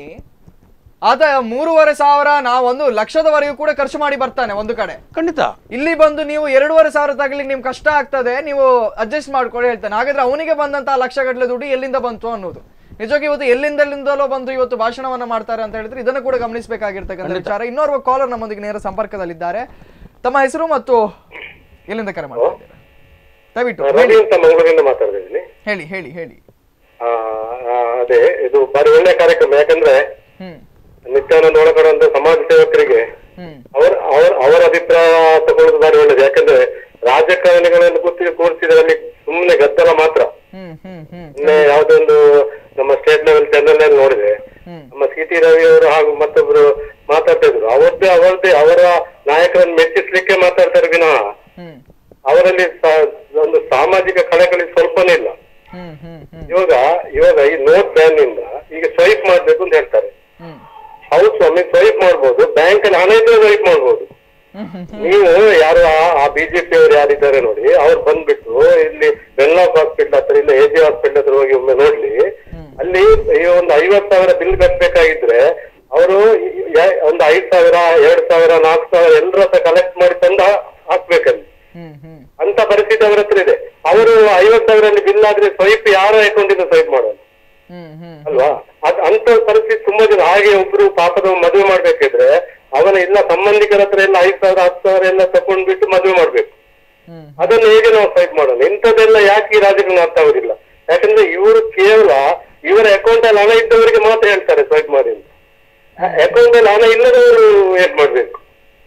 ಆತ ಮೂರುವರೆ ಸಾವಿರ ನಾವು ಒಂದು ಲಕ್ಷದವರೆಗೂ ಕೂಡ ಖರ್ಚು ಮಾಡಿ ಬರ್ತಾನೆ ಒಂದು ಕಡೆ ಖಂಡಿತ ಇಲ್ಲಿ ಬಂದು ನೀವು ಎರಡೂವರೆ ಸಾವಿರ ತಗಲಿಕ್ಕೆ ನಿಮ್ಗೆ ಕಷ್ಟ ಆಗ್ತದೆ ನೀವು ಅಡ್ಜಸ್ಟ್ ಮಾಡ್ಕೊಳ್ಳಿ ಹೇಳ್ತಾನೆ ಹಾಗಾದ್ರೆ ಅವನಿಗೆ ಬಂದಂತಹ ಲಕ್ಷಗಟ್ಟಲೆ ದುಡ್ಡು ಎಲ್ಲಿಂದ ಬಂತು ಅನ್ನೋದು ನಿಜವಾಗಿ ಇವತ್ತು ಎಲ್ಲಿಂದ ಎಲ್ಲಿಂದಲೋ ಬಂದು ಇವತ್ತು ಭಾಷಣವನ್ನ ಮಾಡ್ತಾರೆ ಅಂತ ಹೇಳಿದ್ರೆ ಇದನ್ನು ಕೂಡ ಗಮನಿಸಬೇಕಾಗಿರ್ತಕ್ಕಂಥ ವಿಚಾರ ಇನ್ನೋರ್ವ ಕಾಲರ್ ನಮ್ಮೊಂದಿಗೆ ನೇರ ಸಂಪರ್ಕದಲ್ಲಿದ್ದಾರೆ ತಮ್ಮ ಹೆಸರು ಮತ್ತು ಎಲ್ಲಿಂದ ಕರೆ ಮಾಡ್ತಾ ಇದ್ದೀರಾ ದಯವಿಟ್ಟು ರವಿ ಅಂತ ಮಂಗಳೂರಿಂದ ಮಾತಾಡ್ತಾ ಇದ್ದೀನಿ ಹೇಳಿ ಹೇಳಿ ಹೇಳಿ ಆ, ಆ, ಅದೇ ಇದು ಬಾರಿ ಒಳ್ಳೆ ಕಾರ್ಯಕ್ರಮ ಯಾಕಂದ್ರೆ ಹ್ಮ್ ನಿತ್ಯಾನಂದ ಒಳಗಡುವಂತ ಸಮಾಜ ಸೇವಕರಿಗೆ ಹ್ಮ್ ಅವರ ಅವರ ಅವರ ಅಭಿಪ್ರಾಯ ತಗೊಳ್ಳೋದು ಬಾರಿ ಒಳ್ಳೇದು ಯಾಕಂದ್ರೆ ರಾಜಕಾರಣಿಗಳನ್ನು ಕೂತಿ ಕೂರಿಸಿದ್ರಲ್ಲಿ ಸುಮ್ಮನೆ ಗದ್ದಲ ಮಾತ್ರ ಹ್ಮ್ ಹ್ಮ್ ಹ್ಮ್ ನಿನ್ನೆ ಯಾವುದೋ ಒಂದು ನಮ್ಮ ಸ್ಟೇಟ್ ಲೆವೆಲ್ ಚಾನೆಲ್ ನಲ್ಲಿ ನೋಡಿದೆ ಹ್ಮ್. ನಮ್ಮ ಸಿ ಟಿ ರವಿ ಅವರು ಹಾಗೂ ಮತ್ತೊಬ್ರು ಮಾತಾಡ್ತಾ ಇದ್ರು ಅವರದ್ದೇ ಅವರದ್ದೇ ಅವರ ನಾಯಕರನ್ನು ಮೆಚ್ಚಿಸ್ಲಿಕ್ಕೆ ಮಾತಾಡ್ತಾರೆ ವಿನಃ ಹ್ಮ್ ಅವರಲ್ಲಿ ಸಾ- ಒಂದು ಸಾಮಾಜಿಕ ಕಳಕಳಿ ಸ್ವಲ್ಪನೇ ಇಲ್ಲ ಹ್ಮ್ ಹ್ಮ್ ಹ್ಮ್ ಇವಾಗ ಇವಾಗ ಈ ನೋಟ್ ಬ್ಯಾನ್ ನಿಂದ ಈಗ ಸ್ವೈಪ್ ಮಾಡ್ಬೇಕು ಅಂತ ಹೇಳ್ತಾರೆ ಹ್ಮ್ ಹೌದು ಸ್ವಾಮಿ ಸ್ವೈಪ್ ಮಾಡ್ಬೋದು ಬ್ಯಾಂಕ್ ಅಲ್ಲಿ ಹಣ ಇದ್ರೆ ಸ್ವೈಪ್ ಮಾಡ್ಬೋದು ಹ್ಮ್ ಹ್ಮ್ ನೀವು ಯಾರು ಆ- ಆ ಬಿಜೆಪಿ ಅವರು ಯಾರಿದ್ದಾರೆ ನೋಡಿ ಅವ್ರು ಬಂದ್ಬಿಟ್ಟು ಇಲ್ಲಿ ವೆನ್ಲಾಕ್ ಹಾಸ್ಪಿಟಲ್ ಹತ್ರ ಇಲ್ಲ ಎ ಜಿ ಹಾಸ್ಪಿಟಲ್ ಹತ್ರ ಹೋಗಿ ಒಮ್ಮೆ ನೋಡ್ಲಿ ಅಲ್ಲಿ ಈ ಒಂದು ಐವತ್ ಸಾವಿರ ಬಿಲ್ ಕಟ್ಬೇಕಾಗಿದ್ರೆ ಅವರು ಒಂದು ಐದ್ ಸಾವಿರ ಎರಡ್ ಸಾವಿರ ನಾಲ್ಕು ಸಾವಿರ ಎಲ್ಲರ ಹತ್ರ ಕಲೆಕ್ಟ್ ಮಾಡಿ ತಂದು ಹಾ- ಹಾಕ್ಬೇಕಲ್ಲಿ ಹ್ಮ್ ಹ್ಮ್ ಅಂತ ಪರಿಸ್ಥಿತಿ ಅವ್ರ ಹತ್ರ ಇದೆ ಅವರು ಐವತ್ ಸಾವಿರಲ್ಲಿ ಬಿಲ್ ಆದ್ರೆ ಸ್ವೈಪ್ ಯಾರ ಅಕೌಂಟ್ ಇಂದ ಸ್ವೈಪ್ ಮಾಡೋದು ಹ್ಮ್ ಹ್ಮ್ ಅಲ್ವಾ ಅದ್ ಅಂತ ಪರಿಸ್ಥಿತಿ ತುಂಬಾ ಜನ ಹಾಗೆ ಒಬ್ರು ಪಾಪದ ಮದುವೆ ಮಾಡ್ಬೇಕಿದ್ರೆ ಅವನ ಎಲ್ಲ ಸಂಬಂಧಿಕರ ಹತ್ರ ಎಲ್ಲ ಐದ್ ಸಾವಿರ ಹತ್ತು ಸಾವಿರ ಎಲ್ಲ ತಕೊಂಡ್ಬಿಟ್ಟು ಮದುವೆ ಮಾಡ್ಬೇಕು ಹ್ಮ್ ಅದನ್ನು ಹೇಗೆ ನಾವು ಫೈಟ್ ಮಾಡೋಣ ಇಂಥದ್ದೆಲ್ಲ ಯಾಕೆ ಈ ರಾಜಕಾರಣ ಅರ್ಥ ಆಗುದಿಲ್ಲ ಯಾಕಂದ್ರೆ ಇವರು ಕೇವಲ ಇವರ ಅಕೌಂಟ್ ಅಲ್ಲಿ ಹಣ ಇದ್ದವರಿಗೆ ಮಾತ್ರ ಹೇಳ್ತಾರೆ ಸ್ವೈಪ್ ಮಾಡಿ ಅಂತ ಅಕೌಂಟ್ ಅಲ್ಲಿ ಹಣ ಇಲ್ಲದವರು ಏನ್ ಮಾಡ್ಬೇಕು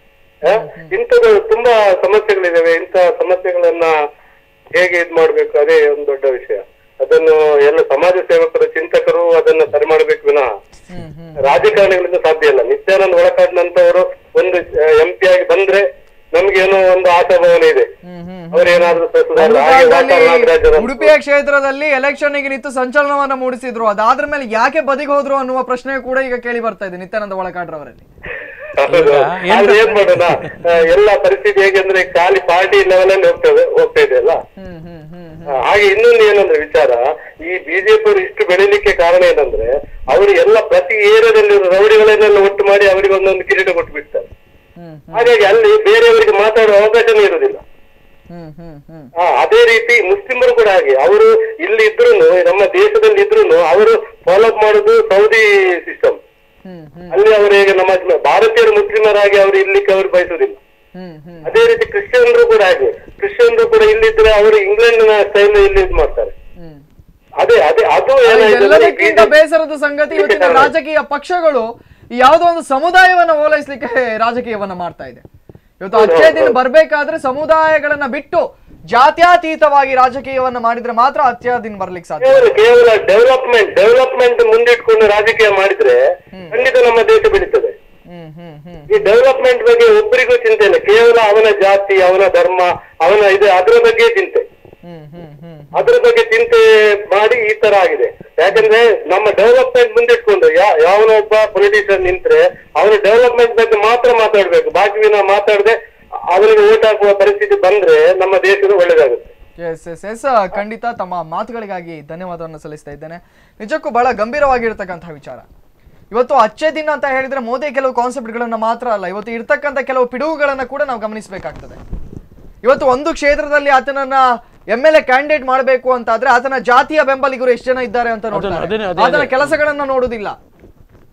ಆ? ಇಂಥದ್ದು ತುಂಬಾ ಸಮಸ್ಯೆಗಳಿದಾವೆ ಇಂಥ ಸಮಸ್ಯೆಗಳನ್ನ ಹೇಗೆ ಇದ್ ಮಾಡ್ಬೇಕು ಅದೇ ಒಂದು ದೊಡ್ಡ ವಿಷಯ ಅದನ್ನು ಎಲ್ಲ ಸಮಾಜ ಸೇವಕರು ಚಿಂತಕರು ಅದನ್ನ ಸರಿ ಮಾಡ್ಬೇಕು ವಿನಃ ಹ್ಮ್ ಹ್ಮ್ ರಾಜಕಾರಣಿಗಳಿಂದ ಸಾಧ್ಯ ಇಲ್ಲ ನಿತ್ಯಾನಂದ ಒಳಕಾಡಿನಂತವರು ಒಂದು ಎಂ ಪಿ ಆಗಿ ಬಂದ್ರೆ ನಮ್ಗೇನೋ ಒಂದು ಆಶಾಭಾವನೆ ಇದೆ ಹ್ಮ್ ಹ್ಮ್ ಅವರೇನಾದ್ರೂ ಸುಧಾರ ಒಂದು ಹಾಗೆ ಕಾಲದಲ್ಲಿ ವಾತಾವರಣ ಉಡುಪಿಯ ಕ್ಷೇತ್ರದಲ್ಲಿ ಎಲೆಕ್ಷನ್ ಗೆ ನಿಂತು ಸಂಚಲನವನ್ನ ಮೂಡಿಸಿದ್ರು ಅದಾದ್ರ ಮೇಲೆ ಯಾಕೆ ಬದಿಗೆ ಹೋದ್ರು ಅನ್ನುವ ಪ್ರಶ್ನೆ ಕೂಡ ಈಗ ಕೇಳಿ ಬರ್ತಾ ಇದೆ ನಿತ್ಯಾನಂದ ಒಳಕಾಡ್ರವರಲ್ಲಿ ಹೌದು. ಈಗ ಏನ್ ಆದ್ರೆ ಏನ್ ಮಾಡೋಣ ಆ, ಎಲ್ಲ ಪರಿಸ್ಥಿತಿ ಹೇಗೆಂದ್ರೆ ಖಾಲಿ ಪಾರ್ಟಿ ಲೆವೆಲ್ ಅಲ್ಲಿ ಹೋಗ್ತದೆ ಹೋಗ್ತಾ ಇದೆ ಅಲ್ಲ ಹ್ಮ್ ಹ್ಮ್ ಹ್ಮ್ ಆ, ಹಾಗೆ ಇನ್ನೊಂದು ಏನಂದ್ರೆ ವಿಚಾರ ಈ ಬಿಜೆಪಿ ಅವರು ಇಷ್ಟು ಬೆಳಿಲಿಕ್ಕೆ ಕಾರಣ ಏನಂದ್ರೆ ಅವರು ಎಲ್ಲ ಪ್ರತಿ ಏರಿಯಾದಲ್ಲಿ ರೌಡಿಗಳನ್ನೆಲ್ಲ ಒಟ್ಟು ಮಾಡಿ ಅವರಿಗೆ ಒಂದೊಂದು ಕಿರೀಟ ಕೊಟ್ಟು ಬಿಡ್ತಾರೆ ಹ್ಮ್ ಹಾಗಾಗಿ ಅಲ್ಲಿ ಬೇರೆಯವರಿಗೆ ಮಾತಾಡುವ ಅವಕಾಶನೇ ಇರುವುದಿಲ್ಲ ಹ್ಮ್ ಹ್ಮ್ ಹ್ಮ್ ಆ, ಅದೇ ರೀತಿ ಮುಸ್ಲಿಮರು ಕೂಡ ಹಾಗೆ ಅವರು ಇಲ್ಲಿ ಇದ್ರು ನಮ್ಮ ದೇಶದಲ್ಲಿ ಇದ್ರು ಅವರು ಫಾಲೋ ಅಪ್ ಮಾಡುದು ಸೌದಿ ಸಿಸ್ಟಮ್ ಹ್ಮ್ ಹ್ಮ್ ಅಲ್ಲಿ ಅವರು ಹೇಗೆ ನಮ್ಮ ಭಾರತೀಯರು ಮುಸ್ಲಿಮರಾಗಿ ಅವರು ಇರ್ಲಿಕ್ಕೆ ಅವರು ಬಯಸುದಿಲ್ಲ ಹ್ಮ್ ಹ್ಮ್ ಅದೇ ರೀತಿ ಕ್ರಿಶ್ಚಿಯನ್ರು ಕೂಡ ಹಾಗೆ ಕ್ರಿಶ್ಚಿಯನ್ರು ಕೂಡ ಇಲ್ಲಿದ್ರೆ ಅವರು ಇಂಗ್ಲೆಂಡ್ ನ ಸ್ಟೈಲ್ ಇಲ್ಲಿ ಇದ್ ಮಾಡ್ತಾರೆ ಹ್ಮ್ ಅದೇ ಅದೇ ಅದು ಏನಾಯ್ತು ಅಂದ್ರೆ ಎಲ್ಲದಕ್ಕಿಂತ BJP ಬೇಸರದ ಸಂಗತಿ ಇವತ್ತಿನ ರಾಜಕೀಯ ಪಕ್ಷಗಳು ಈ ಯಾವುದೋ ಒಂದು ಸಮುದಾಯವನ್ನ ಓಲೈಸ್ಲಿಕ್ಕೆ ರಾಜಕೀಯವನ್ನ ಮಾಡ್ತಾ ಇದೆ ಇವತ್ತು ಅಚ್ಚೇ ದಿನ ಬರ್ಬೇಕಾದ್ರೆ ಸಮುದಾಯಗಳನ್ನ ಬಿಟ್ಟು ಜಾತ್ಯತೀತವಾಗಿ ರಾಜಕೀಯವನ್ನ ಮಾಡಿದ್ರೆ ಮಾತ್ರ ಅಚ್ಚೇ ದಿನ ಬರ್ಲಿಕ್ಕೆ ಸಾಧ್ಯ ಕೇವಲ ಕೇವಲ ಡೆವಲಪ್ಮೆಂಟ್ ಡೆವಲಪ್ಮೆಂಟ್ ಮುಂದಿಟ್ಕೊಂಡು ರಾಜಕೀಯ ಮಾಡಿದ್ರೆ ಖಂಡಿತ ನಮ್ಮ ದೇಶ ಬೆಳೀತದೆ ಹ್ಮ್ ಹ್ಮ್ ಹ್ಮ್ ಈ ಡೆವಲಪ್ಮೆಂಟ್ ಬಗ್ಗೆ ಒಬ್ಬರಿಗೂ ಚಿಂತೆ ಇಲ್ಲ ಕೇವಲ ಅವನ ಜಾತಿ ಅವನ ಧರ್ಮ ಅವನ ಇದೆ ಅದರ ಬಗ್ಗೆ ಚಿಂತೆ ಹ್ಮ್ ಹ್ಮ್ ಹ್ಮ್ ಅದರ ಬಗ್ಗೆ ಚಿಂತೆ ಮಾಡಿ ಈ ತರ ಆಗಿದೆ ಯಾಕಂದ್ರೆ ನಮ್ಮ ಡೆವಲಪ್ಮೆಂಟ್ ಮುಂದಿಟ್ಕೊಂಡು ಯಾ- ಯಾವನೊಬ್ಬ ಪೊಲಿಟಿಷಿಯನ್ ನಿಂತ್ರೆ ಅವನ ಡೆವಲಪ್ಮೆಂಟ್ ಬಗ್ಗೆ ಮಾತ್ರ ಮಾತಾಡ್ಬೇಕು ಬಾಕಿ ವಿನ ಮಾತಾಡದೆ ಅವನಿಗೆ ಓಟ್ ಹಾಕುವ ಪರಿಸ್ಥಿತಿ ಬಂದ್ರೆ ನಮ್ಮ ದೇಶದ ಒಳ್ಳೇದಾಗುತ್ತೆ ಎಸ್ ಎಸ್ ಎಸ್ ಖಂಡಿತ ತಮ್ಮ ಮಾತುಗಳಿಗಾಗಿ ಧನ್ಯವಾದವನ್ನು ಸಲ್ಲಿಸ್ತಾ ಇದ್ದೇನೆ ನಿಜಕ್ಕೂ ಬಹಳ ಗಂಭೀರವಾಗಿರ್ತಕ್ಕಂತಹ ವಿಚಾರ ಇವತ್ತು ಅಚ್ಚೇ ದಿನ ಅಂತ ಹೇಳಿದ್ರೆ ಮೋದಿ ಕೆಲವು ಕಾನ್ಸೆಪ್ಟ್ಗಳನ್ನ ಮಾತ್ರ ಅಲ್ಲ ಇವತ್ತು ಇರ್ತಕ್ಕಂಥ ಕೆಲವು ಪಿಡುಗುಗಳನ್ನ ಕೂಡ ನಾವು ಗಮನಿಸಬೇಕಾಗ್ತದೆ ಇವತ್ತು ಒಂದು ಕ್ಷೇತ್ರದಲ್ಲಿ ಆತನನ್ನ ಎಂ ಎಲ್ ಎ ಕ್ಯಾಂಡಿಡೇಟ್ ಮಾಡಬೇಕು ಅಂತಾದ್ರೆ ಆತನ ಜಾತಿಯ ಬೆಂಬಲಿಗರು ಎಷ್ಟು ಜನ ಇದ್ದಾರೆ ಅಂತ ನೋಡ್ತಾರೆ ಅದನ್ನ- ಅದೇನೆ- ಅದೇ- ಆತನ ಅದೇ. ಕೆಲಸಗಳನ್ನ ನೋಡುದಿಲ್ಲ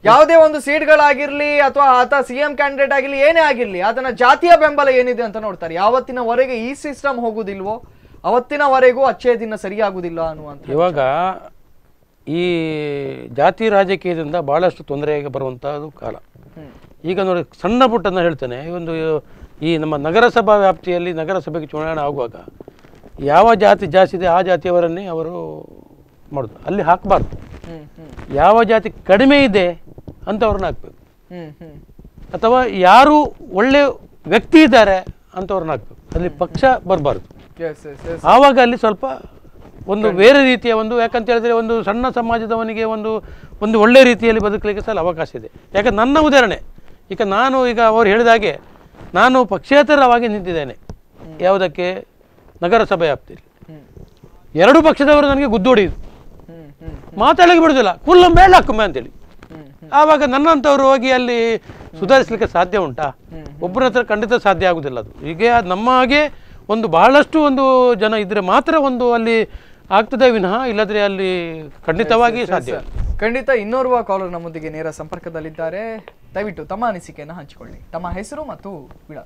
ಯಾವುದೇ ಒಂದು ಸೀಟ್ಗಳಾಗಿರ್ಲಿ ಅಥವಾ ಆತ ಸಿಎಂ ಕ್ಯಾಂಡಿಡೇಟ್ ಆಗಿರ್ಲಿ ಏನೇ ಆಗಿರ್ಲಿ ಅದನ್ನ ಜಾತಿಯ ಬೆಂಬಲ ಏನಿದೆ ಅಂತ ನೋಡ್ತಾರೆ ಯಾವತ್ತಿನವರೆಗೆ ಈ ಸಿಸ್ಟಮ್ ಹೋಗುದಿಲ್ವೋ ಅವತ್ತಿನವರೆಗೂ ಅಚ್ಚೇ ದಿನ ಸರಿಯಾಗುದಿಲ್ಲ ಅನ್ನುವಂತ ಇವಾಗ ಈ ಜಾತಿ ರಾಜಕೀಯದಿಂದ ಭಾಳಷ್ಟು ತೊಂದರೆಗೆ ಬರುವಂಥದ್ದು ಕಾಲ ಈಗ ನೋಡಿ ಸಣ್ಣ ಪುಟ್ಟನ ಹೇಳ್ತೇನೆ ಈ ಒಂದು ಈ ನಮ್ಮ ನಗರಸಭಾ ವ್ಯಾಪ್ತಿಯಲ್ಲಿ ನಗರಸಭೆಗೆ ಚುನಾವಣೆ ಆಗುವಾಗ ಯಾವ ಜಾತಿ ಜಾಸ್ತಿ ಇದೆ ಆ ಜಾತಿಯವರನ್ನೇ ಅವರು ಮಾಡೋದು ಅಲ್ಲಿ ಹಾಕಬಾರ್ದು ಹ್ಮ್ ಹ್ಮ್ ಯಾವ ಜಾತಿ ಕಡಿಮೆ ಇದೆ ಅಂಥವ್ರನ್ನ ಹಾಕ್ಬೇಕು ಹ್ಮ್ ಹ್ಮ್ ಅಥವಾ ಯಾರು ಒಳ್ಳೆ ವ್ಯಕ್ತಿ ಇದ್ದಾರೆ ಅಂಥವ್ರನ್ನ ಹಾಕ್ಬೇಕು ಅಲ್ಲಿ ಪಕ್ಷ ಬರಬಾರ್ದು ಎಸ್ ಎಸ್ ಎಸ್ ಆವಾಗ ಅಲ್ಲಿ ಸ್ವಲ್ಪ ಒಂದು ಬೇರೆ ರೀತಿಯ ಒಂದು ಯಾಕಂತ ಹೇಳಿದ್ರೆ ಒಂದು ಸಣ್ಣ ಸಮಾಜದವನಿಗೆ ಒಂದು ಒಂದು ಒಳ್ಳೆ ರೀತಿಯಲ್ಲಿ ಬದುಕಲಿಕ್ಕೆ ಸಹ ಅವಕಾಶ ಇದೆ ಯಾಕೆ ನನ್ನ ಉದಾಹರಣೆ ಈಗ ನಾನು ಈಗ ಅವರು ಹೇಳಿದ ಹಾಗೆ ನಾನು ಪಕ್ಷೇತರವಾಗಿ ನಿಂತಿದ್ದೇನೆ ಯಾವುದಕ್ಕೆ ನಗರಸಭೆ ವ್ಯಾಪ್ತಿಯಲ್ಲಿ ಎರಡು ಪಕ್ಷದವರು ನನಗೆ ಗುದ್ದೊಡಿದ್ರು ಹ್ಮ್ ಹ್ಮ್ ಮಾತಾಡಲಿಕ್ಕೆ ಬಿಡುದಿಲ್ಲ ಕುಲ್ಲ ಮೇಲೆ ಹಾಕುಮ್ಮೆ ಅಂತೇಳಿ ಆವಾಗ ನನ್ನಂಥವ್ರು ಹೋಗಿ ಅಲ್ಲಿ ಸುಧಾರಿಸಲಿಕ್ಕೆ ಸಾಧ್ಯ ಉಂಟಾ ಒಬ್ಬರ ಹತ್ರ ಖಂಡಿತ ಸಾಧ್ಯ ಆಗುದಿಲ್ಲ ಅದು ಹೀಗೆ ಅದ್ ನಮ್ಮ ಹಾಗೆ ಒಂದು ಬಹಳಷ್ಟು ಒಂದು ಜನ ಇದ್ರೆ ಮಾತ್ರ ಒಂದು ಅಲ್ಲಿ ಆಗ್ತದೆ ವಿನಃ ಇಲ್ಲದ್ರೆ ಅಲ್ಲಿ ಖಂಡಿತವಾಗಿ ಸಾಧ್ಯ ಇಲ್ಲ. ಖಂಡಿತ ಇನ್ನೋರ್ವ ಕಾಲರ್ ನಮ್ಮೊಂದಿಗೆ ನೇರ ಸಂಪರ್ಕದಲ್ಲಿದ್ದಾರೆ ದಯವಿಟ್ಟು ತಮ್ಮ ಅನಿಸಿಕೆಯನ್ನು ಹಂಚಿಕೊಳ್ಳಿ ತಮ್ಮ ಹೆಸರು ಮತ್ತು ವಿಳ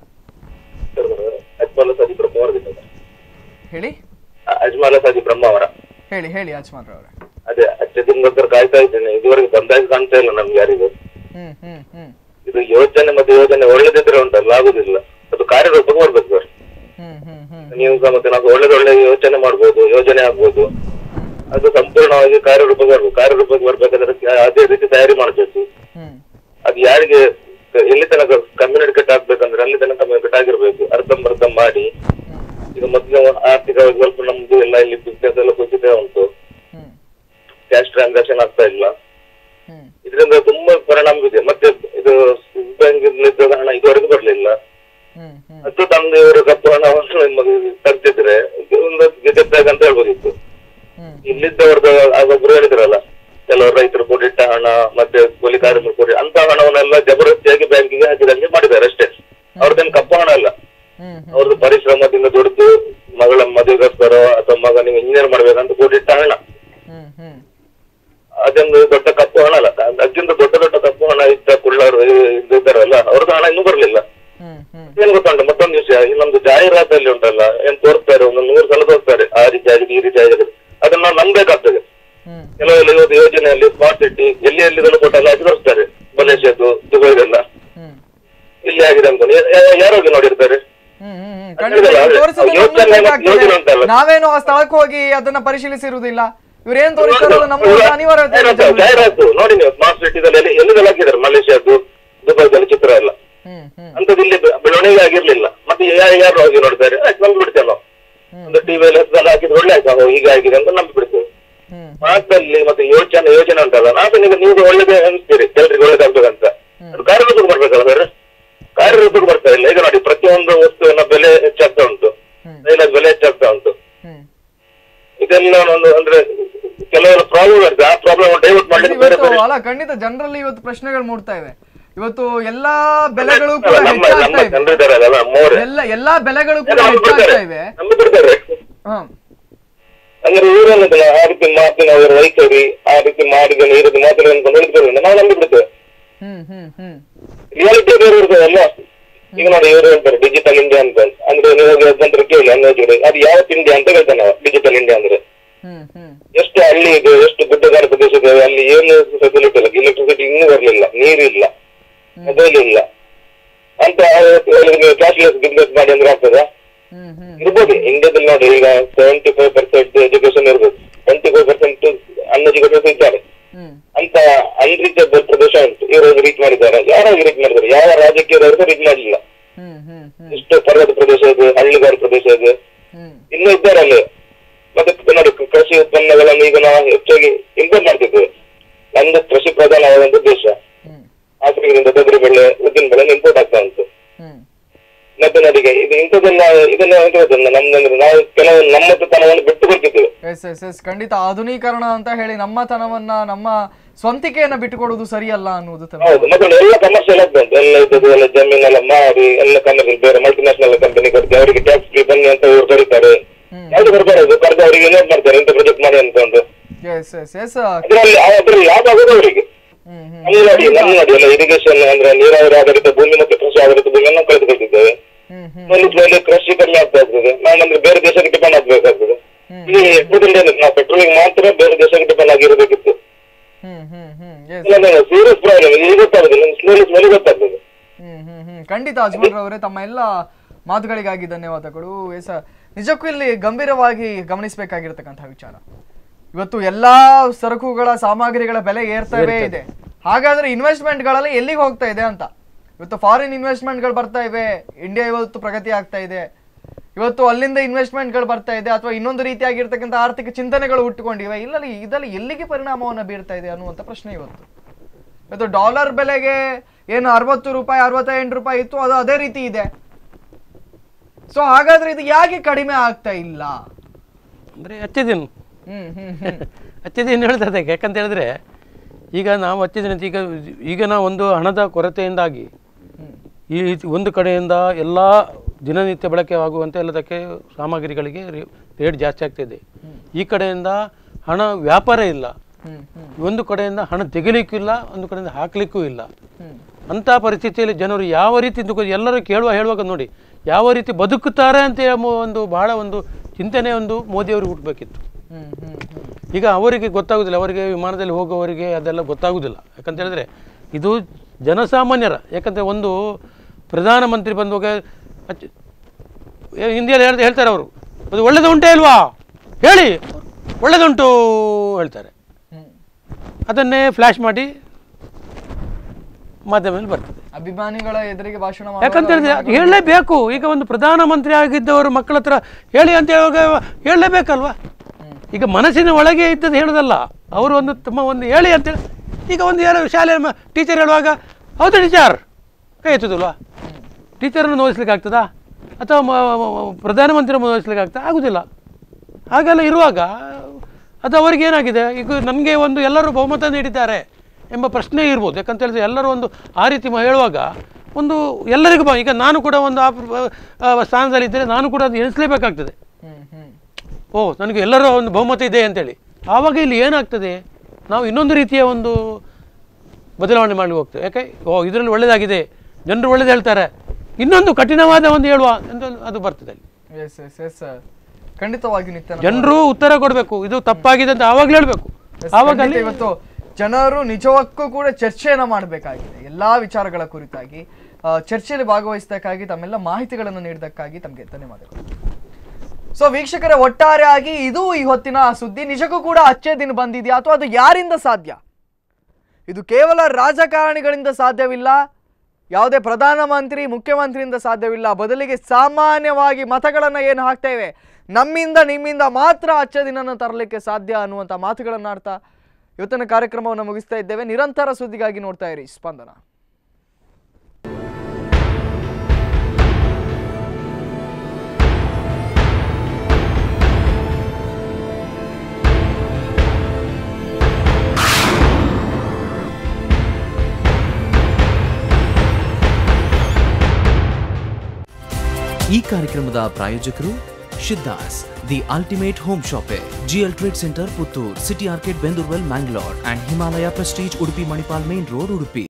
ಅಜ್ಮಲ ಸಾದಿ ಬ್ರಹ್ಮ ಅವರದಿಂದ ಹೇಳಿ ಅಜ್ಮಲ ಸಾದಿ ಬ್ರಹ್ಮ ಅವರ ಹೇಳಿ ಹೇಳಿ ಅಜ್ಮಾನ್ ಅವರೇ ಅದೇ ಅಚ್ಚ ದಿನಗೋಸ್ಕರ ಕಾಯ್ತಾ ಇದ್ದೇನೆ ಇದುವರೆಗೆ ಬಂದಾಗ ಕಾಣ್ತಾ ಇಲ್ಲ ನಮ್ಗೆ ಯಾರಿಗೂ ಹ್ಮ್ ಹ್ಮ್ ಹ್ಮ್ ಇದು ಯೋಜನೆ ಮತ್ತೆ ಯೋಜನೆ ಒಳ್ಳೇದಿದ್ರೆ ಉಂಟಲ್ಲ ಆಗುದಿಲ್ಲ ಅದು ಕಾರ್ಯರೂಪಕ್ಕೆ ಬರ್ಬೇಕು ಸರ್ ಹ್ಮ್ ಹ್ಮ್ ಹ್ಮ್ ನೀವು ಸಹ ಮತ್ತೆ ನಾವು ಒಳ್ಳೆದೊಳ್ಳೆ ಯೋಚನೆ ಮಾಡ್ಬೋದು ಯೋಜನೆ ಆಗ್ಬೋದು ಅದು ಸಂಪೂರ್ಣವಾಗಿ ಕಾರ್ಯರೂಪಕ್ಕೆ ಬರ್ಬೇಕು ಕಾರ್ಯರೂಪಕ್ಕೆ ಬರ್ಬೇಕಾದ್ರೆ ಅದೇ ರೀತಿ ತಯಾರಿ ಮಾಡ್ಬೇಕು ಹ್ಮ್ ಅದು ಯಾರಿಗೆ ಎಲ್ಲಿ ತನಕ ಕಮ್ಯುನಿಕೇಟ್ ಆಗ್ಬೇಕಂದ್ರೆ ಅಲ್ಲಿ ತನಕ ಕಮ್ಯುನಿಕೇಟ್ ಆಗಿರ್ಬೇಕು ಅರ್ಧಂಬರ್ಧ ಮಾಡಿ ಈಗ ಮೊದಲು ಆರ್ಥಿಕವಾಗಿ ಸ್ವಲ್ಪ ನಮ್ದು ಎಲ್ಲ ಇಲ್ಲಿ ಬಿಸ್ನೆಸ್ ಎಲ್ಲ ಕುಸಿತ ಉಂಟು ಹ್ಮ್ ಕ್ಯಾಶ್ ಟ್ರಾನ್ಸಾಕ್ಷನ್ ಆಗ್ತಾ ಇಲ್ಲ ಹ್ಮ್ ಇದರಿಂದ ತುಂಬಾ ಪರಿಣಾಮ ಇದೆ ಮತ್ತೆ ಇದು ಬ್ಯಾಂಕ್ ಇದ್ದ ಹಣ ಇದುವರೆಗೂ ಬರ್ಲಿಲ್ಲ ಹ್ಮ್ ಹ್ಮ್ ಅದು ತಂದು ಇವರು ಕಪ್ಪು ಹಣವನ್ನು ನಿಮಗೆ ತರ್ತಿದ್ರೆ ಒಂದು ಗೆದ್ದಾಗ ಅಂತ ಹೇಳ್ಬೋದಿತ್ತು ಹ್ಮ್ ಇಲ್ಲಿದ್ದವ್ರದ್ದು ಆಗೊಬ್ರು ಹೇಳಿದ್ರಲ್ಲ ಕೆಲವರು ರೈತರು ಕೂಡಿಟ್ಟ ಹಣ ಮತ್ತೆ ಕೂಲಿ ಕಾರ್ಮಿಕರು ಕೂಡಿ ಅಂತ ಹಣವನ್ನೆಲ್ಲ ಜಬರದಸ್ತಿಯಾಗಿ ಬ್ಯಾಂಕಿಗೆ ಹಾಕಿದಂಗೆ ಮಾಡಿದ್ದಾರೆ ಅಷ್ಟೇ ಅವ್ರದ್ದೇನು ಕಪ್ಪು ಹಣ ಅಲ್ಲ ಹ್ಮ್ ಅವ್ರದ್ದು ಪರಿಶ್ರಮದಿಂದ ದುಡಿದು ಮಗಳ ಮದುವೆಗೋಸ್ಕರ ಅಥವಾ ಮಗನಿಗೆ ಇಂಜಿನಿಯರ್ ಮಾಡ್ಬೇಕಂತ ಕೂಡಿಟ್ಟ ಹಣ ಹ್ಮ್ ಹ್ಮ್ ಅದೊಂದು ದೊಡ್ಡ ಕಪ್ಪು ಹಣ ಅಲ್ಲ ಅದಕ್ಕಿಂತ ದೊಡ್ಡ ದೊಡ್ಡ ಕಪ್ಪು ಹಣ ಇದ್ದ ಕುಳ್ಳರು ಇದ್ದಾರಲ್ಲ ಅವ್ರದ್ದು ಹಣ ಇನ್ನೂ ಬರ್ಲಿಲ್ಲ ಹ್ಮ್ ಹ್ಮ್ ಏನ್ ಗೊತ್ತುಂಟು ಮತ್ತೊಂದು ವಿಷಯ ಇನ್ನೊಂದು ಜಾಹೀರಾತಲ್ಲಿ ಉಂಟಲ್ಲ ಏನ್ ತೋರಿಸ್ತಾರೆ ಒಂದು ನೂರು ಸಲ ತೋರಿಸ್ತಾರೆ ಆ ರೀತಿ ಆಗಿದೆ ಈ ರೀತಿ ಆಗಿದೆ ಅದನ್ನ ನಾವು ನಂಬೇಕಾಗ್ತದೆ ಹ್ಮ್ ಕೆಲವೆಲ್ಲ ಇವತ್ತು ಯೋಜನೆಯಲ್ಲಿ ಸ್ಮಾರ್ಟ್ ಸಿಟಿ ಎಲ್ಲಿ ಎಲ್ಲಿ ಕೊಟ್ಟಲ್ಲ ಅದು ತೋರಿಸ್ತಾರೆ ಮಲೇಷ್ಯಾದ್ದು ದುಬೈದೆಲ್ಲ ಹ್ಮ್ ಇಲ್ಲಿ ಆಗಿದೆ ಅಂತ ಯಾರೋಗಿ ನೋಡಿರ್ತಾರೆ ಹ್ಮ್ ಹ್ಮ್ ಹ್ಮ್ ಅದೇ ಖಂಡಿತ ಅದೇ. ಇವ್ರು ತೋರಿಸಿದ್ರೆ ಯೋಚನೆ ನಮ್ಗೆ ಮತ್ತೆ ಯೋಚನೆ ಉಂಟಲ್ಲ. ಬೇಕಾಗ್ತದೆ. ನಾವೇನು ಆ ಸ್ಥಳಕ್ಕೆ ಹೋಗಿ ಅದನ್ನ ಪರಿಶೀಲಿಸಿರುವುದಿಲ್ಲ ಇವ್ರೇನ್ ತೋರಿಸ್ತಾರೋ ಅದು ನಮ್ಮ ಅನಿವಾರ್ಯತೆ ಇದೆ ಜಾಹೀರಾತು, ಜನರಿಗೆ. ಜಾಹೀರಾತು ನೋಡಿ ನೀವು ಸ್ಮಾರ್ಟ್ ಸಿಟಿದಲ್ಲಿ ಎಲ್ಲಿ ಎಲ್ಲಿದೆಲ್ಲ ಹಾಕಿದ್ದಾರೆ ಮಲೇಷ್ಯಾದ್ದು ದುಬೈದಲ್ಲಿ ಚಿತ್ರ ಎಲ್ಲ ಹ್ಮ್ ಹ್ಮ್ ಅಂತದ್ದು ಇಲ್ಲಿ ಬೆ- ಬೆಳವಣಿಗೆ ಆಗಿರ್ಲಿಲ್ಲ ಮತ್ತೆ ಯಾರು ಯಾರು ಹೋಗಿ ನೋಡ್ತಾರೆ ಆಯ್ತು ನಂಬಿ ಬಿಡ್ತೇವೆ ನಾವು ಒಂದು ಟಿವಿಯಲ್ಲಿ ಹೆಸರಲ್ಲಿ ಹಾಕಿದ್ರೆ ಒಳ್ಳೆ ಆಯ್ತು ಹೋ, ಹೀಗೆ ಆಗಿದೆ ಅಂತ ನಂಬಿ ಬಿಡ್ತೇವೆ ಹ್ಮ್ ಮಾತಲ್ಲಿ ಮತ್ತೆ ಯೋಚನೆ ಯೋಚನೆ ಉಂಟಲ್ಲ ನಾವು ನೀವು ನೀವು ಒಳ್ಳೇದೇ ಅನಿಸ್ತೀರಿ ಎಲ್ರಿಗೂ ಒಳ್ಳೇದಾಗ್ಬೇಕಂತ ಅದು ಕಾರ್ಯರೂಪಕ್ಕೆ ಬರ್ಬೇಕಲ್ಲ ಸರ್ ಕಾರ್ಯರೂಪಕ್ಕೆ ಬರ್ತಾ ಇಲ್ಲ ಈಗ ನೋಡಿ ಪ್ರತಿಯೊಂದು ವಸ್ತುವಿನ ಬೆಲೆ ಹೆಚ್ಚಾಗ್ತಾ ಉಂಟು ತೈಲದ ಬೆಲೆ ಹೆಚ್ಚಾಗ್ತಾ ಉಂಟು ಹ್ಮ್ ಇದೆಲ್ಲ ಒಂದು ಅಂದ್ರೆ ಕೆಲವೆಲ್ಲ ಪ್ರಾಬ್ಲಮ್ ಇರ್ತದೆ ಆ ಪ್ರಾಬ್ಲಮ್ ಡೈವರ್ಟ್ ಮಾಡ್ಲಿಕ್ಕೆ ಬೇರೆ ಇವತ್ತು ಬೇರೆ ಅಲ್ಲ ಖಂಡಿತ ಜನರಲ್ಲಿ ಇವತ್ತು ಪ್ರಶ್ನೆಗಳು ಮೂಡ್ತಾ ಇವೆ ಇವತ್ತು ಎಲ್ಲಾ ಬೆಲೆಗಳು ಕೂಡ ನಮ್ಮ ನಮ್ಮ ಹೆಚ್ಚಾಗ್ತಾ ಇವೆ ಜನರು ಇದಾರಲ್ಲ ಮೋರೆ ಎಲ್ಲ ಎಲ್ಲಾ ಬೆಲೆಗಳು ಕೂಡ ನಂಬಿ ಹೆಚ್ಚಾಗ್ತಾ ಬಿಡ್ತಾರೆ ಇವೆ ನಂಬಿ ಬಿಡ್ತಾರೆ ಹ ಅಂದ್ರೆ ಇವರನ್ನ ಆ ರೀತಿ ಮಾತಿನ ಅವರ ವೈಖರಿ ಆ ರೀತಿ ಮಾಡಿದ ಈ ರೀತಿ ಮಾತಿನ ಅನ್ಕೊಂಡು ಹೇಳಿದ್ರು ನಾವು ನಂಬಿ ಬಿಡ್ತೇವೆ ಹ್ಮ್ ಹ್ಮ್ ಹ್ಮ್ ರಿಯಾಲಿಟಿ ಬೇರೆ ಇರ್ತದಲ್ಲ ಈಗ ನೋಡಿ ಇವರು ಹೇಳ್ತಾರೆ ಡಿಜಿಟಲ್ ಇಂಡಿಯಾ ಅಂತ ಅಂದ್ರೆ ನೀವು ಹೋಗಿ ಅದಂತರ ಕೇಳಿ ಅನ್ನೋದು ಅದು ಯಾವ ಇಂಡಿಯಾ ಅಂತ ಹೇಳ್ತಾನೆ ನಾವು ಡಿಜಿಟಲ್ ಇಂಡಿಯಾ ಅಂದ್ರೆ ಹ್ಮ್ ಹ್ಮ್ ಎಷ್ಟು ಹಳ್ಳಿ ಇದೆ ಎಷ್ಟು ಗುಡ್ಡಗಾಡ ಪ್ರದೇಶ ಇದೆ ಅಲ್ಲಿ ಏನು ಫೆಸಿಲಿಟಿ ಇಲ್ಲ ಎಲೆಕ್ಟ್ರಿಸಿಟಿ ಇನ್ನೂ ಬರ್ಲಿಲ್ಲ ನೀರಿಲ್ಲ ಮೊಬೈಲ್ ಇಲ್ಲ ಅಂತ ನೀವು ಕ್ಯಾಶ್ಲೆಸ್ ಬಿಸ್ನೆಸ್ ಮಾಡಿ ಅಂದ್ರೆ ಆಗ್ತದಾ ಹ್ಮ್ ಹ್ಮ್ ಇರ್ಬೋದು ಇಂಡಿಯಾದಲ್ಲಿ ನೋಡಿ ಈಗ ಸೆವೆಂಟಿ ಫೈವ್ ಪರ್ಸೆಂಟ್ ಎಜುಕೇಶನ್ ಇರ್ಬೋದು ಟ್ವೆಂಟಿ ಫೈವ್ ಪರ್ಸೆಂಟ್ ಅನ್ಎಜುಕೇಟೆಡ್ ಇದ್ದಾರೆ ಹ್ಮ್ ಅಂತ ಅನ್ರೀಚಬಲ್ ಪ್ರದೇಶ ಉಂಟು ಇವರು ರೀಚ್ ಮಾಡಿದ್ದಾರೆ ಯಾರಾಗಿ ರೀಚ್ ಮಾಡಿದ್ದಾರೆ ಯಾವ ರಾಜಕೀಯದವರು ರೀಚ್ ಮಾಡಲಿಲ್ಲ ಹ್ಮ್ ಹ್ಮ್ ಹ್ಮ್ ಎಷ್ಟು ಪರ್ವತ ಪ್ರದೇಶ ಇದೆ ಹಳ್ಳಿಗಾರ ಪ್ರದೇಶ ಇದೆ ಹ್ಮ್ ಇನ್ನೂ ಇದ್ದಾರೆ ಅಲ್ಲಿ ಮತ್ತೆ ನೋಡಿ ಕೃಷಿ ಉತ್ಪನ್ನಗಳನ್ನು ಈಗ ನಾವು ಹೆಚ್ಚಾಗಿ ಇಂಪೋರ್ಟ್ ಮಾಡ್ತಿದ್ದೇವೆ ನಮ್ದು ಕೃಷಿ ಪ್ರಧಾನವಾದಂತ ದೇಶ ಹ್ಮ್ ಆಫ್ರಿಕಾದಿಂದ ತೊಗರಿ ಬೆಳೆ ಉದ್ದಿನ ಬೆಳೆ ಇಂಪೋರ್ಟ್ ಆಗ್ತಾ ಉಂಟು ಹ್ಮ್ ಮತ್ತೆ ನದಿಗೆ ಇದು ಇಂಥದ್ದೆಲ್ಲ ಇದನ್ನ ಎಂತ ಗೊತ್ತುಂಟಾ? ನಮ್ದಂದ್ರೆ ನಾವು ಕೆಲವು ನಮ್ಮತನವನ್ನು ಬಿಟ್ಟು ಕೊಡ್ತಿದ್ದೇವೆ ಎಸ್ ಎಸ್ ಎಸ್ ಖಂಡಿತ ಆಧುನೀಕರಣ ಅಂತ ಹೇಳಿ ನಮ್ಮತನವನ್ನ ನಮ್ಮ ಸ್ವಂತಿಕೆಯನ್ನ ಬಿಟ್ಟುಕೊಡುವುದು ಸರಿಯಲ್ಲ ಅನ್ನುವುದು ತಮ್ಮ ಹೌದು ಮತ್ತೆ ಎಲ್ಲ ಕಮರ್ಷಿಯಲ್ ಆಗ್ತಾ ಉಂಟು ಎಲ್ಲ ಇದ್ದದ್ದು ಎಲ್ಲ ಜಮೀನೆಲ್ಲ ಮಾರಿ ಎಲ್ಲ ಕಮರ್ಷಿಯಲ್ ಬೇರೆ ಮಲ್ಟಿನ್ಯಾಷನಲ್ ಕಂಪನಿ ಕೊಡ್ತೀವಿ ಅವರಿಗೆ ಟ್ಯಾಕ್ಸ್ ಫ್ರೀ ಬನ್ನಿ ಅಂತ ಇವರು ಕರೀತಾರೆ ಹ್ಮ್. ಯಾವ್ದು ಬರ್ಬಾರದು ಕರೆದು ಅವರಿಗೆ ಇನ್ವೈಟ್ ಮಾಡ್ತಾರೆ ಇಂಥ ಪ್ರಾಜೆಕ್ಟ್ ಮಾಡಿ ಅಂತ ಒಂದು ಎಸ್ ಎಸ್ ಎಸ್ ಅದ್ರಲ್ಲಿ ಅದ್ರಲ್ಲಿ ಲಾಭ ಆಗೋದು ಅವರಿಗೆ ಹ್ಮ್ ಹ್ಮ್ ನಮ್ಗೆ ನೋಡಿ ನಮ್ಮ ನೋಡಿ ಎಲ್ಲ ಇರಿಗೇಷನ್ ಅಂದ್ರೆ ನೀರಾವರಿ ಆಧಾರಿತ ಭೂಮಿ ಮತ್ತು ಕೃಷಿ ಆಧಾರಿತ ಭೂಮಿಯನ್ನು ನಾವು ಕಳೆದುಕೊಳ್ತಿದ್ದೇವೆ ಹ್ಮ್ ಹ್ಮ್ ಒಂದು ಮೇಲೆ ಕೃಷಿ ಕಮ್ಮಿ ಆಗ್ತಾ ಇರ್ತದೆ ನಾವು ಅಂದ್ರೆ ಬೇರೆ ದೇಶಕ್ಕೆ ಡಿಪೆಂಡ್ ಆಗ್ಬೇಕಾಗ್ತದೆ ಈ ಎಪ್ಪತ್ತರಿಂದ ಏನಿದೆ ನಾವು ಪೆಟ್ರೋಲಿಗೆ ಮಾತ್ರ ಬೇರೆ ದೇಶಕ್ಕೆ ಡಿಪೆಂಡ್ ಆಗಿರಬೇಕಿತ್ತು ಹ್ಮ್ ಹ್ಮ್ ಹ್ಮ್ ಎಸ್ ಸೀರಿಯಸ್ ಪ್ರಾಬ್ಲಮ್ ಈಗ ಗೊತ್ತಾಗುದಿಲ್ಲ ಸ್ಲೋಲಿ ಸ್ಲೋಲಿ ಗೊತ್ತಾಗ್ತದೆ ಹ್ಮ್ ಹ್ಮ್ ಹ್ಮ್ ಖಂಡಿತ ಅಜ್ಮಲ್ ಅವರೇ ತಮ್ಮ ಎಲ್ಲ ಮಾತುಗಳಿಗಾಗಿ ಧನ್ಯವಾದಗಳು ಎಸ ನಿಜಕ್ಕೂ ಇಲ್ಲಿ ಗಂಭೀರವಾಗಿ ಗಮನಿಸಬೇಕಾಗಿರ್ತಕ್ಕಂಥ ವಿಚಾರ ಇವತ್ತು ಎಲ್ಲಾ ಸರಕುಗಳ ಸಾಮಗ್ರಿಗಳ ಬೆಲೆ ಏರ್ತವೇ ಇದೆ ಹಾಗಾದ್ರೆ ಇನ್ವೆಸ್ಟ್ಮೆಂಟ್ಗಳೆಲ್ಲ ಎಲ್ಲಿಗೆ ಹೋಗ್ತಾ ಇದೆ ಅಂತ ಇವತ್ತು ಫಾರಿನ್ ಇನ್ವೆಸ್ಟ್ಮೆಂಟ್ಗಳು ಬರ್ತಾ ಇವೆ ಇಂಡಿಯಾ ಇವತ್ತು ಪ್ರಗತಿ ಆಗ್ತಾ ಇದೆ ಇವತ್ತು ಅಲ್ಲಿಂದ ಇನ್ವೆಸ್ಟ್ಮೆಂಟ್ಗಳು ಬರ್ತಾ ಇದೆ ಅಥವಾ ಇನ್ನೊಂದು ರೀತಿಯಾಗಿರ್ತಕ್ಕಂಥ ಆರ್ಥಿಕ ಚಿಂತನೆಗಳು ಹುಟ್ಟುಕೊಂಡಿವೆ ಇಲ್ಲಲ್ಲಿ ಇದರಲ್ಲಿ ಎಲ್ಲಿಗೆ ಪರಿಣಾಮವನ್ನು ಬೀರ್ತಾ ಇದೆ ಅನ್ನುವಂಥ ಪ್ರಶ್ನೆ ಇವತ್ತು ಇವತ್ತು ಡಾಲರ್ ಬೆಲೆಗೆ ಏನು ಅರವತ್ತು ರೂಪಾಯಿ ಅರವತ್ತೆಂಟು ರೂಪಾಯಿ ಇತ್ತು ಅದು ಅದೇ ರೀತಿ ಇದೆ ಸೊ ಹಾಗಾದ್ರೆ ಇದು ಯಾಕೆ ಕಡಿಮೆ ಆಗ್ತಾ ಇಲ್ಲ ಅಂದರೆ ಹಚ್ಚಿದ್ದೀನಿ ಹ್ಮ್ ಹ್ಮ್ ಹ್ಮ್ ಹಚ್ಚಿದ್ದೀನಿ ಹೇಳ್ತದೆ ಯಾಕಂತ ಹೇಳಿದ್ರೆ ಈಗ ನಾವು ಹಚ್ಚಿದ್ದೀನಿ ಅಂತ ಈಗ ಈಗ ನಾವು ಒಂದು ಹಣದ ಕೊರತೆಯಿಂದಾಗಿ ಈ ರೀತಿ ಒಂದು ಕಡೆಯಿಂದ ಎಲ್ಲ ದಿನನಿತ್ಯ ಬಳಕೆ ಆಗುವಂಥ ಎಲ್ಲದಕ್ಕೆ ಸಾಮಗ್ರಿಗಳಿಗೆ ರೇ- ರೇಟ್ ಜಾಸ್ತಿ ಆಗ್ತಿದೆ ಈ ಕಡೆಯಿಂದ ಹಣ ವ್ಯಾಪಾರ ಇಲ್ಲ ಹ್ಮ್ ಹ್ಮ್ ಒಂದು ಕಡೆಯಿಂದ ಹಣ ತೆಗಿಲಿಕ್ಕೂ ಇಲ್ಲ ಒಂದು ಕಡೆಯಿಂದ ಹಾಕ್ಲಿಕ್ಕೂ ಇಲ್ಲ ಹ್ಮ್ ಅಂಥ ಪರಿಸ್ಥಿತಿಯಲ್ಲಿ ಜನರು ಯಾವ ರೀತಿ ದುಃಖ ಎಲ್ಲರೂ ಕೇಳುವ ಹೇಳುವಾಗ ನೋಡಿ ಯಾವ ರೀತಿ ಬದುಕುತ್ತಾರೆ ಅಂತ ಎಂಬ ಒಂದು ಬಹಳ ಒಂದು ಚಿಂತನೆ ಒಂದು ಮೋದಿಯವರು ಹುಟ್ಟಬೇಕಿತ್ತು ಹ್ಮ್ ಹ್ಮ್ ಹ್ಮ್ ಈಗ ಅವರಿಗೆ ಗೊತ್ತಾಗುದಿಲ್ಲ ಅವರಿಗೆ ವಿಮಾನದಲ್ಲಿ ಹೋಗುವವರಿಗೆ ಅದೆಲ್ಲ ಗೊತ್ತಾಗುದಿಲ್ಲ ಯಾಕಂತ ಹೇಳಿದ್ರೆ ಇದು ಜನಸಾಮಾನ್ಯರ ಯಾಕಂದರೆ ಒಂದು ಪ್ರಧಾನಮಂತ್ರಿ ಬಂದುವಾಗ ಅಚ್ಚ- ಏ- ಹಿಂದಿಯಲ್ಲಿ ಹೇಳ್ತಾ ಹೇಳ್ತಾರೆ ಅವರು ಅದು ಒಳ್ಳೇದು ಉಂಟೇ ಇಲ್ವಾ ಹೇಳಿ ಒಳ್ಳೇದುಂಟು ಹೇಳ್ತಾರೆ ಹ್ಮ್ ಅದನ್ನೇ ಫ್ಲ್ಯಾಶ್ ಮಾಡಿ ಮಾಧ್ಯಮದಲ್ಲಿ ಬರ್ತದೆ ಅಭಿಮಾನಿಗಳ ಎದುರಿಗೆ ಭಾಷಣ ಮಾಡುವಾಗ ಯಾಕಂತ ಹೇಳಿದ್ರೆ ಅದು ಹೇಳಲೇಬೇಕು ಈಗ ಒಂದು ಪ್ರಧಾನಮಂತ್ರಿ ಆಗಿದ್ದವರು ಮಕ್ಕಳ ಹತ್ರ ಹೇಳಿ ಅಂತ ಹೇಳುವಾಗ ಹೇಳಲೇಬೇಕಲ್ವಾ ಈಗ ಮನಸ್ಸಿನ ಒಳಗೆ ಇದ್ದದ್ದು ಹೇಳೋದಲ್ಲ ಅವರು ಒಂದು ತುಂಬ ಒಂದು ಹೇಳಿ ಅಂತೇಳಿ ಈಗ ಒಂದು ಯಾರು ಶಾಲೆ ಟೀಚರ್ ಹೇಳುವಾಗ ಹೌದು ಟೀಚರ್ ಕೈ ಎತ್ತುದಿಲ್ವಾ ಟೀಚರನ್ನು ನೋಯಿಸ್ಲಿಕ್ಕೆ ಆಗ್ತದಾ ಅಥವಾ ಮ- ಮ- ಪ್ರಧಾನಮಂತ್ರಿ ನೋಯಿಸ್ಲಿಕ್ಕೆ ಆಗ್ತದಾ ಆಗುದಿಲ್ಲ ಹಾಗೆಲ್ಲ ಇರುವಾಗ ಅದು ಅವರಿಗೆ ಏನಾಗಿದೆ ಈಗ ನನಗೆ ಒಂದು ಎಲ್ಲರೂ ಬಹುಮತ ನೀಡಿದ್ದಾರೆ ಎಂಬ ಪ್ರಶ್ನೆ ಇರ್ಬೋದು ಯಾಕಂತ ಹೇಳಿದ್ರೆ ಎಲ್ಲರೂ ಒಂದು ಆ ರೀತಿ ಮ- ಹೇಳುವಾಗ ಒಂದು ಎಲ್ಲರಿಗೂ ಬ- ಈಗ ನಾನು ಕೂಡ ಒಂದು ಆ ಪ್ರ- ಆ ಸ್ಥಾನದಲ್ಲಿದ್ದರೆ ನಾನು ಕೂಡ ಅದು ಎಣಿಸಲೇಬೇಕಾಗ್ತದೆ ಹ್ಮ್ ಹ್ಮ್ ಓ ನನಗೆ ಎಲ್ಲರ ಒಂದು ಬಹುಮತ ಇದೆ ಅಂತೇಳಿ ಆವಾಗ ಇಲ್ಲಿ ಏನಾಗ್ತದೆ ನಾವು ಇನ್ನೊಂದು ರೀತಿಯ ಒಂದು ಬದಲಾವಣೆ ಮಾಡಲಿಕ್ಕೆ ಹೋಗ್ತೇವೆ ಯಾಕೆ ಓ ಇದರಲ್ಲಿ ಒಳ್ಳೆಯದಾಗಿದೆ ಜನರು ಒಳ್ಳೇದು ಹೇಳ್ತಾರೆ ಇನ್ನೊಂದು ಕಠಿಣವಾದ ಒಂದು ಹೇಳುವ ಅಂತ ಅದು ಬರ್ತದೆ ಅಲ್ಲಿ ಎಸ್ ಎಸ್ ಎಸ್ ಖಂಡಿತವಾಗಿ ನಿತ್ಯ ಜನರು ಉತ್ತರ ಕೊಡಬೇಕು ಇದು ತಪ್ಪಾಗಿದೆ ಅಂತ ಆವಾಗಲೇ ಹೇಳಬೇಕು ಆವಾಗ ಖಂಡಿತ ಅಲ್ಲಿ ಇವತ್ತು ಜನರು ನಿಜಕ್ಕೂ ಕೂಡ ಚರ್ಚೆಯನ್ನ ಮಾಡಬೇಕಾಗಿದೆ ಎಲ್ಲಾ ವಿಚಾರಗಳ ಕುರಿತಾಗಿ ಆ, ಚರ್ಚೆಯಲ್ಲಿ ಭಾಗವಹಿಸದಕ್ಕಾಗಿ ತಮ್ಮೆಲ್ಲ ಮಾಹಿತಿಗಳನ್ನು ನೀಡಿದ್ದಕ್ಕಾಗಿ ತಮಗೆ ಧನ್ಯವಾದಗಳು ಸೊ ವೀಕ್ಷಕರೇ ಒಟ್ಟಾರೆಯಾಗಿ ಇದು ಈ ಹೊತ್ತಿನ ಸುದ್ದಿ ನಿಜಕ್ಕೂ ಕೂಡ ಅಚ್ಚೇ ದಿನ ಬಂದಿದೆಯಾ ಅಥವಾ ಅದು ಯಾರಿಂದ ಸಾಧ್ಯ ಇದು ಕೇವಲ ರಾಜಕಾರಣಿಗಳಿಂದ ಸಾಧ್ಯವಿಲ್ಲ ಯಾವುದೇ ಪ್ರಧಾನಮಂತ್ರಿ ಮುಖ್ಯಮಂತ್ರಿಯಿಂದ ಸಾಧ್ಯವಿಲ್ಲ ಬದಲಿಗೆ ಸಾಮಾನ್ಯವಾಗಿ ಮತಗಳನ್ನು ಏನು ಹಾಕ್ತೇವೆ ನಮ್ಮಿಂದ ನಿಮ್ಮಿಂದ ಮಾತ್ರ ಅಚ್ಚ ದಿನನ ತರಲಿಕ್ಕೆ ಸಾಧ್ಯ ಅನ್ನುವಂಥ ಮಾತುಗಳನ್ನು ಆಡ್ತಾ ಇವತ್ತಿನ ಕಾರ್ಯಕ್ರಮವನ್ನು ಮುಗಿಸ್ತಾ ಇದ್ದೇವೆ ನಿರಂತರ ಸುದ್ದಿಗಾಗಿ ನೋಡ್ತಾ ಇರಿ ಸ್ಪಂದನ ಈ ಕಾರ್ಯಕ್ರಮದ ಪ್ರಾಯೋಜಕರು ಶಿದ್ದಾಸ್ the ultimate home shoppe GL trade centre Puttur city arcade Bendoorwell Mangalore and Himalaya prestige Udupi Manipal main road Udupi